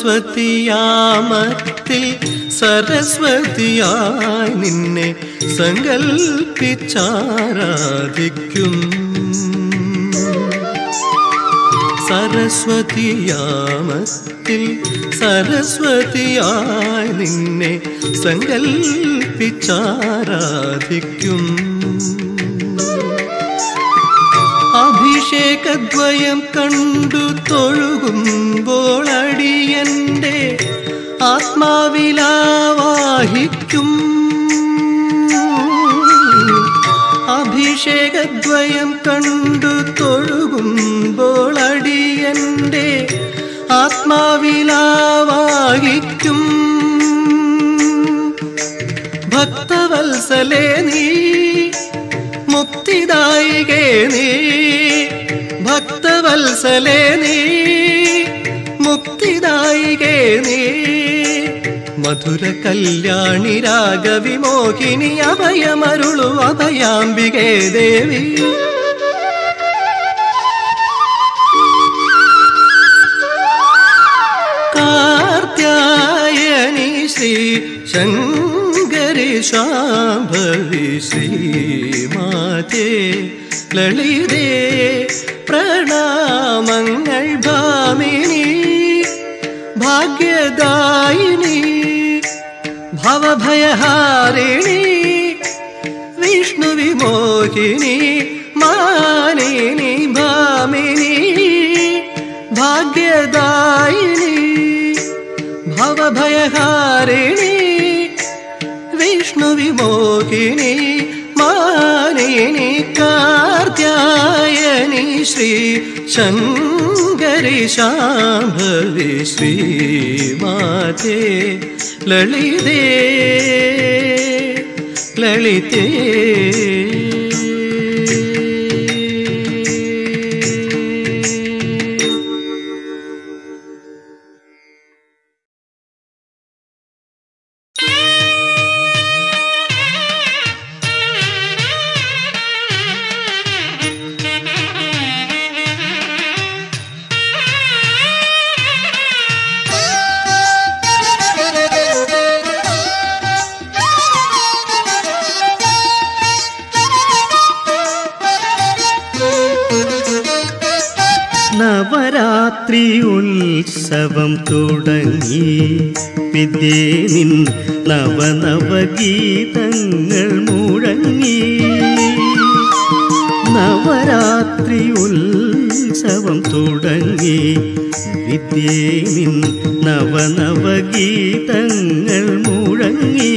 സരസ്വതിയാമത്തിൽ സരസ്വതിയായി നിന്നെ സങ്കൽപ്പിച്ചാരാധിക്കും സരസ്വതിയാമത്തിൽ സരസ്വതിയായി നിന്നെ സങ്കൽപ്പിച്ചാരാധിക്കും അഭിഷേകദ്വയം കണ്ടു തൊഴുകുമ്പോൾ അടിയന്റെ ആത്മാവിലാവാഹിക്കും അഭിഷേകദ്വയം കണ്ടു തൊഴുകുമ്പോൾ അടിയന്റെ ആത്മാവിലാവാഹിക്കും ഭക്തവത്സലേ നീ മുക്തിദായികേ നീ ഭക്തവത്സലേ നീ മുക്തിദായികേ നീ മധുര കല്യാണി രാഗവിമോഹിനി അഭയമരുളു അഭയാംബികേ ദേവി കാർത്യായനി ശ്രീ ശങ്കരി ശാംഭവി ശ്രീമാതേ ലളിതേ പ്രണാമങ്ങൾ ഭാമിനി ഭാഗ്യദായിനി ഭവഭയഹാരിണി വിഷ്ണു വിമോഹിനി മാനിനി ഭാമിനി ഭാഗ്യദായിനി ഭവഭയഹാരിണി വിഷ്ണു വിമോഹിനി മാനിനി കാർത്യായനി ശ്രീ ശങ്കരി ശാംഭവി ശ്രീമാതേ ലളിതേ ലളിതേ നവരാത്രി ഉത്സവം തുടങ്ങി വിദ്യേ നിൻ നവനവഗീതങ്ങൾ മുഴങ്ങി നവരാത്രി ഉത്സവം തുടങ്ങി വിദ്യേ നിൻ നവനവഗീതങ്ങൾ മുഴങ്ങി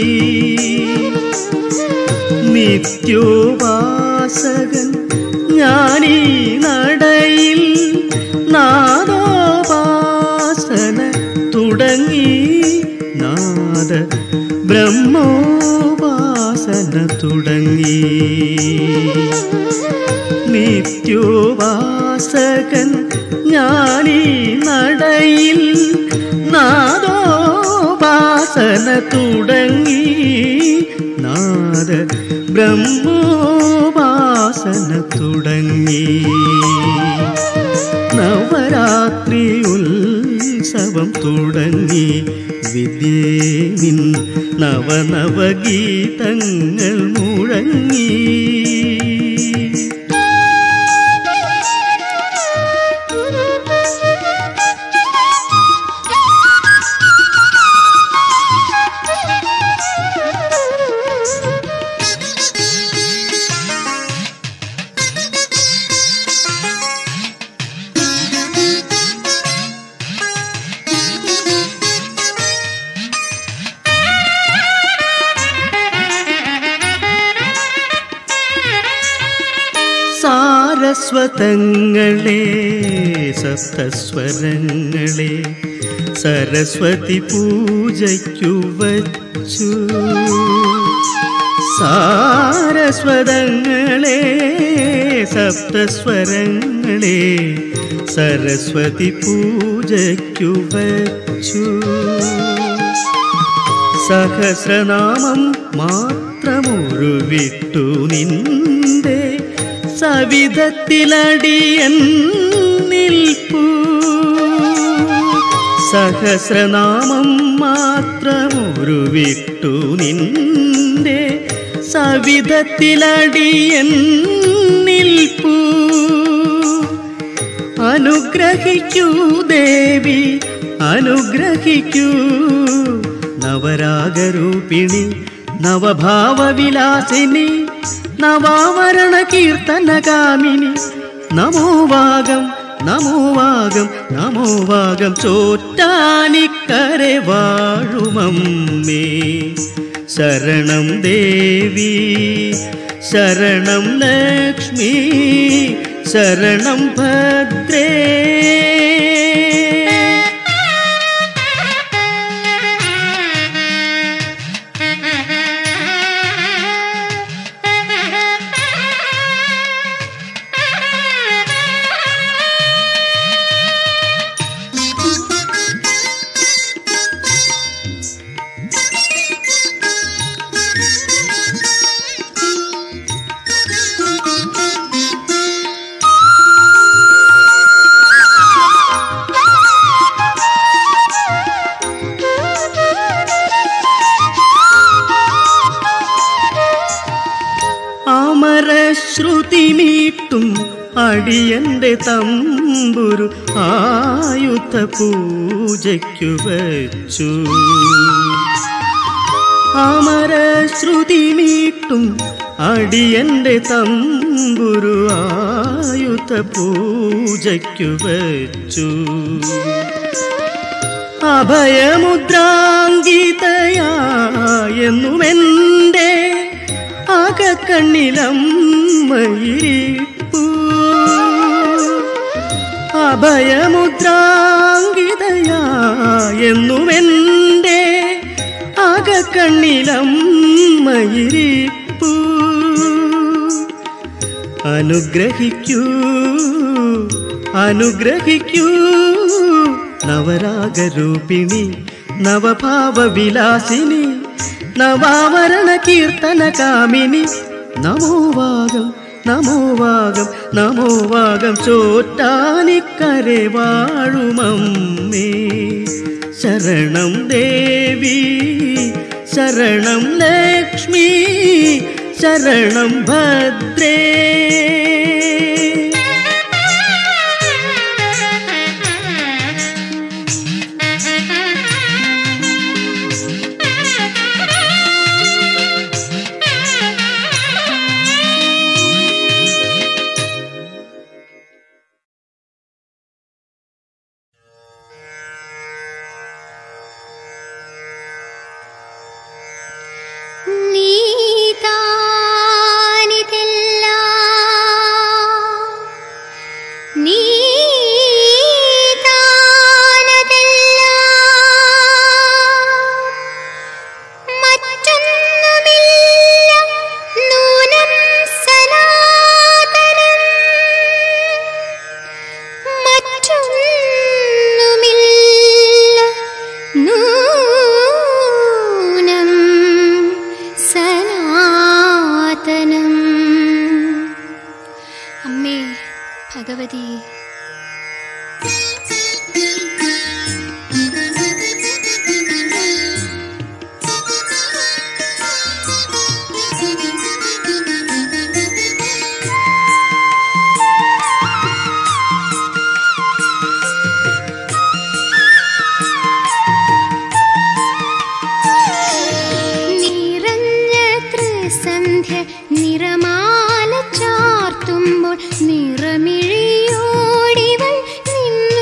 നിത്യോപാസകൻ ഞാനീ നടയിൽ നാദോപാസന തുടങ്ങി നാദ ബ്രഹ്മോപാസന തുടങ്ങി നിത്യോപാസകൻ ഞാനീ നടയിൽ നാദോപാസന തുടങ്ങി നാദ ബ്രഹ്മോപാസന തുടങ്ങി നവരാത്രി ഉത്സവം തുടങ്ങി വിദ്യേ നിൻ നവനവഗീതങ്ങൾ മുഴങ്ങി സാരസ്വതങ്ങളെ സപ്തസ്വരങ്ങളെ സരസ്വതി പൂജയ്ക്കു വച്ചു സാരസ്വതങ്ങളെ സപ്തസ്വരങ്ങളെ സരസ്വതി പൂജയ്ക്കു വച്ചു സഹസ്രനാമം മാത്രമൊരു വിട്ടു നിന്റെ സവിധത്തിലടിയൻ നിൽപ്പൂ സഹസ്രനാമം മാത്രമൊരു വിട്ടു നിന്റെ സവിധത്തിലടിയൻ നിൽപ്പൂ അനുഗ്രഹിക്കൂ ദേവി അനുഗ്രഹിക്കൂ നവരാഗരൂപിണി നവഭാവവിലാസിനി നവാവരണ കീർത്തനകാമിനി നമോവാകം നമോവാകം നമോവാകം ചോറ്റാനിക്കരെ വാഴുമമ്മേ ശരണം ദേവി ശരണം ലക്ഷ്മി ശരണം ഭദ്രേ അമരശ്രുതി മീട്ടും അടിയന്റെ തമ്പുരു ആയുധ പൂജയ്ക്കു വച്ചു അമരശ്രുതി മീട്ടും അടിയന്റെ തമ്പുരു ആയുധ പൂജയ്ക്കു വച്ചു അഭയമുദ്രാങ്കിതയായെന്നുമെൻ്റെ അകക്കണ്ണിലമ്മയിരിപ്പൂ അഭയമുദ്രാങ്കിതയായെന്നുമെൻ്റെ അകക്കണ്ണിലമ്മയിരിപ്പൂ അനുഗ്രഹിക്കൂ അനുഗ്രഹിക്കൂ നവരാഗരൂപിണി നവഭാവവിലാസിനി നവാവരണ കീർത്തന കാമിനി നമോവാകം നമോവാകം നമോവാകം ചോറ്റാനിക്കരെ വാഴുമമ്മേ ശരണം ദേവി ശരണം ലക്ഷ്മി ശരണം ഭദ്രേ നീതാനിതെല്ലാം നീതാനതെല്ലാം മറ്റൊന്നുമില്ല നൂനം സനാതനം മറ്റൊന്നുമില്ല നൂനം സനാതനം അമ്മേ ഭഗവതി നിറഞ്ഞ ത്രിസന്ധ്യ നിറമാല ചാർത്തുമ്പോൾ നിറമിഴിയോടിവൾ നിന്നു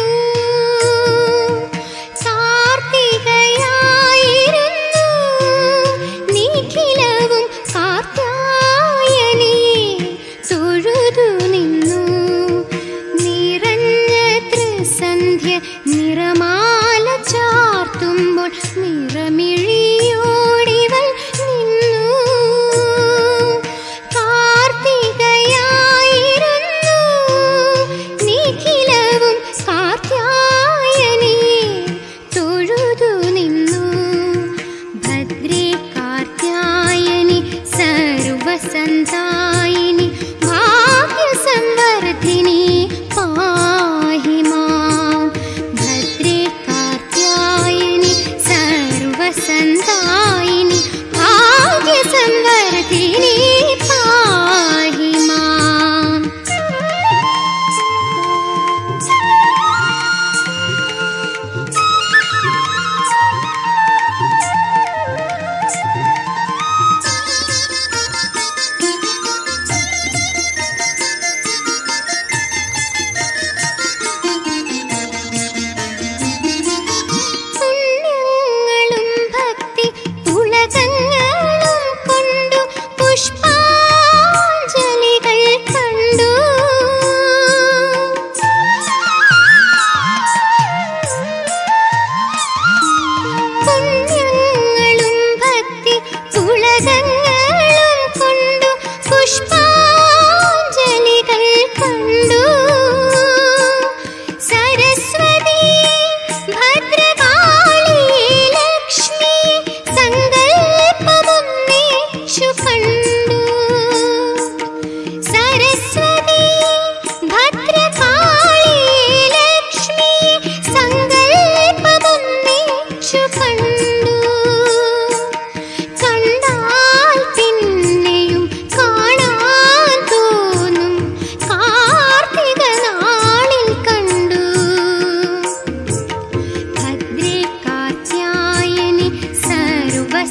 കാർത്തികയായിരുന്നു നിഖിലവും കാർത്യായനിയെ തൊഴുതു നിന്നു നിറഞ്ഞ ത്രിസന്ധ്യ നിറമാല ചാർത്തുമ്പോൾ നിറമിഴിയോടിവൾ നിന്നു കാർത്തികയായിരുന്നു നിഖിലവും കാർത്യായനിയെ തൊഴുതു നിന്നു ഭദ്രേ കാർത്യായനി സർവസന്തായിനി ഭാഗ്യസംവർദ്ധിനി പാഹി മാം ഭദ്രേ കാർത്യായനി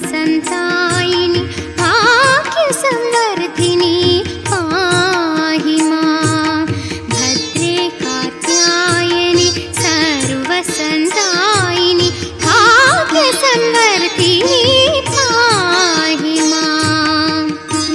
സർവസന്തായിനി ഭാഗ്യസംവർദ്ധിനി പാഹി മാം ഭദ്രേ കാത്യായനി സർവസന്തായിനി ഭാഗ്യസംവർദ്ധിനി പാഹി മാം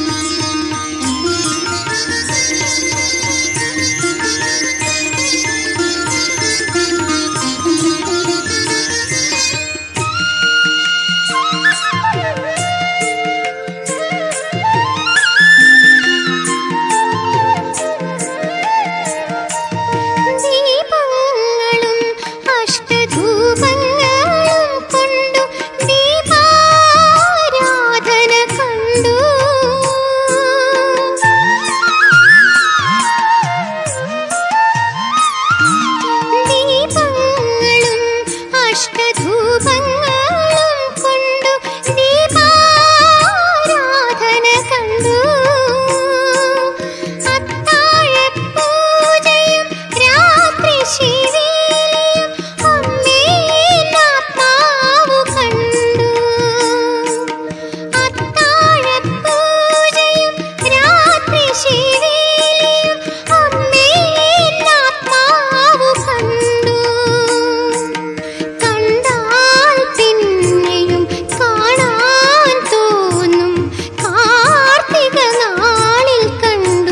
ദീപങ്ങളും അഷ്ടധൂപങ്ങളും കൊണ്ടു ദീപാരാധന കണ്ടു ദീപങ്ങളും അഷ്ടധൂപങ്ങളും കൊണ്ടു ദീപാരാധന കണ്ടു അത്താഴപ്പൂജയും രാത്രി ശിവേലിയും അമ്മേ ആത്മാവു കണ്ടു അത്താഴപ്പൂജയും രാത്രി ശിവേലിയും അമ്മേ ആത്മാവു കണ്ടു കണ്ടാൽ പിന്നെയും കാണാൻ തോന്നും കാർത്തിക നാളിൽ കണ്ടു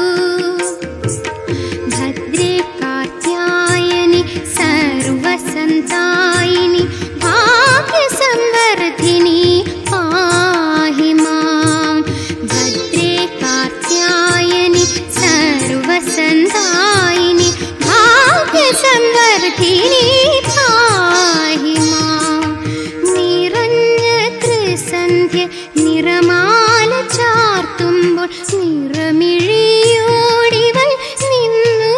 ഭദ്രേ കാത്യായനി സർവസന്തായിനി ഭാഗ്യസംവർദ്ധിനി പാഹി മാം ഭദ്രേ കാത്യായനി സർവസന്തായിനി ഭാഗ്യസംവർദ്ധിനി പാഹി മാം നിറഞ്ഞ ത്രിസന്ധ്യ നിറമാല ചാർത്തുമ്പോൾ നിറമിഴിയോടിവൾ നിന്നു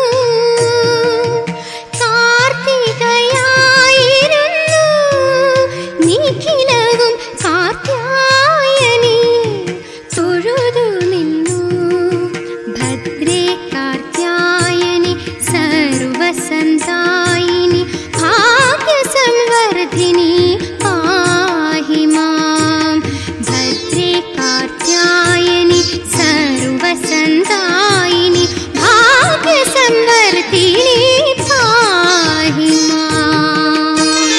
കാർത്തികയായിരുന്നു നിഖിലവും കാർത്യായനി തൊഴുതു നിന്നു ഭദ്രേ കാർത്യായനി സർവസന്തായിനി ഭാഗ്യസംവർദ്ധിനി പാഹി മാം ഭദ്രേ കാർത്യായനി സർവസന്തായിനി ഭാഗ്യസംവർദ്ധിനി പാഹി മാം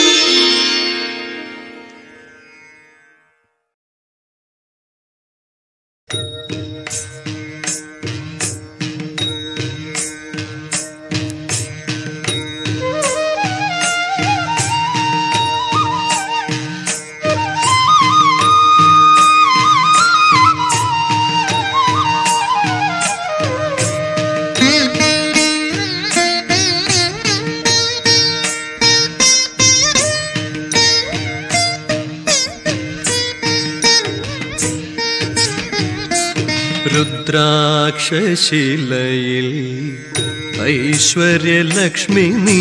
രുദ്രാക്ഷശിലയിൽ ഐശ്വര്യലക്ഷ്മി നീ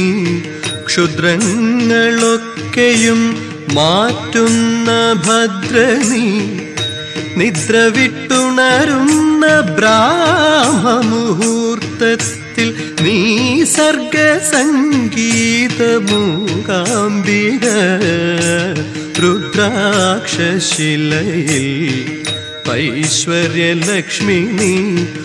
ക്ഷുദ്രങ്ങളൊക്കെയും മാറ്റുന്ന ഭദ്രനീ നിദ്ര വിട്ടുണരുന്ന ബ്രാഹ്മമുഹൂർത്തത്തിൽ നീ സർഗസംഗീതമൂകാംബിക രുദ്രാക്ഷശിലയിൽ ഐശ്വര്യലക്ഷ്മി നീ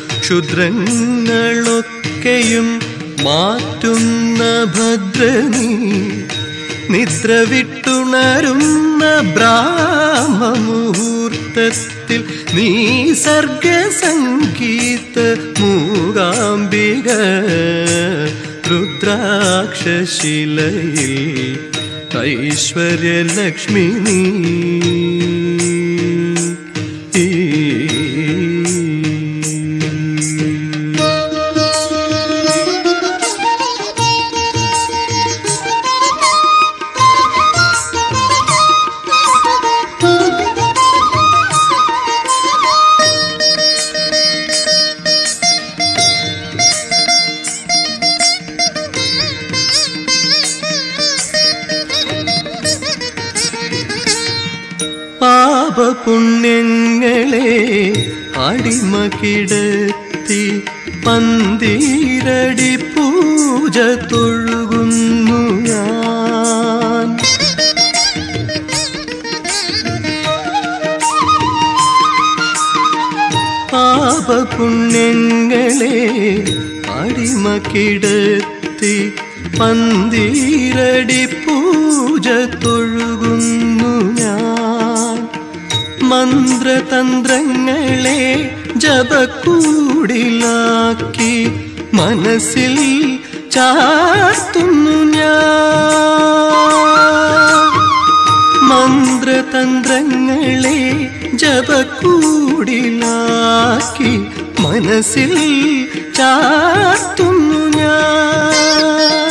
ക്ഷുദ്രങ്ങളൊക്കെയും മാറ്റുന്ന ഭദ്രനീ നിദ്ര വിട്ടുണരുന്ന ബ്രാഹ്മമുഹൂർത്തത്തിൽ നീ സർഗസംഗീത മൂകാംബിക രുദ്രാക്ഷശിലയിൽ ഐശ്വര്യലക്ഷ്മി നീ പാപപുണ്യങ്ങളെ അടിമ കിടത്തി പന്തീരടി പൂജ തൊഴുകുന്നു ഞാൻ പാപപുണ്യങ്ങളെ അടിമക്കിടത്തി പന്തീരടി പൂജ തൊഴുകുന്നു ഞാൻ മന്ത്രതന്ത്രങ്ങളെ ജപക്കൂടിലാക്കി മനസ്സിൽ ചാർത്തുന്നു ഞാൻ മന്ത്രതന്ത്രങ്ങളെ ജപക്കൂടിലാക്കി മനസ്സിൽ ചാർത്തുന്നു ഞാൻ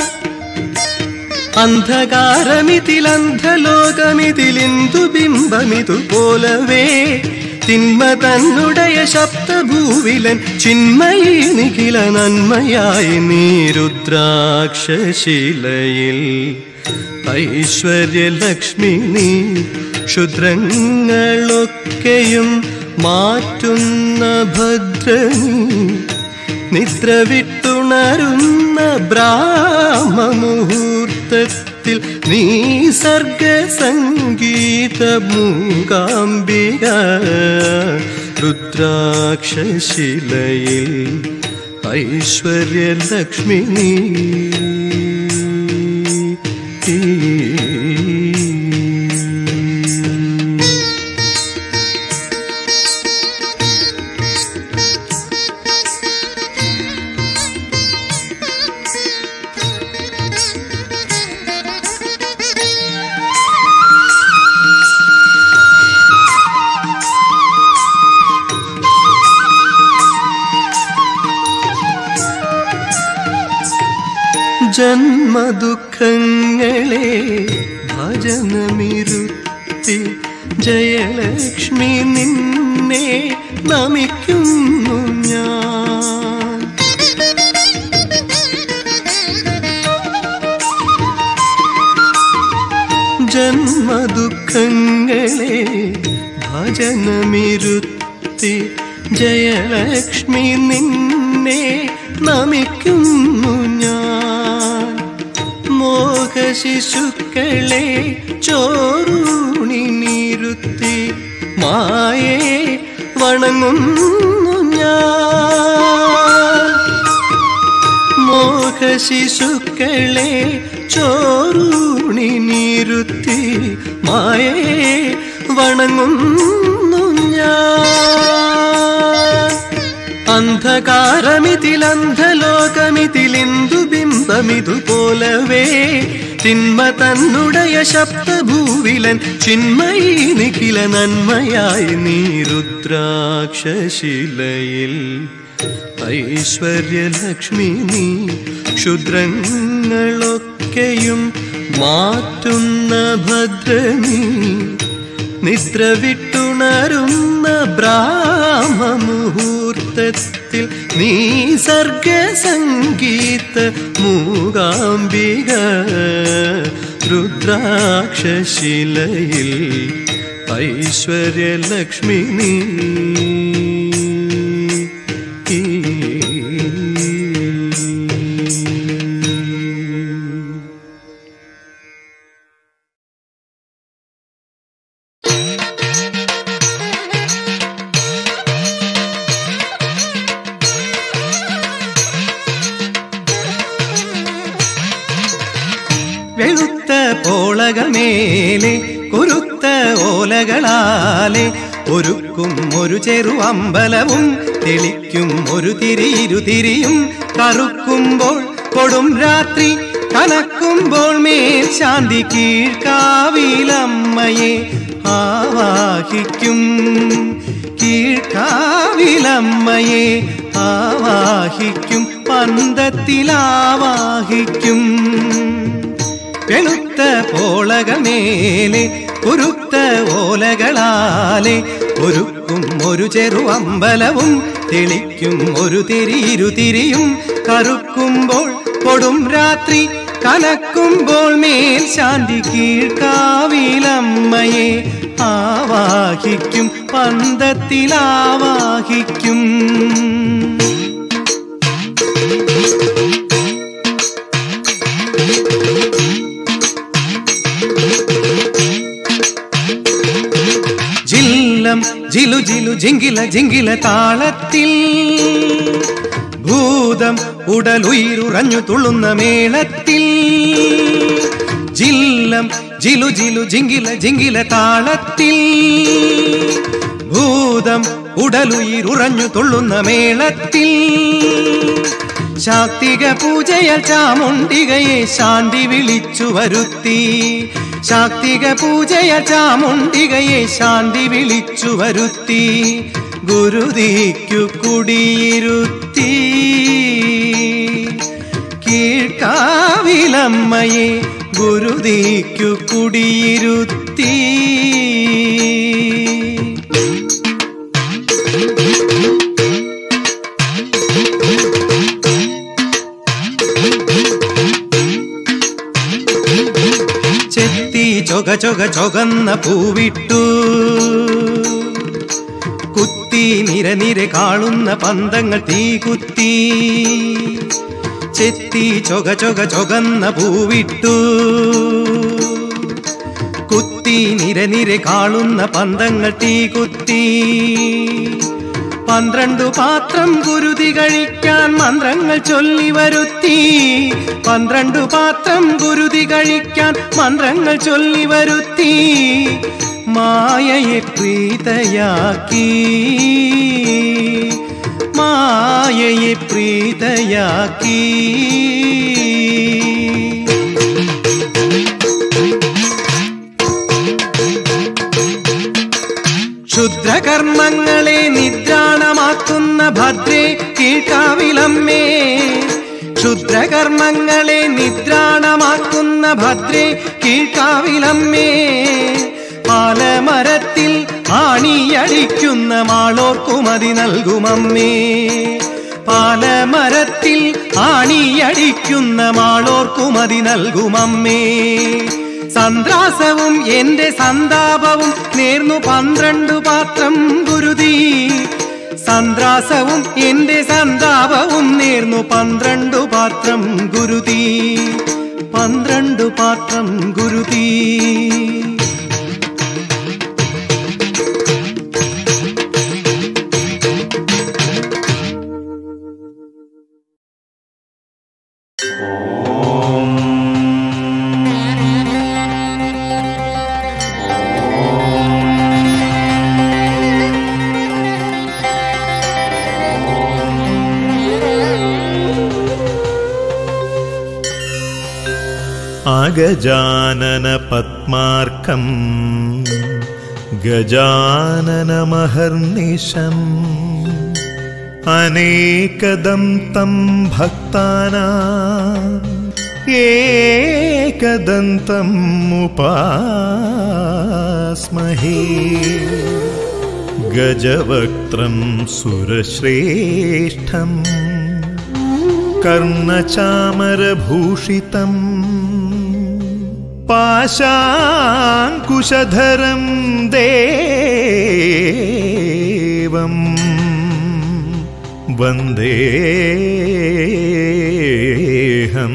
അന്ധകാരമിതിലന്ധലോകമിതിലിന്ദു ബിംബമിതു പോലവേ തിന്മ തന്നുടയ ശബ്ദഭൂവിലൻ ചിന്മയി നിഖില നന്മയായി നീരുദ്രാക്ഷശിലയിൽ ഐശ്വര്യലക്ഷ്മി നീ ക്ഷുദ്രങ്ങളൊക്കെയും മാറ്റുന്ന ഭദ്രനീ നിദ്ര വിട്ടുണരുന്ന ബ്രാഹ്മമുഹൂർത്തത്തിൽ നീ സർഗസംഗീത മൂകാംബിക രുദ്രാക്ഷശിലയിൽ ഐശ്വര്യലക്ഷ്മി നീ ജന്മദുഃഖങ്ങളെ ഭജനമിരുത്തി ജയലക്ഷ്മി നിന്നെ നമിക്കുന്നു ഞാൻ ജന്മദുഃഖങ്ങളെ ഭജനമിരുത്തി ജയലക്ഷ്മി നിന്നെ നമിക്കുന്നു ഞാൻ മോഹശിശുക്കളെ ചോറൂണി നിരുത്തി മായേ വണങ്ങുന്നു ഞാൻ മോഹശിശുക്കളെ ചോറൂണി നിരുത്തി മായേ വണങ്ങുന്നു ഞാൻ അന്ധകാരമിതിലന്ധലോകമിതിലിന്ദു ബിംബമിതു പോലവേ തിന്മ തന്നുടയ ശബ്ദഭൂവിലൻ ചിന്മയി നിഖില നന്മയായി നീ രുദ്രാക്ഷശിലയിൽ ഐശ്വര്യലക്ഷ്മി നീ ക്ഷുദ്രങ്ങളൊക്കെയും മാറ്റുന്ന ഭദ്രനീ നിദ്ര വിട്ടുണരുന്ന ബ്രാഹ്മമുഹൂർത്തത്തിൽ നീ സർഗസംഗീത മൂകാംബിക രുദ്രാക്ഷശിലയിൽ ഐശ്വര്യലക്ഷ്മി നീ വെളുത്ത പോളകമേലെ കുരുത്ത ഓലകളാലെ ഒരുക്കും ഒരു ചെറു അമ്പലവും തെളിക്കും ഒരു തിരിയിരുതിരിയും കറുക്കുമ്പോൾ കൊടും രാത്രി കനക്കുമ്പോൾ മേൽ ശാന്തി കീഴ്ക്കാവിലമ്മയെ ആവാഹിക്കും കീഴ്ക്കാവിലമ്മയെ ആവാഹിക്കും പന്തത്തിലാവാഹിക്കും വെളുത്ത പോളകമേലെ കുരുത്ത ഓലകളാലെ ഒരുക്കും ഒരു ചെറു അമ്പലവും തെളിക്കും ഒരു തിരിയിരുതിരിയും കറുക്കുമ്പോൾ കൊടും രാത്രി കനക്കുമ്പോൾ മേൽ ശാന്തി കീഴ്ക്കാവിലമ്മയെ ആവാഹിക്കും പന്തത്തിലാവാഹിക്കും ജില്ലം ജിലു ജിലു ജിങ്കില ജിങ്കില താളത്തിൽ ഭൂതം ഉടലുയിരുറഞ്ഞു തുള്ളുന്ന മേളത്തിൽ ജില്ലം ജിലു ജിലു ജിങ്കില ജിങ്കില താളത്തിൽ ഭൂതം ഉടലുയിരുറഞ്ഞു തുള്ളുന്ന മേളത്തിൽ ശാക്തിക പൂജയാൽ ചാമുണ്ടികയെ ശാന്തി വിളിച്ചു വരുത്തി ശാക്തിക പൂജയാൽ ചാമുണ്ടികയെ ശാന്തി വിളിച്ചു വരുത്തി ഗുരുതിക്കു കുടിയിരുത്തി കീഴ്ക്കാവിലമ്മയെ ഗുരുതിക്കു കുടിയിരുത്തി ചെത്തി ചൊക ചൊക ചൊകന്ന പൂവിട്ടു കുത്തി നിര നിര കാളുന്ന പന്തങ്ങൾ തീ കുത്തി ചെത്തി ചൊക ചൊക ചൊകന്ന പൂവിട്ടു കുത്തി നിര നിര കാളുന്ന പന്തങ്ങൾ തീ കുത്തി പന്ത്രണ്ടു പാത്രം കുരുതി കഴിക്കാൻ മന്ത്രങ്ങൾ ചൊല്ലി വരുത്തി പന്ത്രണ്ടു പാത്രം കുരുതി കഴിക്കാൻ മന്ത്രങ്ങൾ ചൊല്ലി വരുത്തി മായയെ പ്രീതയാക്കി മായയെ പ്രീതയാക്കി ക്ഷുദ്രകർമ്മങ്ങളെ നിദ്രാണമാക്കുന്ന ഭദ്രേ കീഴ്ക്കാവിലമ്മേ ക്ഷുദ്രകർമ്മങ്ങളെ നിദ്രാണമാക്കുന്ന ഭദ്രേ കീഴ്ക്കാവിലമ്മേ പാലമരത്തിൽ ആണിയടിക്കുന്ന മാളോർക്കുമതി നൽകുമമ്മേ പാലമരത്തിൽ ആണിയടിക്കുന്ന മാളോർക്കുമതി നൽകുമമ്മേ സന്ത്രാസവും എന്റെ സന്താപവും നേർന്നു പന്ത്രണ്ടു പാത്രം ഗുരുതി സന്ത്രാസവും എന്റെ സന്താപവും നേർന്നു പന്ത്രണ്ടു പാത്രം ഗുരുതി പന്ത്രണ്ടു പാത്രം ഗുരുതി അഗജാനന പത്മാർക്കം ഗജാനനമഹർനിശം അനേകദം തം ഭക്താനാ ഏകദന്തം ഉപാസ്മഹേ ഗജവക്ത്രം സുരശ്രേഷ്ഠം കർണചാമരഭൂഷിതം പാശാങ്കുശധരം ദേവം വന്ദേഹം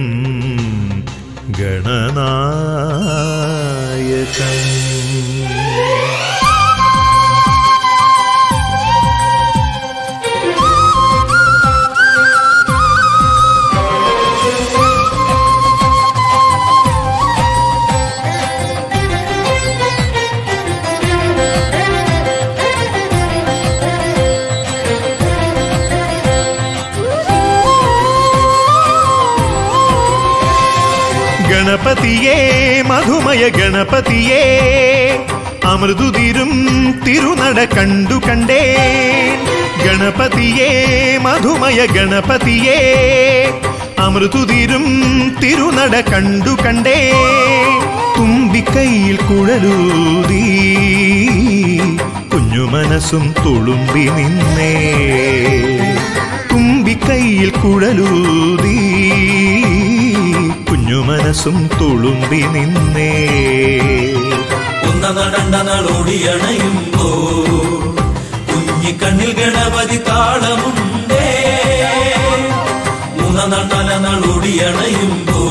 ഗണനായകം ഗണപതിയേ മധുമയ ഗണപതിയേ അമൃതുതിരും തിരുനട കണ്ടു കണ്ടേ ഗണപതിയേ മധുമയ ഗണപതിയേ അമൃതുതിരും തിരുനട കണ്ടു കണ്ടേ തുമ്പിക്കൈയിൽ കുഴലൂതി കുഞ്ഞു മനസ്സും തുളുമ്പി നിന്നേ തുമ്പിക്കൈയിൽ കുഴലൂതി കുഞ്ഞു മനസ്സും തുളുമ്പി നിന്നേ ഒന്ന നടണ്ട നളോടിയണയുമ്പോ കുഞ്ഞിക്കണ്ണിൽ ഗണപതി താളമുണ്ടേ മൂന്ന നടന നളോടിയണയുമ്പോ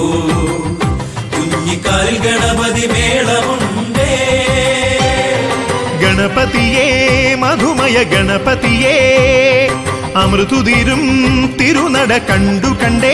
കുഞ്ഞിക്കാലിൽ ഗണപതി മേളമുണ്ടേ ഗണപതിയേ ഗണപതിയേ മധുമയ ഗണപതിയേ അമൃതുതിരും തിരുനട കണ്ടു കണ്ടേ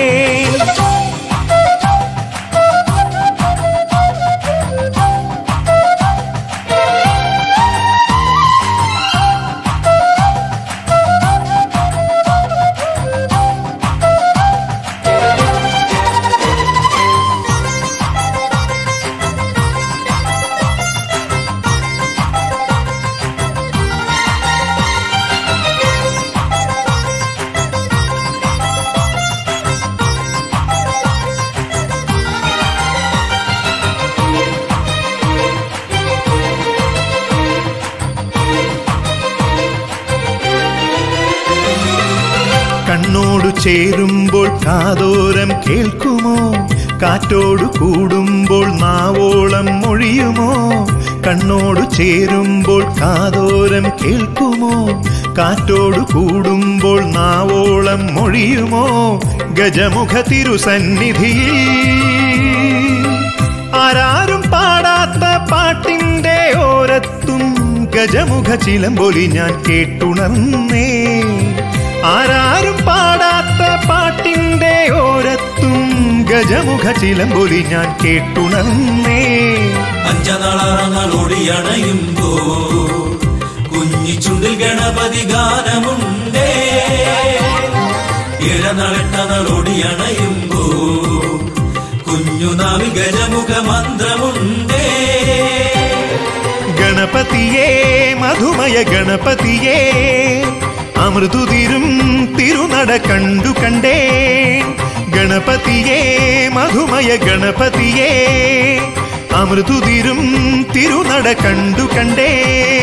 കണ്ണോടു ചേരുമ്പോൾ കാതോരം കേൾക്കുമോ കാറ്റോടു കൂടുമ്പോൾ നാവോളം മൊഴിയുമോ കണ്ണോടു ചേരുമ്പോൾ കാതോരം കേൾക്കുമോ കാറ്റോടു കൂടുമ്പോൾ നാവോളം മൊഴിയുമോ ഗജമുഖ തിരുസന്നിധിയിൽ ആരാരും പാടാത്ത പാട്ടിന്റെ ഓരത്തും ഗജമുഖ ചിലമ്പൊലി ഞാൻ കേട്ടുണർന്നേ ആരാരും പാടാത്ത പാട്ടിന്റെ ഓരത്തും ഗജമുഖ ചിലമ്പൊലി ഞാൻ കേട്ടുണർന്നേ അഞ്ചനാളറങ്ങളൊടിയണയുമ്പോ കുഞ്ഞിച്ചുണ്ടിൽ ഗണപതി ഗാനമുണ്ടേ ഇഴനളട്ടനളൊടിയണയുമ്പോ കുഞ്ഞുനാവിൽ ഗജമുഖ മന്ത്രമുണ്ടേ ഗണപതിയേ മധുമയ ഗണപതിയേ അമൃതുതിരും തിരുനട കണ്ടു കണ്ടേ ഗണപതിയേ മധുമയ ഗണപതിയേ അമൃതുതിരും തിരുനട കണ്ടു കണ്ടേ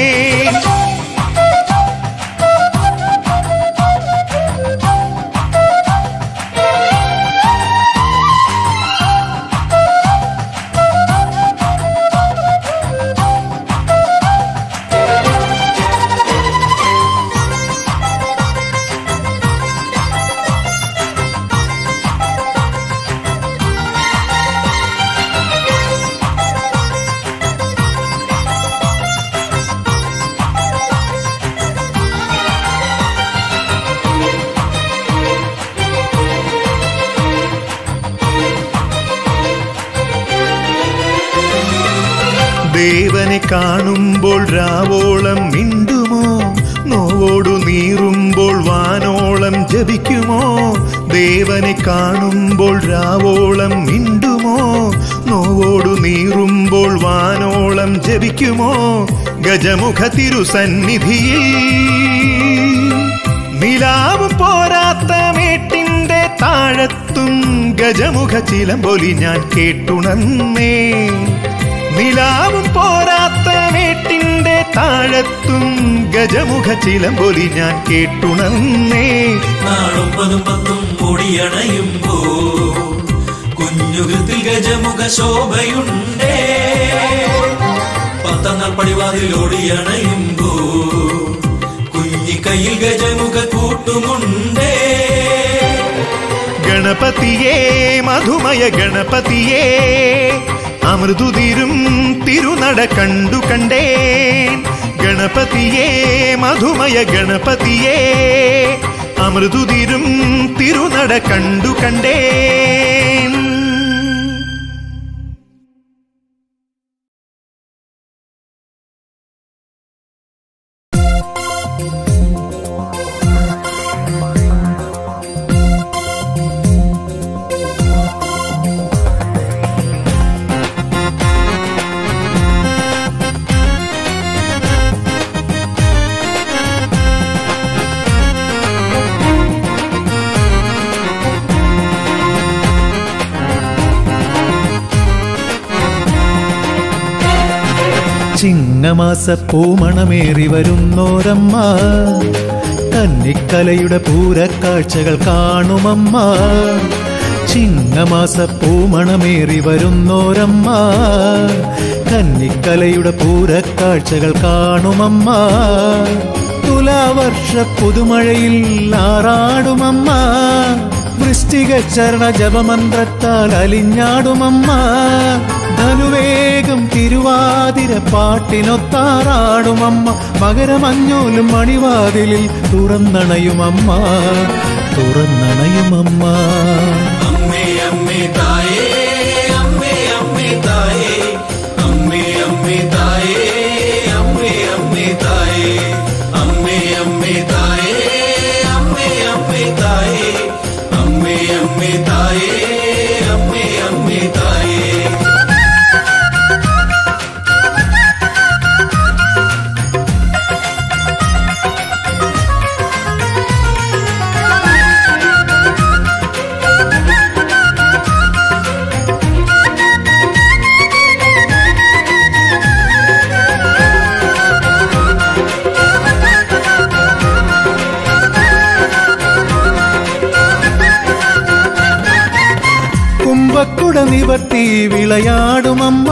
ദേവനെ കാണുമ്പോൾ രാവോളം മിണ്ടുമോ നോവോടു നീറുമ്പോൾ വാനോളം ജപിക്കുമോ ദേവനെ കാണുമ്പോൾ രാവോളം മിണ്ടുമോ നോവോടു നീറുമ്പോൾ വാനോളം ജപിക്കുമോ ഗജമുഖ തിരുസന്നിധിയിൽ നിലാവ് പോരാത്ത മേട്ടിന്റെ താഴത്തും ഗജമുഖ ചിലമ്പൊലി ഞാൻ കേട്ടുണർന്നേ നിലാവും പോരാത്ത മേട്ടിന്റെ താഴത്തും ഗജമുഖ ചിലമ്പൊലി ഞാൻ കേട്ടുണർന്നേ നാളൊമ്പതും പത്തും പൊടിയണയുമ്പോ കുഞ്ഞുകൃത്തിൽ ഗജമുഖ ശോഭയുണ്ടേ പത്തനാൾ പടിവാതിൽ ഓടിയണയുമ്പോ കുഞ്ഞിക്കൈയിൽ ഗജമുഖ കൂട്ടുമുണ്ടേ ഗണപതിയേ മധുമയ ഗണപതിയേ അമൃതുതിരും തിരുനട കണ്ടു കണ്ടേ ഗണപതിയേ മധുമയ ഗണപതിയേ അമൃതുതിരും തിരുനട കണ്ടു കണ്ടേ ചിങ്ങമാസ പൂമണമേറി വരുന്നോരമ്മ കന്നിക്കലയുടെ പൂരക്കാഴ്ചകൾ കാണുമമ്മ ചിങ്ങമാസ പൂമണമേറി വരുന്നോരമ്മ കന്നിക്കലയുടെ പൂരക്കാഴ്ചകൾ കാണുമമ്മ തുലാവർഷ പുതുമഴയിൽ ആറാടുമമ്മ വൃഷ്ടിക ചരണ ജപമന്ത്രത്താൽ അലിഞ്ഞാടുമമ്മ ധനുവേഗം തിരുവാതിര പാട്ടിനൊത്താറാടുമമ്മ മകരമഞ്ഞോലും മണിവാതിലിൽ തുറന്നണയുമമ്മ തുറന്നണയുമമ്മ അമ്മേ അമ്മേ തായേ അമ്മേ അമ്മേ തായേ അമ്മേ അമ്മേ തായേ അമ്മേ അമ്മേ തായേ അമ്മേ അമ്മേ തായേ അമ്മേ അമ്മേ തായേ അമ്മേ അമ്മേ തായേ അമ്മേ അമ്മേ തായേ കുംഭക്കുട നിവർത്തി വിളയാടുമമ്മ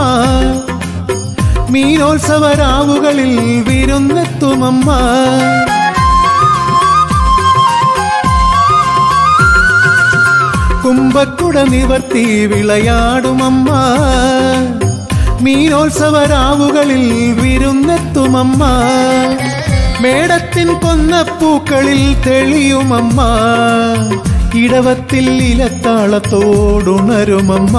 മീനോത്സവരാവുകളിൽ വിരുന്നെത്തുമമ്മ കുംഭക്കുട നിവർത്തി വിളയാടുമമ്മ മീനോത്സവരാവുകളിൽ വിരുന്നെത്തുമമ്മ മേടത്തിൻ കൊന്നപ്പൂക്കളിൽ തെളിയുമമ്മ ഇടവത്തിൽ ഇലത്താളത്തോടുണരുമമ്മ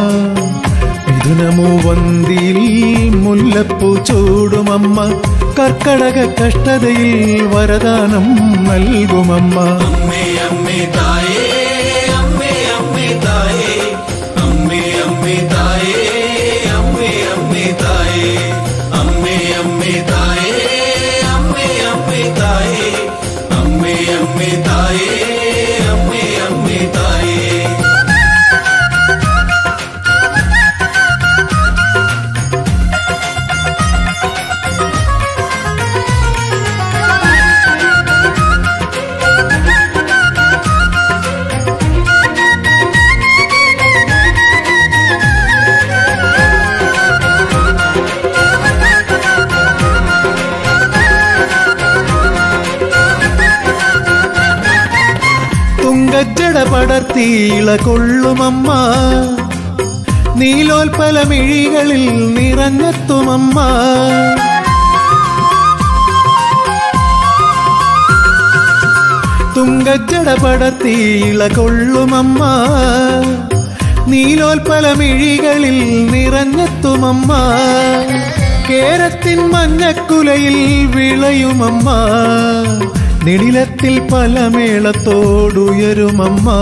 മിഥുനമൂവന്തിയിൽ മുല്ലപ്പൂ ചൂടുമമ്മ കർക്കടക കഷ്ടതയിൽ വരദാനം നൽകുമമ്മ അമ്മേ അമ്മേ തായേ അമ്മേ അമ്മേ തായേ അമ്മേ അമ്മേ തായേ അമ്മേ അമ്മേ തായേ അമ്മേ അമ്മേ തായേ അമ്മേ അമ്മേ തായേ അമ്മേ അമ്മേ തായേ അമ്മേ അമ്മേ തായേ തുങ്കജട പടർത്തിയിള കൊള്ളുമമ്മ നീലോൽപലമിഴികളിൽ നിറഞ്ഞെത്തുമമ്മ തുങ്കജട പടർത്തിയിള കൊള്ളുമമ്മ നീലോൽപലമിഴികളിൽ നിറഞ്ഞെത്തുമമ്മ കേരത്തിൻ മഞ്ഞക്കുലയിൽ വിളയുമമ്മ നിടിലത്തിൽ പല മേളത്തോടുയരുമമ്മ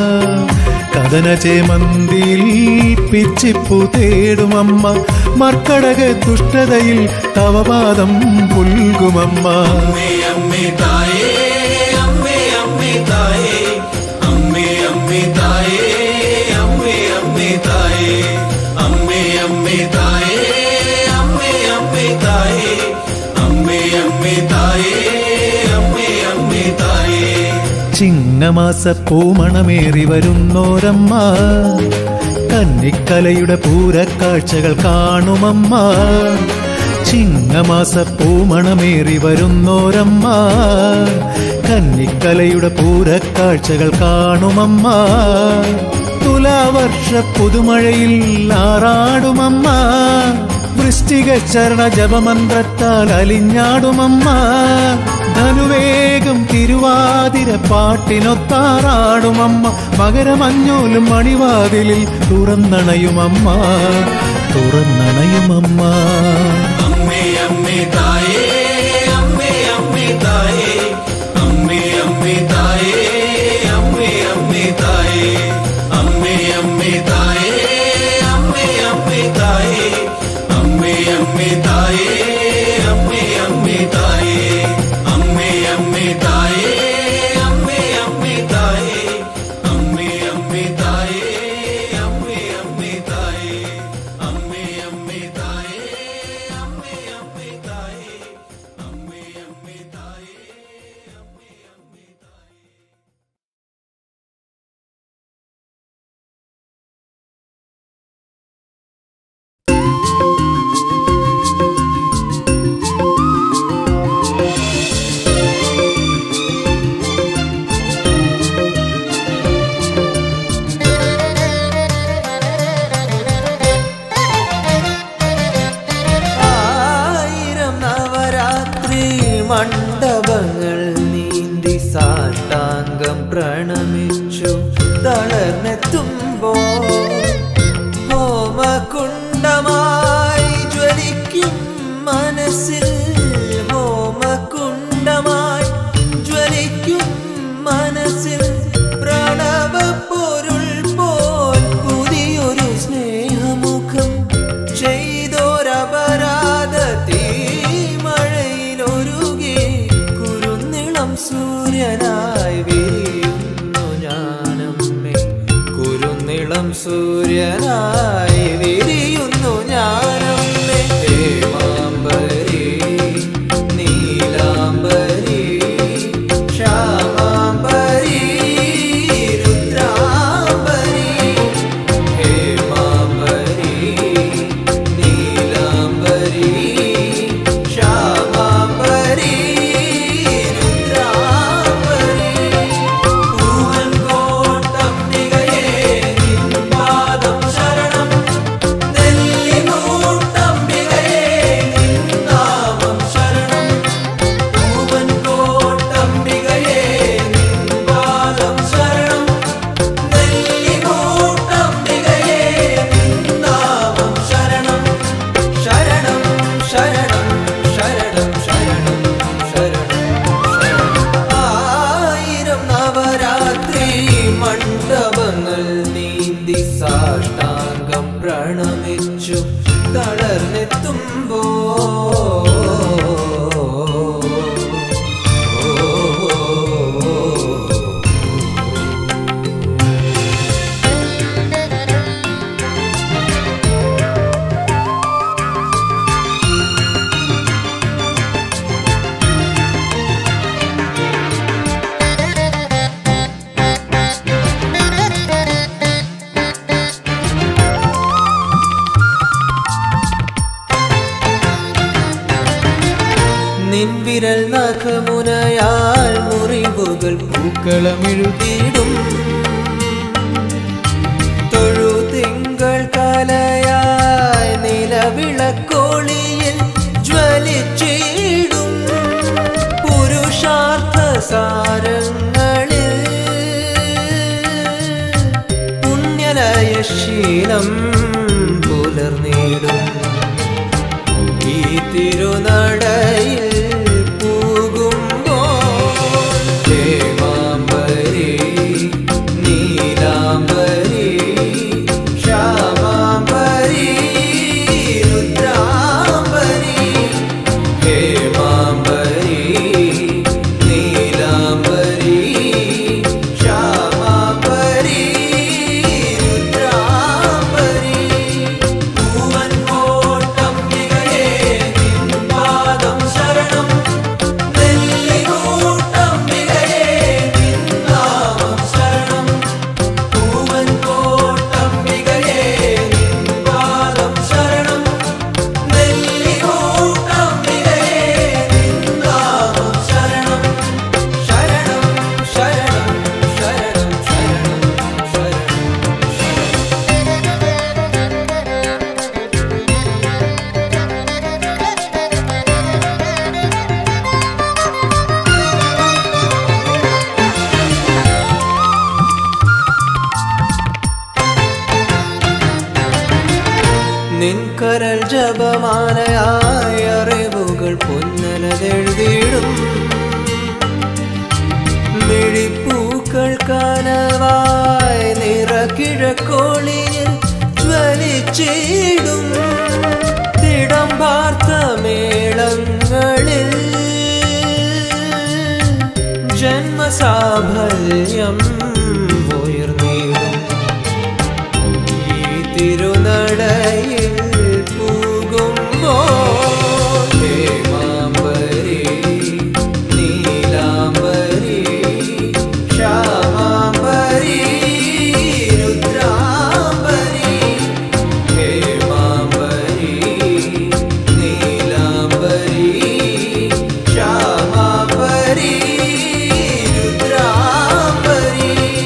കഥനചേമന്തിയിൽ പിച്ചിപ്പു തേടുമമ്മ മർക്കടക ദുഷ്ടതയിൽ തവപാദം പുൽകുമമ്മ അമ്മേ അമ്മേ തായേ അമ്മേ അമ്മേ തായേ അമ്മേ അമ്മേ തായേ അമ്മേ അമ്മേ തായേ അമ്മേ അമ്മേ തായേ അമ്മേ അമ്മേ തായേ അമ്മേ അമ്മേ തായേ അമ്മേ അമ്മേ തായേ ചിങ്ങമാസ പൂമണമേറി വരുന്നോരമ്മ കന്നിക്കലയുടെ പൂരക്കാഴ്ചകൾ കാണുമമ്മ ചിങ്ങമാസ പൂമണമേറി വരുന്നോരമ്മ കന്നിക്കലയുടെ പൂരക്കാഴ്ചകൾ കാണുമമ്മ തുലാവർഷ പുതുമഴയിൽ ആറാടുമമ്മ വൃഷ്ടിക ചരണ ജപമന്ത്രത്താൽ അലിഞ്ഞാടുമമ്മ ധനുവേഗം തിരുവാതിര പാട്ടിനൊത്താറാടുമമ്മ മകരമഞ്ഞോലും മണിവാതിലിൽ തുറന്നണയുമമ്മ തുറന്നണയുമമ്മ അമ്മേ അമ്മേ തായേ അമ്മേ അമ്മേ തായേ അമ്മേ അമ്മേ തായേ അമ്മേ അമ്മേ തായേ അമ്മേ അമ്മേ തായേ അമ്മേ അമ്മേ തായേ അമ്മേ അമ്മേ തായേ അമ്മേ അമ്മേ തായേ അമ്മേ അമ്മേ തായേ അമ്മേ അമ്മേ തായേ അമ്മേ അമ്മേ തായേ അമ്മേ അമ്മേ തായേ അമ്മേ അമ്മേ തായേ അമ്മേ അമ്മേ തായേ മണ്ഡപങ്ങൾ നീന്തി സാഷ്ടാംഗം പ്രണമിച്ചു തളർന്നെത്തുമ്പോൾ ഹോമകുണ്ടമായി ജ്വലിക്കും മനസ്സിൽ ഹോമകുണ്ടമായി ജ്വലിക്കും മനസ്സിൽ പ്രണവ പൊരുൾ പോൽ പുതിയൊരു സ്നേഹമുഖം ചെയ്തോരപരാധ തീമഴയിലൊരുകി കുരുന്നിളം സൂര്യനായി വിരിയുന്നു ഞാനമ്മേ കുരുന്നിളം സൂര്യനായി വിരിയുന്നു ഞാനമ്മേ ഹേമാംബരി നീലാംബരി ശ്യാമാംബരി രുദ്രാംബരി ഹേമാംബരി നീലാംബരി ശ്യാമാംബരി രുദ്രാംബരി പൂവൻ കോട്ടംബികയേ നിൻ പാദം ശരണം നെല്ലിമൂട്ടംബികയേ നിൻ നാമം ശരണം പൂവൻ കോട്ടംബികയേ നിൻ പാദം ശരണം നെല്ലിമൂട്ടംബികയേ നിൻ നാമം ശരണം ശരണം ശരണം ശരണം ശരണം ശരണം ആയിരം നവരാത്രി മണ്ഡപങ്ങൾ നീന്തി സാഷ്ടാംഗം പ്രണമിച്ചു തളർന്നെത്തുമ്പോ നിൻവിരൽ നഖമുനയാൽ മുറിവുകൾ പൂക്കളമെഴുതിയിടും തൊഴുതിങ്കൾ കലയായി നിലവിളക്കോളിയിൽ ജ്വലിച്ചിടും പുരുഷാർത്ഥ സാരങ്ങളിൽ പുണ്യലയശീലം പുലർന്നിടും ഈ തിരുനടയിൽ പൂകുമ്പോൾ ഹേമാംബരി നീലാംബരി ശ്യാമാംബരി രുദ്രാംബരി ഹേമാംബരി നീലാംബരി ശ്യാമാംബരി രുദ്രാംബരി പൂവൻ കോട്ടംബികയേ നിൻ പാദം ശരണം നെല്ലിമൂട്ടംബികയേ നിൻ നാമം ശരണം പൂവൻ കോട്ടംബികയേ നിൻ പാദം ശരണം നെല്ലിമൂട്ടംബികയേ നിൻ നാമം ശരണം ശരണം ശരണം ശരണം ശരണം ശരണം നിൻകരൽ ജപമാലയായ അറിവുകൾ പൊന്നലതെഴുതിയിടും മിഴിപ്പൂക്കൾ കനവായി നിറക്കിഴക്കോളിയിൽ ജ്വലിച്ചിടും തിടം പാർത്ത മേളങ്ങളിൽ ജന്മസാഫല്യം ഉയർന്നിടും ഈ തിരുനടയിൽ പൂകുമ്പോൾ ഹേമാംബരി നീലാംബരി ശ്യാമാംബരി രുദ്രാംബരി ഹേമാംബരി നീലാംബരി ശ്യാമാംബരി രുദ്രാംബരി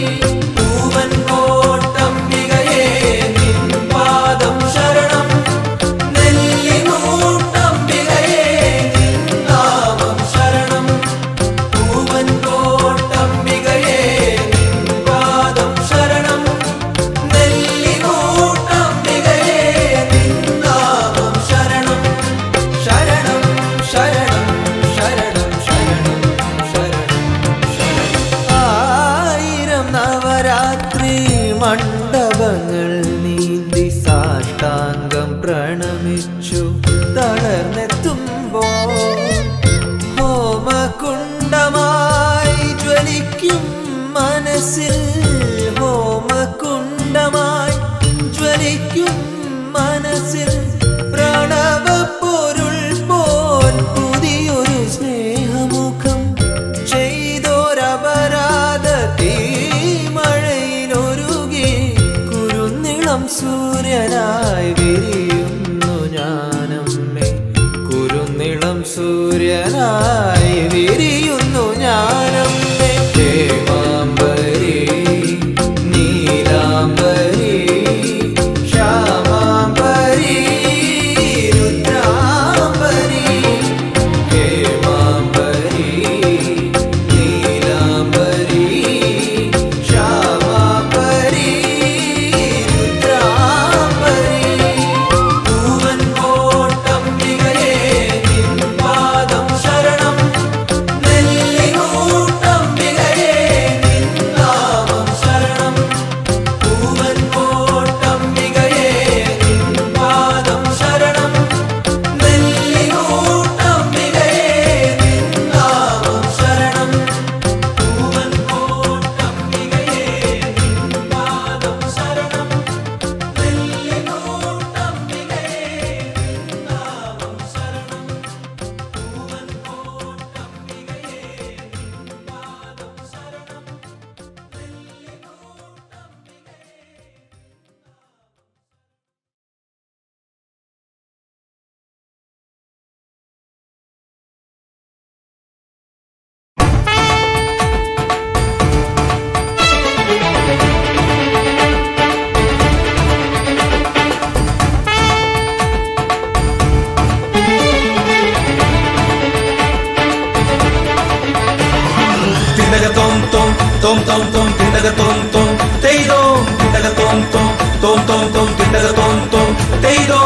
തോം തോം തോം തിണ്ടക തോം തോം തെയ്തോ തിണ്ടക തോം തോം തോം തോം തോം തിണ്ടക തോം തോം തെയ്തോ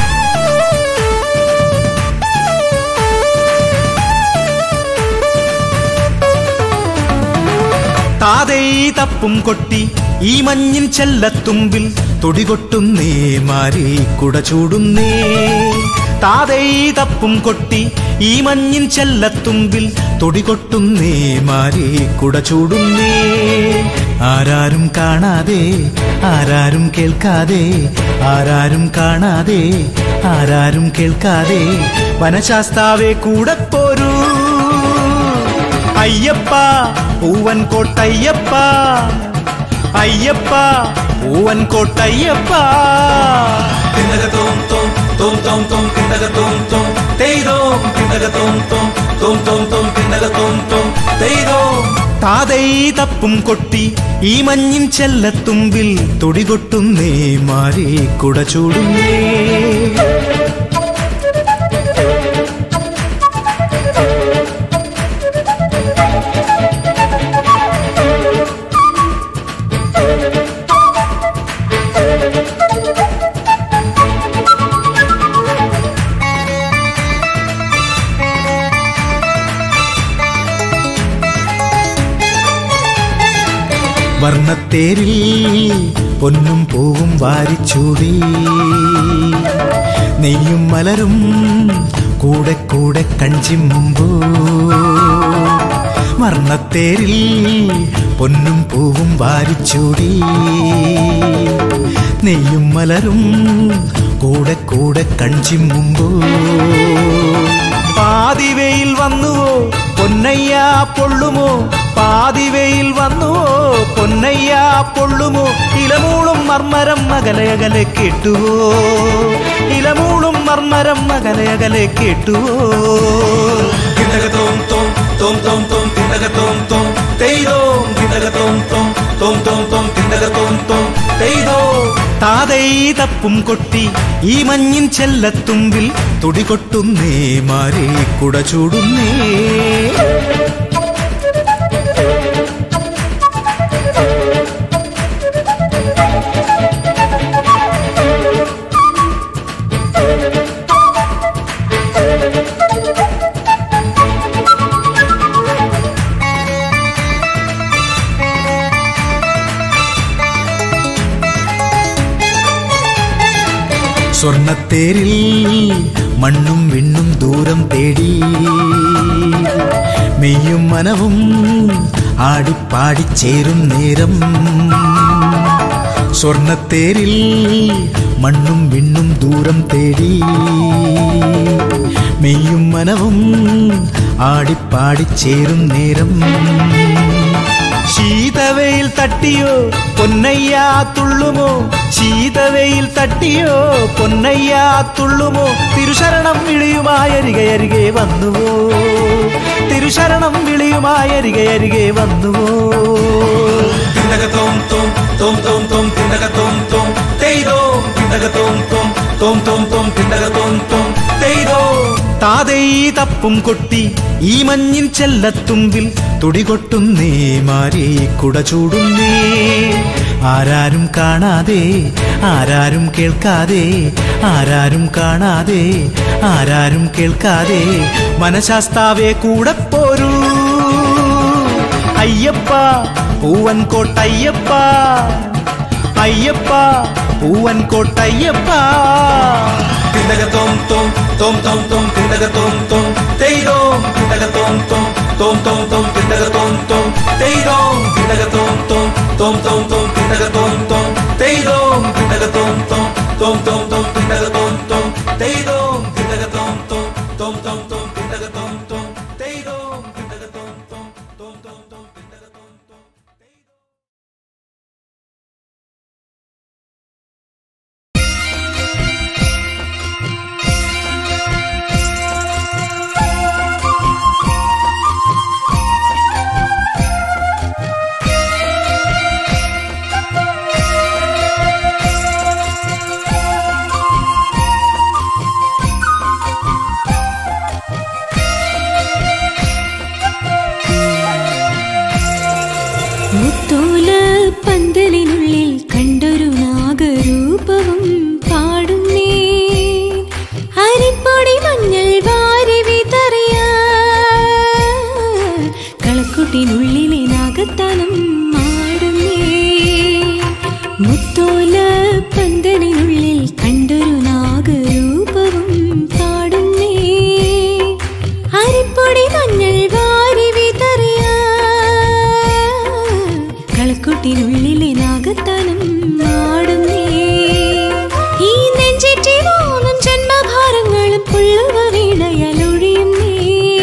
താതേ തപ്പും കൊട്ടി ഈ മഞ്ഞിൻ ചെല്ലത്തുമ്പിൽ തൊടികൊട്ടുന്നേ മാറി കുട ചൂടുന്നേ താതേ തപ്പും കൊട്ടി ഈ മഞ്ഞിൻ ചെല്ലത്തുമ്പിൽ തൊടികൊട്ടുന്നേ മാറി കുട ചൂടുന്നേ ആരാരും കാണാതെ ആരാരും കേൾക്കാതെ ആരാരും കാണാതെ ആരാരും കേൾക്കാതെ വനശാസ്താവെ കൂടെ പോരൂ അയ്യപ്പ പൂവൻ കോട്ടയ്യപ്പ അയ്യപ്പ പൂവൻ കോട്ടയ്യപ്പ തിണ്ടക തോം തോം തോം തോം തോം തിണ്ടക തോം തോം തെയ്തോ തിണ്ടക തോം തോം തോം തോം തോം തിണ്ടക തോം തോം തെയ്തോ താതൈ തപ്പും കൊട്ടി ഈ മഞ്ഞിൻ ചെല്ലത്തുമ്പിൽ തൊടികൊട്ടുന്നേ മാറി കുട ചൂടുന്നേ വർണ്ണത്തേരിൽ പൊന്നും പൂവും വാരിച്ചൂടി നെയ്യും മലരും കൂടെ കൂടെ കഞ്ചിമ്പോ വർണ്ണത്തേരിൽ പൊന്നും പൂവും വാരിച്ചൂടി നെയ്യും മലരും കൂടെ കൂടെ കഞ്ചിമ്പോ പാതിവയിൽ വന്നുവോ പൊന്നയ്യ പൊള്ളുമോ പാതിവയിൽ വന്നുവോ പൊന്നയ്യ പൊള്ളുമോ ഇലമൂളും മർമരം അകലെ അകലെ കേട്ടുവോ ഇലമൂളും മർമരം അകലെ അകലെ കേട്ടുവോ തിണ്ടക തോം തോം തോം തോം തോം തിണ്ടക തോം തോം തെയ്തോ തിണ്ടക തോം തോം തോം തോം തോം തിണ്ടക തോം തോം തെയ്തോ താതൈ തപ്പും കൊട്ടി ഈ മഞ്ഞിൻ ചെല്ലത്തുമ്പിൽ തുടികൊട്ടുന്നേ മാറി കുട ചൂടുന്നേ സ്വർണത്തേരിൽ മണ്ണും വിണ്ണും ദൂരം തേടി മെയ്യും മനവും ആടിപ്പാടിച്ചേരും നേരം സ്വർണത്തേരിൽ മണ്ണും വിണ്ണും ദൂരം തേടി മെയ്യും മനവും ആടിപ്പാടിച്ചേരും നേരം ശീതവയിൽ തട്ടിയോ പൊന്നയ്യ തുള്ളുമോ ശീതവയിൽ തട്ടിയോ പൊന്നയ്യ തുള്ളുമോ തിരുശരണം വിളിയുമായരികെ അരികെ വന്നുവോ തിരുശരണം വിളിയുമായരികെ അരികെ വന്നുവോ തിണ്ടക തോം തോം തോം തോം തോം തിണ്ടക തോം തോം തെയ്തോ തിണ്ടക തോം തോം തോം തോം തോം തിണ്ടക തോം തോം തെയ്തോ താതൈ തപ്പും കൊട്ടി ഈ മഞ്ഞിൻ ചെല്ലത്തുമ്പിൽ തുടികൊട്ടുന്നേ മാറി കുട ചൂടുന്നേ ആരാരും കാണാതെ ആരാരും കേൾക്കാതെ ആരാരും കാണാതെ ആരാരും കേൾക്കാതെ മനശാസ്താവെ കൂടെ പോരൂ അയ്യപ്പ പൂവൻ കോട്ടയ്യപ്പ അയ്യപ്പ പൂവൻ കോട്ടയ്യപ്പ തിണ്ടക തോം തോം തോം തോം തോം തിണ്ടക തോം തോം തെയ്തോ തിണ്ടക തോം തോം തോം തോം തോം തിണ്ടക തോം തോം തെയ്തോ തിണ്ടക തോം തോം തോം തോം തോം തിണ്ടക തോം തോം തെയ്തോ തിണ്ടക തോം തോം തോം തോം തോം തിണ്ടക തോം തോം തെയ്തോ തിണ്ടക തോം തോം തോം തോം തോം തിണ്ടക തോം തോം തെയ്തോ തിണ്ടക തോം തോം തോം തോം തോം തിണ്ടക തോം തോം ും പന്തലിനുള്ളിൽ കണ്ടൊരു നാഗരൂപവും പാടുന്നേ അരിപ്പൊടി മഞ്ഞൾ വാരി വിതറിയ കളക്കുട്ടിനുള്ളിലെ നാഗത്താനം ആടുന്നേ മുത്തോല പന്തലിനുള്ളിൽ കണ്ടൊരു നാഗരൂപവും പാടുന്നേ അരിപ്പൊടി മഞ്ഞൾ വാരി വിതറിയ കളക്കുട്ടിനുള്ളിലെ നാഗത്താനം ആടുന്നേ ഈ നെഞ്ചേറ്റി മൂന്നും ജന്മഭാരങ്ങളും പുള്ളുവ വീണയാലൊഴിയുന്നേ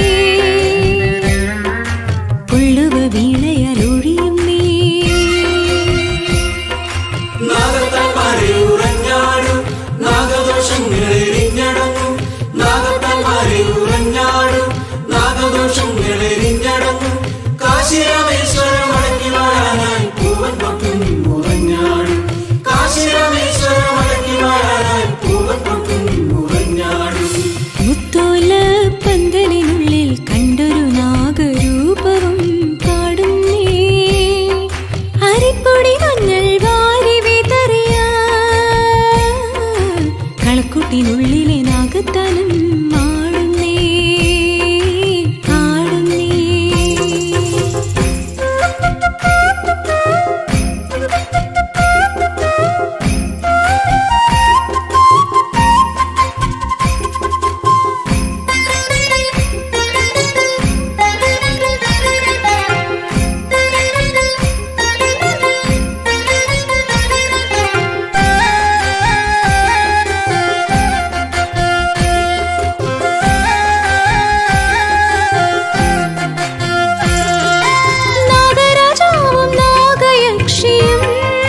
പുള്ളുവ വീണയാലൊഴിയുന്നേ നാഗത്താന്മാരെ ഉറഞ്ഞാടും നാഗദോഷങ്ങളെരിഞ്ഞടങ്ങും നാഗത്താന്മാരെ ഉറഞ്ഞാടും നാഗദോഷങ്ങളെരിഞ്ഞടങ്ങും കാശിരാമേശ്വരം അടക്കി വാഴാനായി പൂവൻ പൊട്ടും ഉറഞ്ഞാടും കാശിരാമേശ്വരം അടക്കി വാഴാനായി പൂവൻ പൊട്ടും ഉറഞ്ഞാടും മുത്തോല പന്തലിനുള്ളിൽ കണ്ടൊരു നാഗരൂപവും പാടുന്നേ അരിപ്പൊടി മഞ്ഞൾ വാരി വിതറിയ കളക്കുട്ടിനുള്ളിലെ നാഗത്താനം ആടുന്നേ ആടുന്നേ നാഗരാജാവും നാഗയക്ഷിയും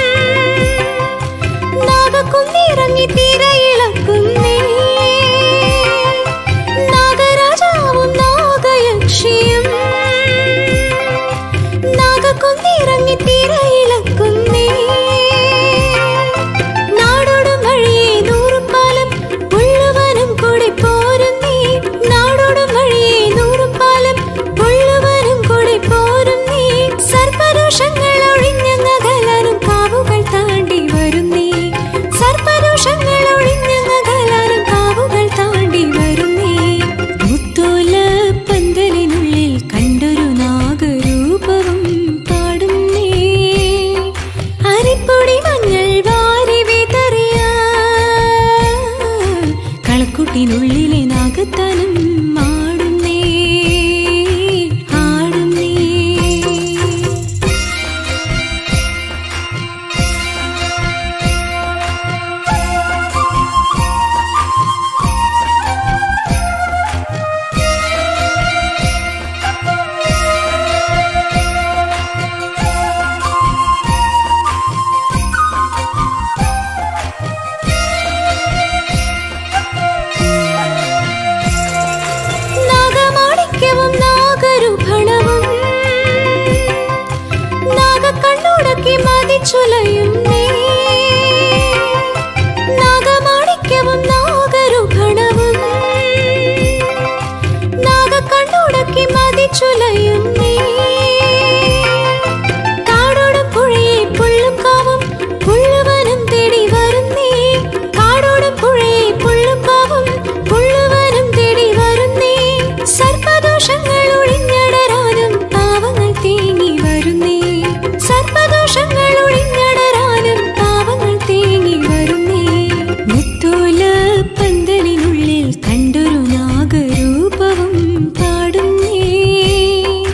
നാഗക്കുന്നിറങ്ങി തിരയിളക്കുന്നേ നാഗരാജാവും നാഗയക്ഷിയും നാഗക്കുന്നിറങ്ങി തിരയിളക്കുന്നേ നാടോടും വഴിയെ നൂറും പാലം ഉള്ളുവനും കൂടി പോരുന്നേ നാടോടും വഴിയെ നൂറും പാലം ഉള്ളുവനും കൂടി പോരുന്നേ സർപ്പദോഷങ്ങൾ ഒഴിഞ്ഞങ്ങകലാനും കാവുകൾ താണ്ടി വരുന്നേ സർപ്പദോഷങ്ങൾ ഒഴിഞ്ഞങ്ങകലാനും കാവുകൾ താണ്ടി വരുന്നേ മുത്തോല പന്തലിനുള്ളിൽ കണ്ടൊരു നാഗരൂപവും പാടുന്നേ അരിപ്പൊടി മഞ്ഞൾ വാരി വിതറിയ കളക്കുട്ടിനുള്ളിലെ നാഗത്താനം ആടുന്നേ ആടുന്നേ നാഗമാണിക്യവും നാഗരുഭണവും നാഗക്കണ്ണുടക്കി മതിച്ചുലയും നീ നാഗമാണിക്യവും നാഗരുഭണവും നാഗക്കണ്ണുടക്കി മതിച്ചുലയും നീ കാടോടും പുഴയെ പുള്ളും കാവും പുള്ളുവനും തേടി വരുന്നേ കാടോടും പുഴയെ പുള്ളും കാവും പുള്ളുവനും തേടി വരുന്നേ സർപ്പദോഷങ്ങൾ ഒഴിഞ്ഞടരാനും പാവങ്ങൾ തേങ്ങി വരുന്നേ സർപ്പദോഷങ്ങൾ ഒഴിഞ്ഞടരാനും പാവങ്ങൾ തേങ്ങി വരുന്നേ മുത്തോല പന്തലിനുള്ളിൽ കണ്ടൊരു നാഗരൂപവും പാടുന്നേ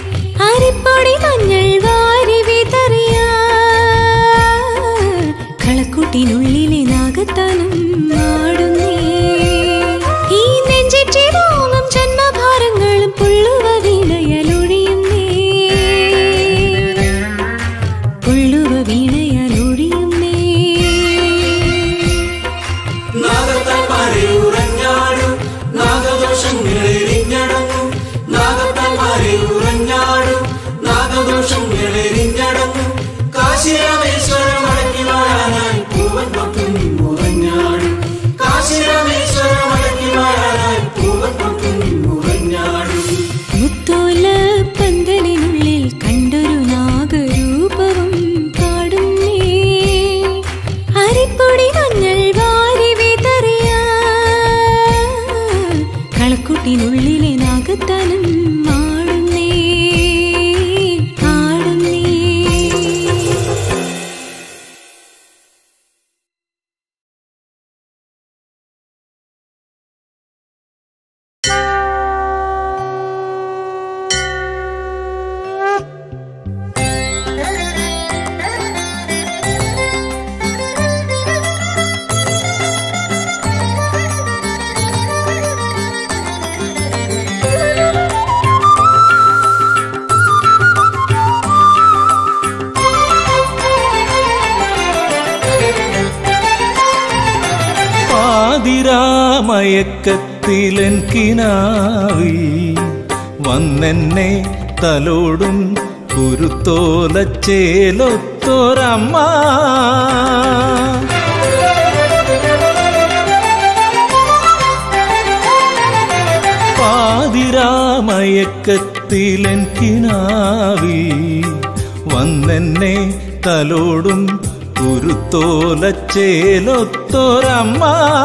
പാതിരാമയക്കത്തിലൻ കിനാവിൽ വന്നെന്നെ തലോടും കുരുത്തോലച്ചേലൊത്തൊരമ്മ പാതിരാമയക്കത്തിലൻ കിനാവിൽ വന്നെന്നെ തലോടും കുരുത്തോലച്ചേലൊത്തൊരമ്മ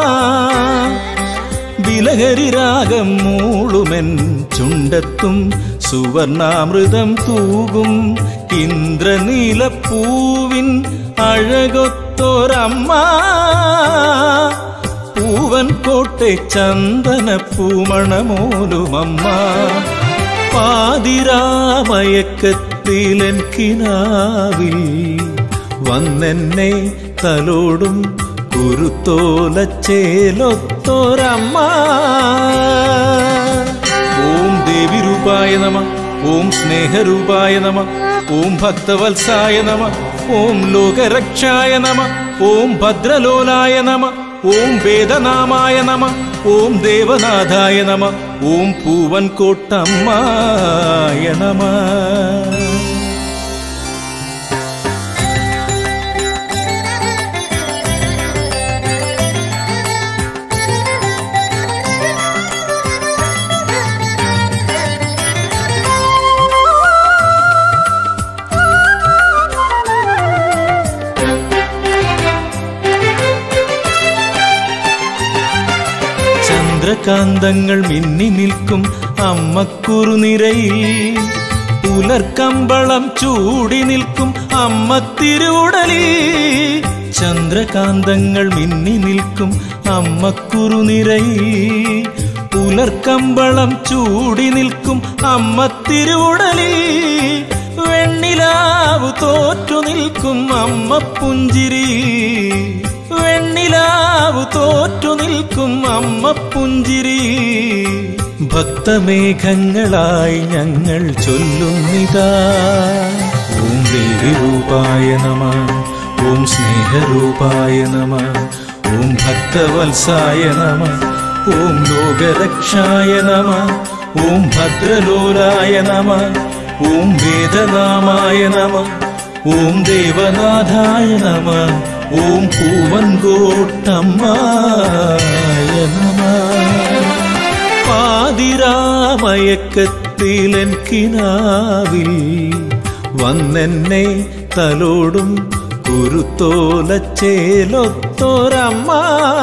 വിലഹരി രാഗം മൂളുമെൻ ചുണ്ടത്തും സുവർണാമൃതം തൂകും ഇന്ദ്രനീലപ്പൂവിൻ അഴകൊത്തൊരമ്മ പൂവൻ കോട്ടെ ചന്ദന പൂമണമോലുമമ്മ പാതിരാമയക്കത്തിലൻ കിനാവിൽ വന്നെന്നെ തലോടും കുരുത്തോലച്ചേലൊത്തൊരമ്മ ഓം ദേവി രൂപായ നമ ഓം സ്നേഹരൂപായ നമ ഓം ഭക്തവത്സായ നമ ഓം ലോകരക്ഷായ നമ ഓം ഭദ്രലോലായ നമ ഓം വേദനാമായ നമ ഓം ദേവനാഥായ നമ ഓം പൂവൻ കോട്ടമ്മായ നമ ചന്ദ്രകാന്തങ്ങൾ മിന്നി നിൽക്കും അമ്മക്കുറുനിരയിൽ പുലർക്കമ്പളം ചൂടി നിൽക്കും അമ്മ തിരുവുടലിൽ ചന്ദ്രകാന്തങ്ങൾ മിന്നി നിൽക്കും അമ്മക്കുറുനിരയിൽ പുലർക്കമ്പളം ചൂടി നിൽക്കും അമ്മ തിരുവുടലിൽ വെണ്ണിലാവ് തോറ്റു നിൽക്കും അമ്മ പുഞ്ചിരി വെണ്ണിലാവ് തോറ്റു നിൽക്കും അമ്മ പുഞ്ചിരി ഭക്തമേഘങ്ങളായി ഞങ്ങൾ ചൊല്ലുന്നിതാ ഓം ദേവി രൂപായ നമ ഓം സ്നേഹരൂപായ നമ ഓം ഭക്തവത്സായ നമ ഓം ലോകരക്ഷായ നമ ഓം ഭദ്രലോലായ നമ ഓം വേദനാമായ നമ ഓം ദേവനാഥായ നമ ഓം പൂവൻകോട്ടമ്മായ നമ പാതിരാമയക്കത്തിലൻ കിനാവിൽ വന്നെന്നെ തലോടും കുരുത്തോലച്ചേലൊത്തൊരമ്മ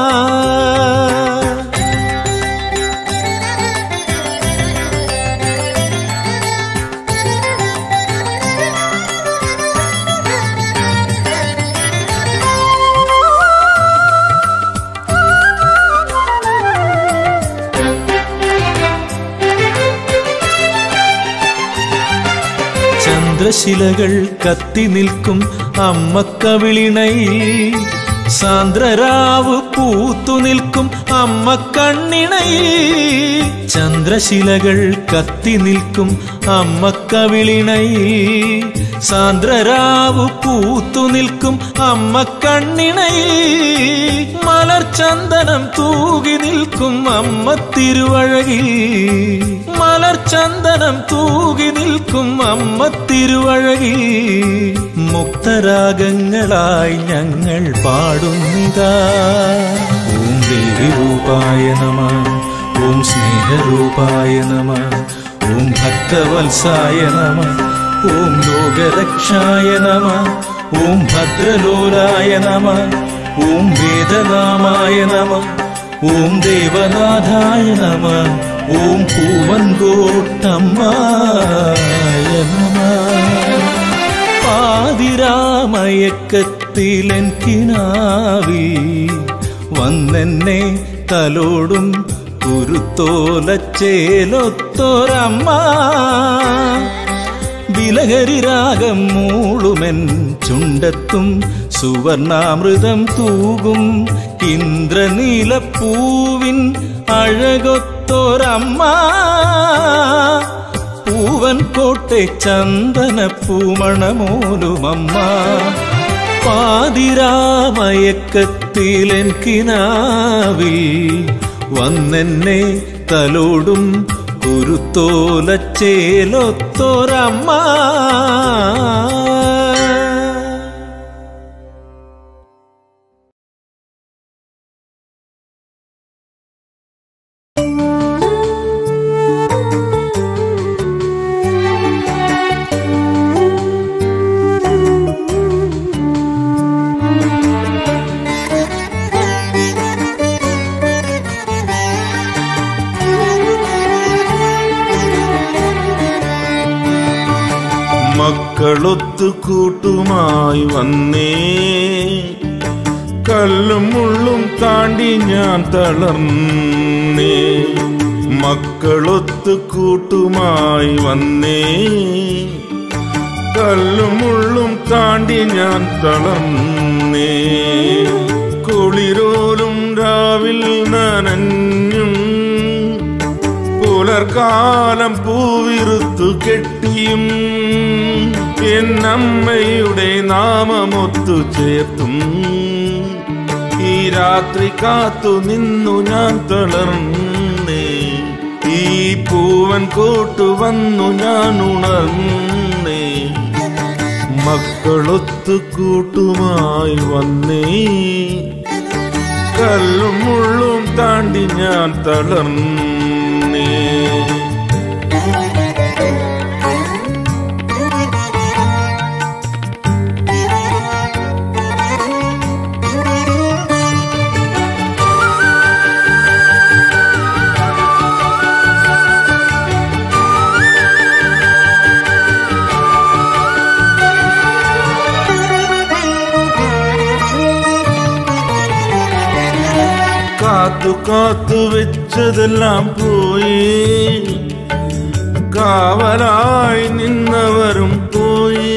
ചന്ദ്രശിലകൾ കത്തി നിൽക്കും അമ്മക്കവിളിണയിൽ സാന്ദ്രരാവ് പൂത്തു നിൽക്കും അമ്മ കണ്ണിണയിൽ ചന്ദ്രശിലകൾ കത്തി നിൽക്കും അമ്മക്കവിളിണയിൽ സാന്ദ്രരാവ് പൂത്തു നിൽക്കും അമ്മ കണ്ണിണയിൽ മലർചന്ദനം തൂകി നിൽക്കും അമ്മ തിരുവഴകിൽ മലർചന്ദനം തൂകി നിൽക്കും അമ്മ തിരുവഴകിൽ മുക്തരാഗങ്ങളായി ഞങ്ങൾ പാടുന്നിതാ ഓം ദേവി രൂപായ നമ ഓം സ്നേഹരൂപായ നമ ഓം ഭക്തവത്സായ നമ ഓം ലോകരക്ഷായ നമ ഓം ഭദ്രലോലായ നമ ഓം വേദനാമായ നമ ഓം ദേവനാഥായ നമ ഓം പൂവൻകോട്ടമ്മായ നമ പാതിരാമയക്കത്തിലൻ കിനാവിൽ വന്നെന്നെ തലോടും കുരുത്തോലച്ചേലൊത്തൊരമ്മ വിലഹരി രാഗം മൂളുമെൻ ചുണ്ടത്തും സുവർണാമൃതം തൂകും ഇന്ദ്രനീലപ്പൂവിൻ അഴകൊത്തൊരമ്മ പൂവൻ കോട്ടെ ചന്ദന പൂമണമോലുമമ്മ പാതിരാമയക്കത്തിലെൻ കിനാവിൽ വന്നെന്നെ തലോടും കുരുത്തോലച്ചേലൊത്തൊരമ്മ മക്കളൊത്തു കൂട്ടുമായി വന്നേ കല്ലും മുള്ളും താണ്ടി ഞാൻ തളർന്നേ മക്കളൊത്തു കൂട്ടുമായി വന്നേ കല്ലും മുള്ളും താണ്ടി ഞാൻ തളർന്നേ കുളിരോലും രാവിൽ നനഞ്ഞും പുലർക്കാലം പൂവിറുത്തു കെട്ടിയും എന്നമ്മയുടെ നാമമൊത്തു ചേർത്തും ഈ രാത്രി കാത്തു നിന്നു ഞാൻ തളർന്നേ ഈ പൂവൻ കോട്ടു വന്നു ഞാൻ ഉണർന്നേ മക്കളൊത്തു കൂട്ടുമായി വന്നേ കല്ലും മുള്ളും താണ്ടി ഞാൻ തളർന്നേ കാത്തു കാത്തു വെച്ചതെല്ലാം പോയി കാവലായി നിന്നവരും പോയി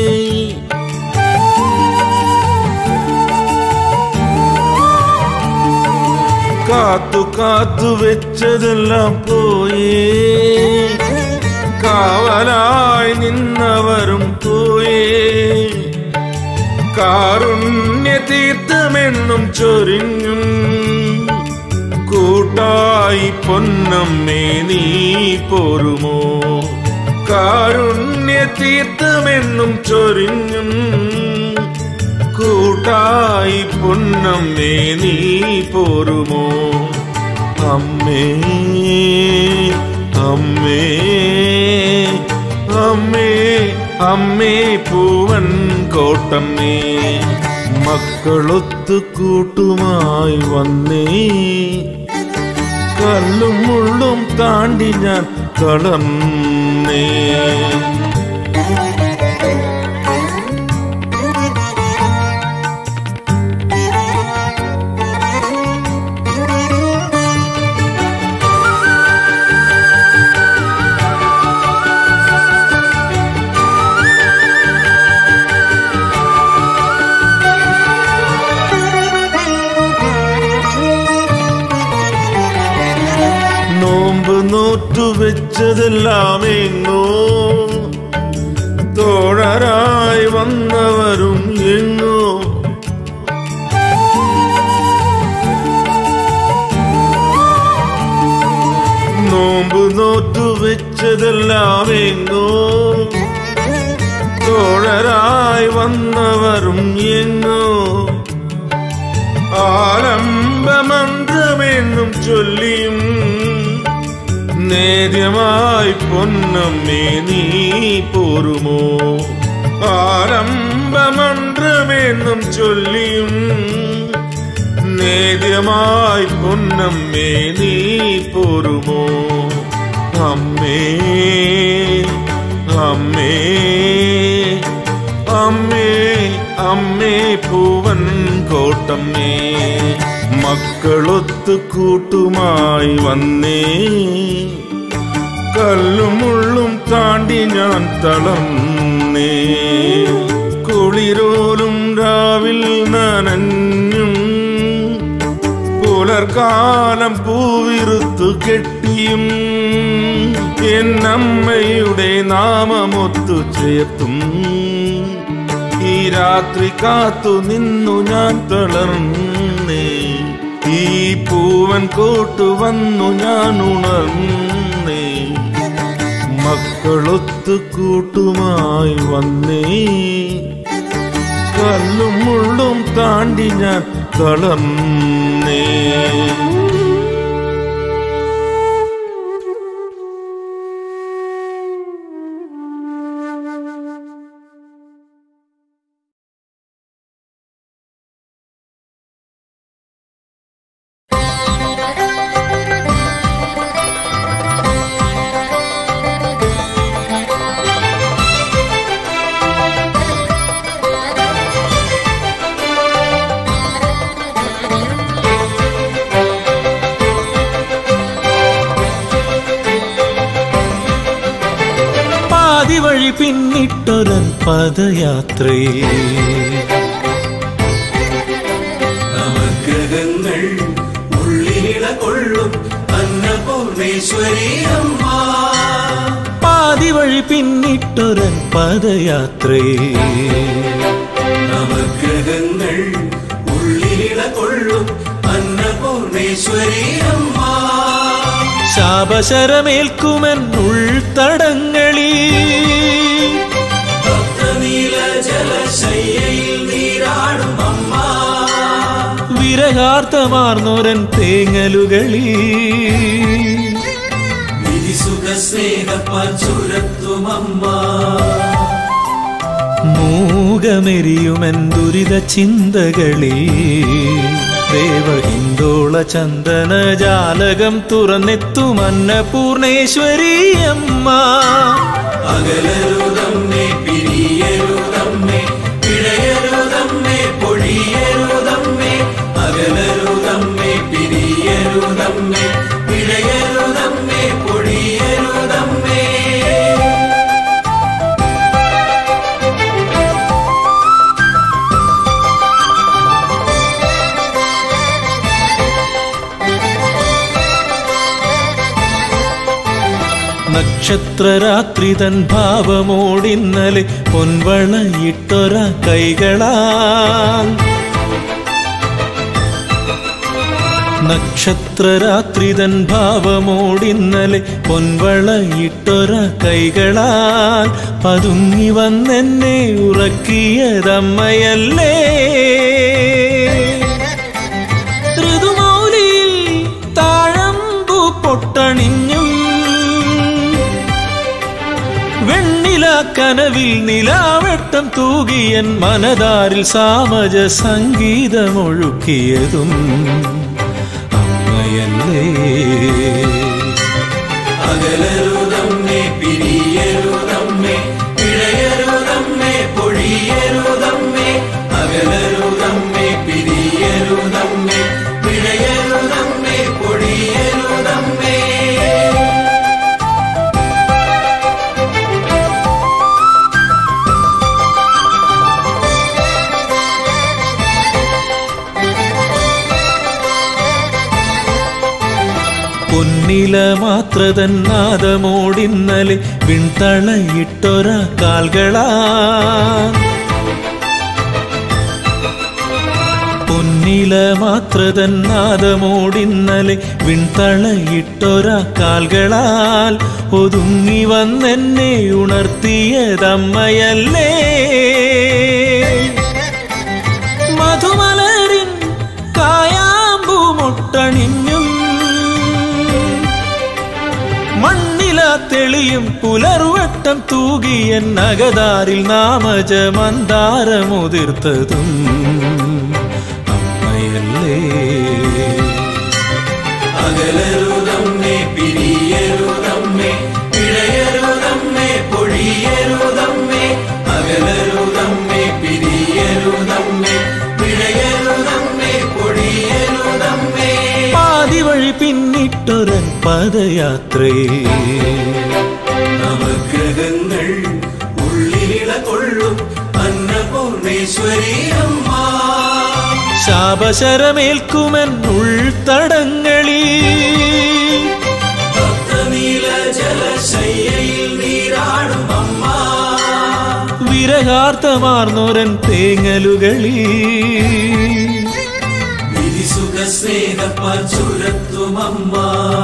കാത്തു കാത്തു വെച്ചതെല്ലാം പോയി കാവലായി നിന്നവരും പോയി കാരുണ്യ തീർത്ഥമെന്നും ചൊരിഞ്ഞും കൂട്ടായി പൊന്നമ്മേ നീ പോരുമോ കാരുണ്യ തീർത്ഥമെന്നും ചൊരിഞ്ഞും കൂട്ടായി പൊന്നമ്മേ നീ പോരുമോ അമ്മേ അമ്മേ അമ്മേ അമ്മേ പൂവൻ കോട്ടമ്മേ മക്കളൊത്തു കൂട്ടുമായി വന്നേ കല്ലും മുള്ളും താണ്ടി ഞാൻ തളർന്നേ നോമ്പ് നോറ്റു വെച്ചതെല്ലാം എങ്ങോ തോഴരായി വന്നവരും എങ്ങോ നോമ്പ് നോറ്റു വെച്ചതെല്ലാം എങ്ങോ തോഴരായി വന്നവരും എങ്ങോ ആലംബമന്ത്രമെന്നും ചൊല്ലിയും നേദ്യമായി പൊന്നമ്മേ നീ പോരുമോ ആരംഭമന്ത്രമെന്നും ചൊല്ലിയും നേദ്യമായി പൊന്നമ്മേ നീ പോരുമോ അമ്മേ അമ്മേ അമ്മേ അമ്മേ പൂവൻ കോട്ടമ്മേ മക്കളൊത്തു കൂട്ടുമായി വന്നേ കല്ലും മുള്ളും താണ്ടി ഞാൻ തളർന്നേ കുളിരോലും രാവിൽ നനഞ്ഞും പുലർക്കാലം പൂവിറുത്തു കെട്ടിയും എന്നമ്മയുടെ നാമമൊത്തു ചേർത്തും ഈ രാത്രി കാത്തു നിന്നു ഞാൻ തളർന്നേ ഈ പൂവൻ കോട്ടു വന്നു ഞാൻ ഉണർന്നേ മക്കളൊത്തു കൂട്ടുമായി വന്നേ കല്ലും മുള്ളും താണ്ടി ഞാൻ തളർന്നേ പാതി വഴി പിന്നിട്ടൊരൻ പദയാത്രയെ നവഗ്രഹങ്ങൾ ഉള്ളിലിള കൊള്ളും അന്നപൂർണേശ്വരി അമ്മ പാതി വഴി പിന്നിട്ടൊരൻ പദയാത്രയെ നവഗ്രഹങ്ങൾ ഉള്ളിലിള കൊള്ളും അന്നപൂർണേശ്വരി അമ്മ ശാപശരമേൽക്കുമെൻ ഉൾത്തടങ്ങളിൽ ഭക്തനീല ജലശയ്യയിൽ നീരാടും അമ്മ വിരഹാർത്ഥമാർന്നൊരൻ തേങ്ങലുകളിൽ വിധിസുഖ സ്നേഹപ്പുരത്തും അമ്മ മൂകമെരിയുമെൻ ദുരിത ചിന്തകളിൽ ദേവഹിന്ദോള ചന്ദന ജാലകം തുറന്നെത്തും അന്നപൂർണേശ്വരി അമ്മ അകലരുതമ്മേ പിരിയരുതമ്മേ പിഴയരുതമ്മേ പൊഴിയരുതമ്മേ അകലരുതമ്മേ പിരിയരുതമ്മേ പിഴയരുതമ്മേ പൊഴിയരുതമ്മേ നക്ഷത്രരാത്രി തൻ ഭാവമോടിന്നലെ പൊൻവളയിട്ടൊര കൈകളാൽ നക്ഷത്രരാത്രി തൻ ഭാവമോടിന്നലെ പൊൻവളയിട്ടൊര കൈകളാൽ പതുങ്ങി വന്നെന്നെ ഉറക്കിയതമ്മയല്ലേ ഋതുമൗലിയിൽ താഴമ്പു പൊട്ടണിഞ്ഞും വെണ്ണില കനവിൽ നിലാവെട്ടം തൂകിയൻ മനതാരിൽ സാമജ സംഗീതമൊഴുക്കിയതും അമ്മയല്ലേ അകലരുതമ്മേ പിരിയരുതമ്മേ പിഴയരുതമ്മേ പൊഴിയരുതമ്മേ അകലരുതമ്മേ പിരിയരുതമ്മേ പിഴയരുതമ്മേ പൊഴിയരുതമ്മേ പൊന്നില മാത്രതൻ നാദമോടിന്നലെ വിൺതളയിട്ടൊര കാൽകളാ പൊന്നില മാത്രതൻ നാദമോടിന്നലെ വിൺതളയിട്ടൊര കാൽകളാൽ ഒതുങ്ങി വന്നെന്നെ ഉണർത്തിയതമ്മയല്ലേ മധുമലരിൻ കായാമ്പു മുട്ടണിഞ്ഞും മണ്ണില തെളിയും പുലർവട്ടം തൂകിയൻ നഗതാരിൽ നാമജ മന്ദാരമുതിർത്തതും അമ്മയല്ലേ അകലരുതമ്മേ പിരിയരുതമ്മേ പിഴയരുതമ്മേ പൊഴിയരുതമ്മേ അകലരുതമ്മേ പിരിയരുതമ്മേ പിഴയരുതമ്മേ പൊഴിയരുതമ്മേ പാതി വഴി പിന്നിട്ടൊരൻ പദയാത്രയെ നവഗ്രഹങ്ങൾ ഉള്ളിലിള കൊള്ളും അന്നപൂർണേശ്വരി അമ്മ ശാപശരമേൽക്കുമെൻ ഉൾത്തടങ്ങളിൽ ഭക്തനീല ജലശയ്യയിൽ നീരാടും അമ്മ വിരഹാർത്ഥമാർന്നൊരൻ തേങ്ങലുകളിൽ നിധി സുഖ സ്നേഹപ്പാൽ ചുരത്തുമമ്മ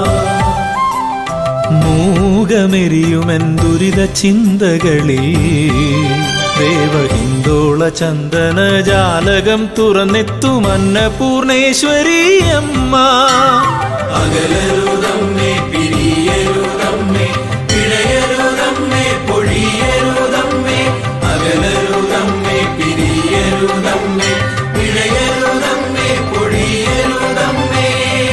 മൂകമെരിയുമെൻ ദുരിത ചിന്തകളിൽ ദേവഹിന്ദോള ചന്ദന ജാലകം തുറന്നെത്തും അന്നപൂർണേശ്വരി അമ്മ അകലരുതമ്മേ പിരിയരുതമ്മേ പിഴയരുതമ്മേ പൊഴിയരുതമ്മേ അകലരുതമ്മേ പിരിയരുതമ്മേ പിഴയരുതമ്മേ പൊഴിയരുതമ്മേ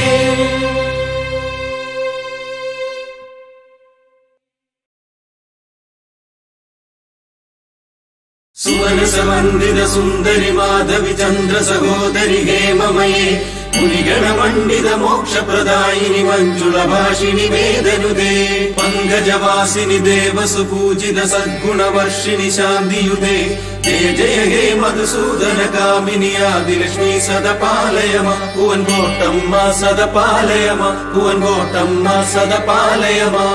സുവനസമന്ദിത സുന്ദരി മാധവി ചന്ദ്ര സഹോദരി ഹേമമയേ മുനിഗണമണ്ഡിത മോക്ഷപ്രദായിനി മഞ്ജുള ഭാഷിണി വേദനുദേ പങ്കജവാസിനി ദേവസു പൂജിത സദ്ഗുണവർഷിണി ശാന്തിയുദേ ജയ ജയ ഹേ മധുസൂദന കാമിനി ആദിലക്ഷ്മി സദപാലയമ ഭുവൻ കോട്ടമ്മ സദപാലയമ ഭുവൻ കോട്ടമ്മ സദപാലയമാ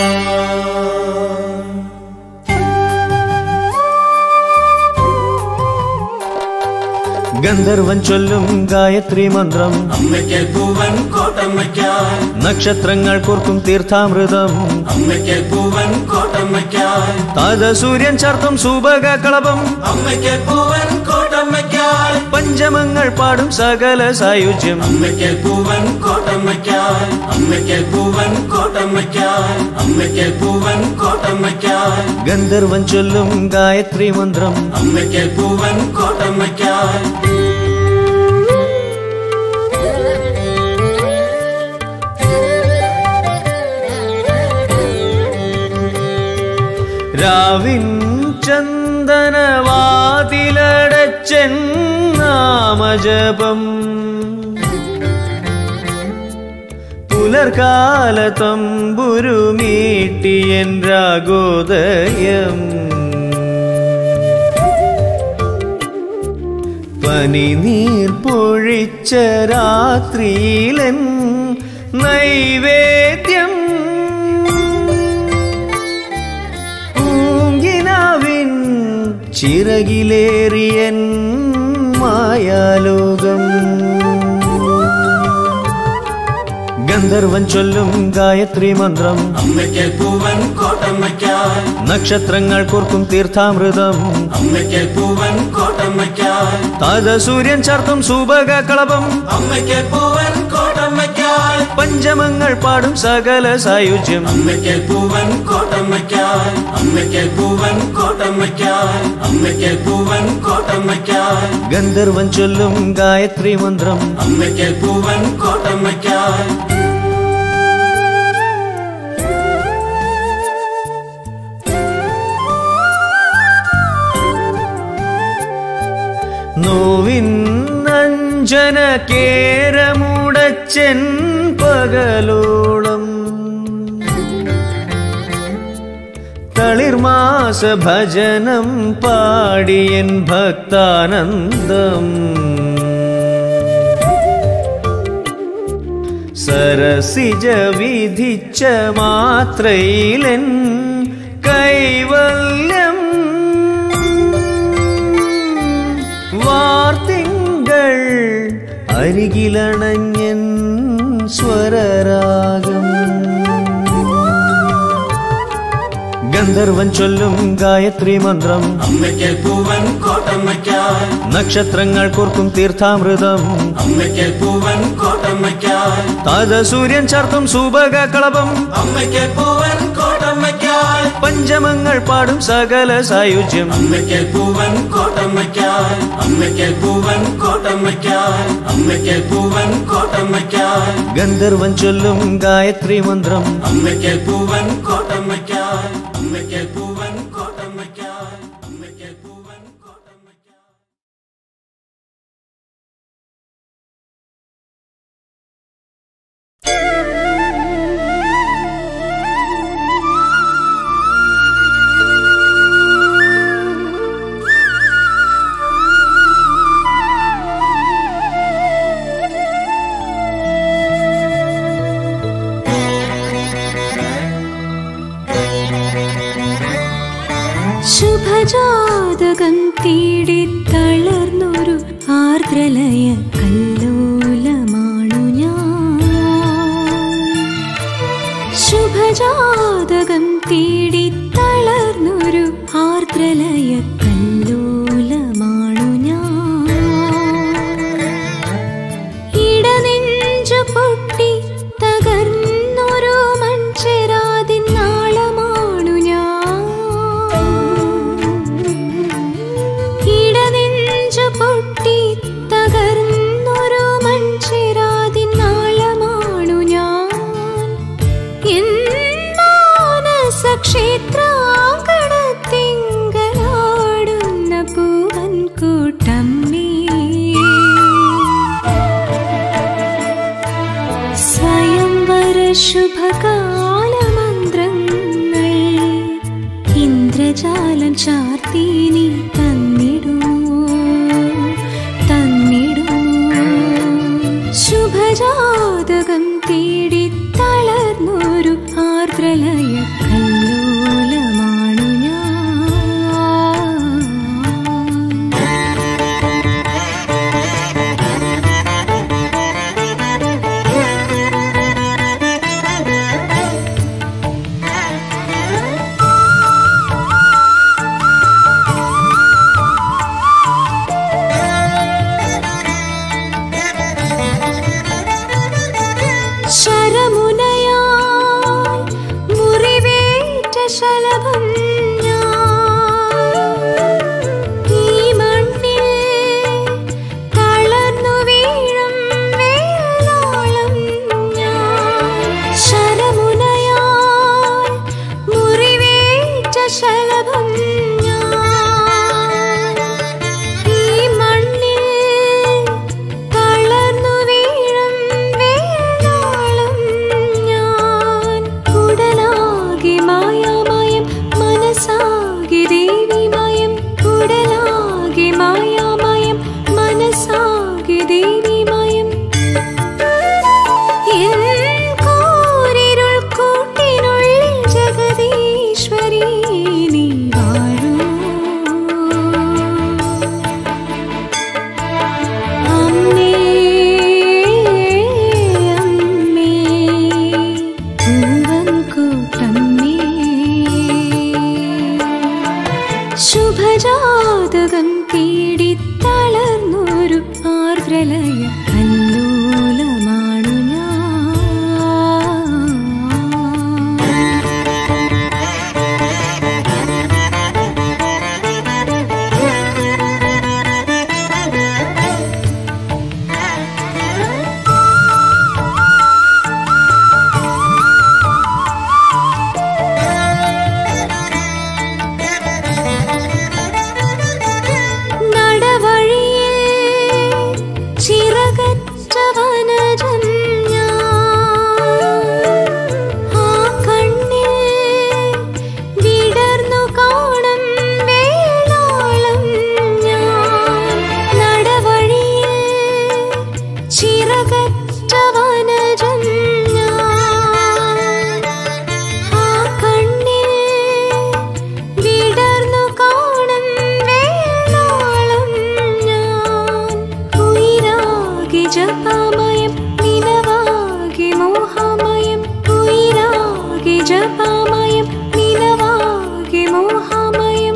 ഗന്ധർവൻ ചൊല്ലും ഗായത്രി മന്ത്രം അമ്മയ്ക്ക് പൂവൻ കോട്ടമ്മയ്ക്കാൻ നക്ഷത്രങ്ങൾ കോർക്കും തീർത്ഥാമൃതം അമ്മയ്ക്ക് പൂവൻ കോട്ടമ്മയ്ക്കാൻ താത സൂര്യൻ ചർത്തും സൂപക കളഭം അമ്മയ്ക്ക് പൂവൻ കോട്ടമ്മയ്ക്കാൻ പഞ്ചമങ്ങൾ പാടും സകല സായുജ്യം അമ്മയ്ക്ക് പൂവൻ കോട്ടമ്മയ്ക്കാൻ അമ്മയ്ക്ക് പൂവൻ കോട്ടമ്മയ്ക്കാൻ അമ്മയ്ക്ക് പൂവൻ കോട്ടമ്മയ്ക്കാൻ ഗന്ധർവൻ ചൊല്ലും ഗായത്രി മന്ത്രം അമ്മയ്ക്ക് പൂവൻ കോട്ടമ്മയ്ക്കാൻ രാവിൻ ചന്ദനവാതിലടച്ചൻ നാമജപം പുലർകാല തമ്പുരുമീട്ടിയൻ രാഗോദയം പനിനീർ പൊഴിച്ച രാത്രിയിലൻ നൈവേദ്യം പൂങ്കിനാവിൻ ചിറകിലേറിയൻ മായാലോകം ഗന്ധർവൻ ചൊല്ലും ഗായത്രി മന്ത്രം അമ്മയ്ക്ക് പൂവൻ കോട്ടമ്മയ്ക്കാൻ നക്ഷത്രങ്ങൾ കോർക്കും തീർത്ഥാമൃതം അമ്മയ്ക്ക് പൂവൻ കോട്ടമ്മയ്ക്കാൻ താത സൂര്യൻ ചർത്തും സൂപക കളഭം അമ്മയ്ക്ക് പൂവൻ കോട്ടമ്മയ്ക്കാൻ പഞ്ചമങ്ങൾ പാടും സകല സായുജ്യം അമ്മയ്ക്ക് പൂവൻ കോട്ടമ്മയ്ക്കാൻ അമ്മയ്ക്ക് പൂവൻ കോട്ടമ്മയ്ക്കാൻ അമ്മയ്ക്ക് പൂവൻ കോട്ടമ്മയ്ക്കാൻ ഗന്ധർവൻ ചൊല്ലും ഗായത്രി മന്ത്രം അമ്മയ്ക്ക് പൂവൻ കോട്ടമ്മയ്ക്കാൻ നോവിൻ അഞ്ജന കേരമുടച്ചൻ പകലോളം തളിർമാസ ഭജനം പാടിയൻ ഭക്താനന്ദം സരസിജ വിധിച്ച മാത്രയിലൻ കൈവല്യം വാർത്തിങ്കൾ അരികിലണഞ്ഞൻ സ്വരരാഗം ഗന്ധർവൻ ചൊല്ലും ഗായത്രി മന്ത്രം അമ്മയ്ക്ക് പൂവൻ കോട്ടമ്മയ്ക്കാൻ നക്ഷത്രങ്ങൾ കോർക്കും തീർത്ഥാമൃതം അമ്മയ്ക്ക് പൂവൻ കോട്ടമ്മയ്ക്കാൻ താത സൂര്യൻ ചർത്തും സൂപക കളഭം അമ്മയ്ക്ക് പൂവൻ കോട്ടമ്മയ്ക്കാൻ പഞ്ചമങ്ങൾ പാടും സകല സായുജ്യം അമ്മയ്ക്ക് പൂവൻ കോട്ടമ്മയ്ക്കാൻ അമ്മയ്ക്ക് പൂവൻ കോട്ടമ്മയ്ക്കാൻ അമ്മയ്ക്ക് പൂവൻ കോട്ടമ്മയ്ക്കാൻ ഗന്ധർവൻ ചൊല്ലും ഗായത്രി മന്ത്രം അമ്മയ്ക്ക് പൂവൻ കോട്ടമ്മയ്ക്കാൻ അമ്മയ്ക്ക് പൂവൻ കോട്ടമ്മയ്ക്കാൻ അമ്മയ്ക്ക് പൂവൻ കോട്ടമ്മയ്ക്കാൻ ശുഭജാതകം തേടി തളർന്നൊരു ആർദ്രലയ കല്ലോല ആർദ്രലയ കല്ലോലമാണു ഞാൻ ഇടനെഞ്ചു പൊട്ടി തകർന്നൊരു മൺചെരാതിൻ നാളമാണു ഞാൻ ഇടനെഞ്ചു പൊട്ടി തകർന്നൊരു മൺചെരാതിൻ നാളമാണു ഞാൻ എൻ മാനസക്ഷേത്രാങ്കണത്തിങ്കലാടുന്ന പൂവൻ കൂട്ടമ്മേ സ്വയംവര ശുഭകാലമന്ത്രങ്ങൾ ഇന്ദ്രജാലം ചാർത്തി നീ തന്നിടുമോ തന്നിടുമോ ശുഭജാതകം തേടി തളർന്നൊരു ആർദ്രലയ കല്ലോലമാണു ഞാൻ ശരമുനയാൽ മുറിവേറ്റ ശലഭം ഞാൻ. ഈ മണ്ണിൽ തളർന്നു വീഴും വേലാളം ഞാൻ. ശരമുനയാൽ മുറിവേറ്റ ശലഭം ഞാൻ. ഈ മണ്ണിൽ തളർന്നു വീഴും വേലാളം ഞാൻ. ഉടലാകെ മായാമയം മനസ്സാകെ ദേവിമയം ഉടലാകെ മായാമയം മനസ്സാകെ ദേവിമയം എൻ കൂരിരുൾ കൂട്ടിനുള്ളിൽ ജഗദീശ്വരി നീ വാഴൂ അമ്മേ അമ്മേ പൂവൻ കൂട്ടമ്മേ ശുഭജാതകം തേടി തളർന്നൊരു ആർദ്രലയ കല്ലോലമാണു ഞാൻ നടവഴിയിൽ ചിറകറ്റ വനജം ഞാൻ. ആ കണ്ണിൽ വിടർന്നു കാണും വേളാളം ഞാൻ. നടവഴിയിൽ ചിറകറ്റ വനജം ഞാൻ. ആ കണ്ണിൽ വിടർന്നു കാണും വേളാളം ഞാൻ. ഉയിരാകെ ജപമയം നിലവാകെ മോഹമയം ഉയിരാകെ ജപമയം നിലവാകെ മോഹമയം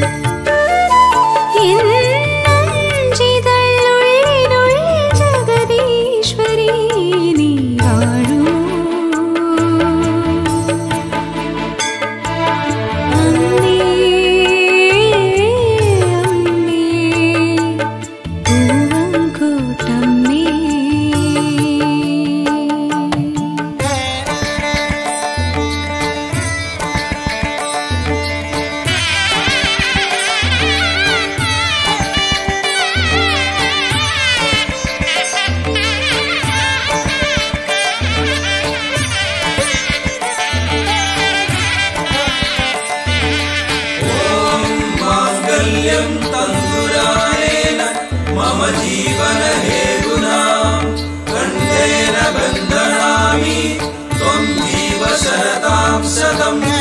എന്നഞ്ചിതളുള്ളിനുള്ളിൽ ജഗദീശ്വരി നീ വാഴൂ അമ്മേ അമ്മേ പൂവൻകോട്ടമ്മേ माङ्गल्यं तन्तुरालेन मम जीवन हेतुना कण्ठेन बन्धनामि त्वं जीव शरतां शतम्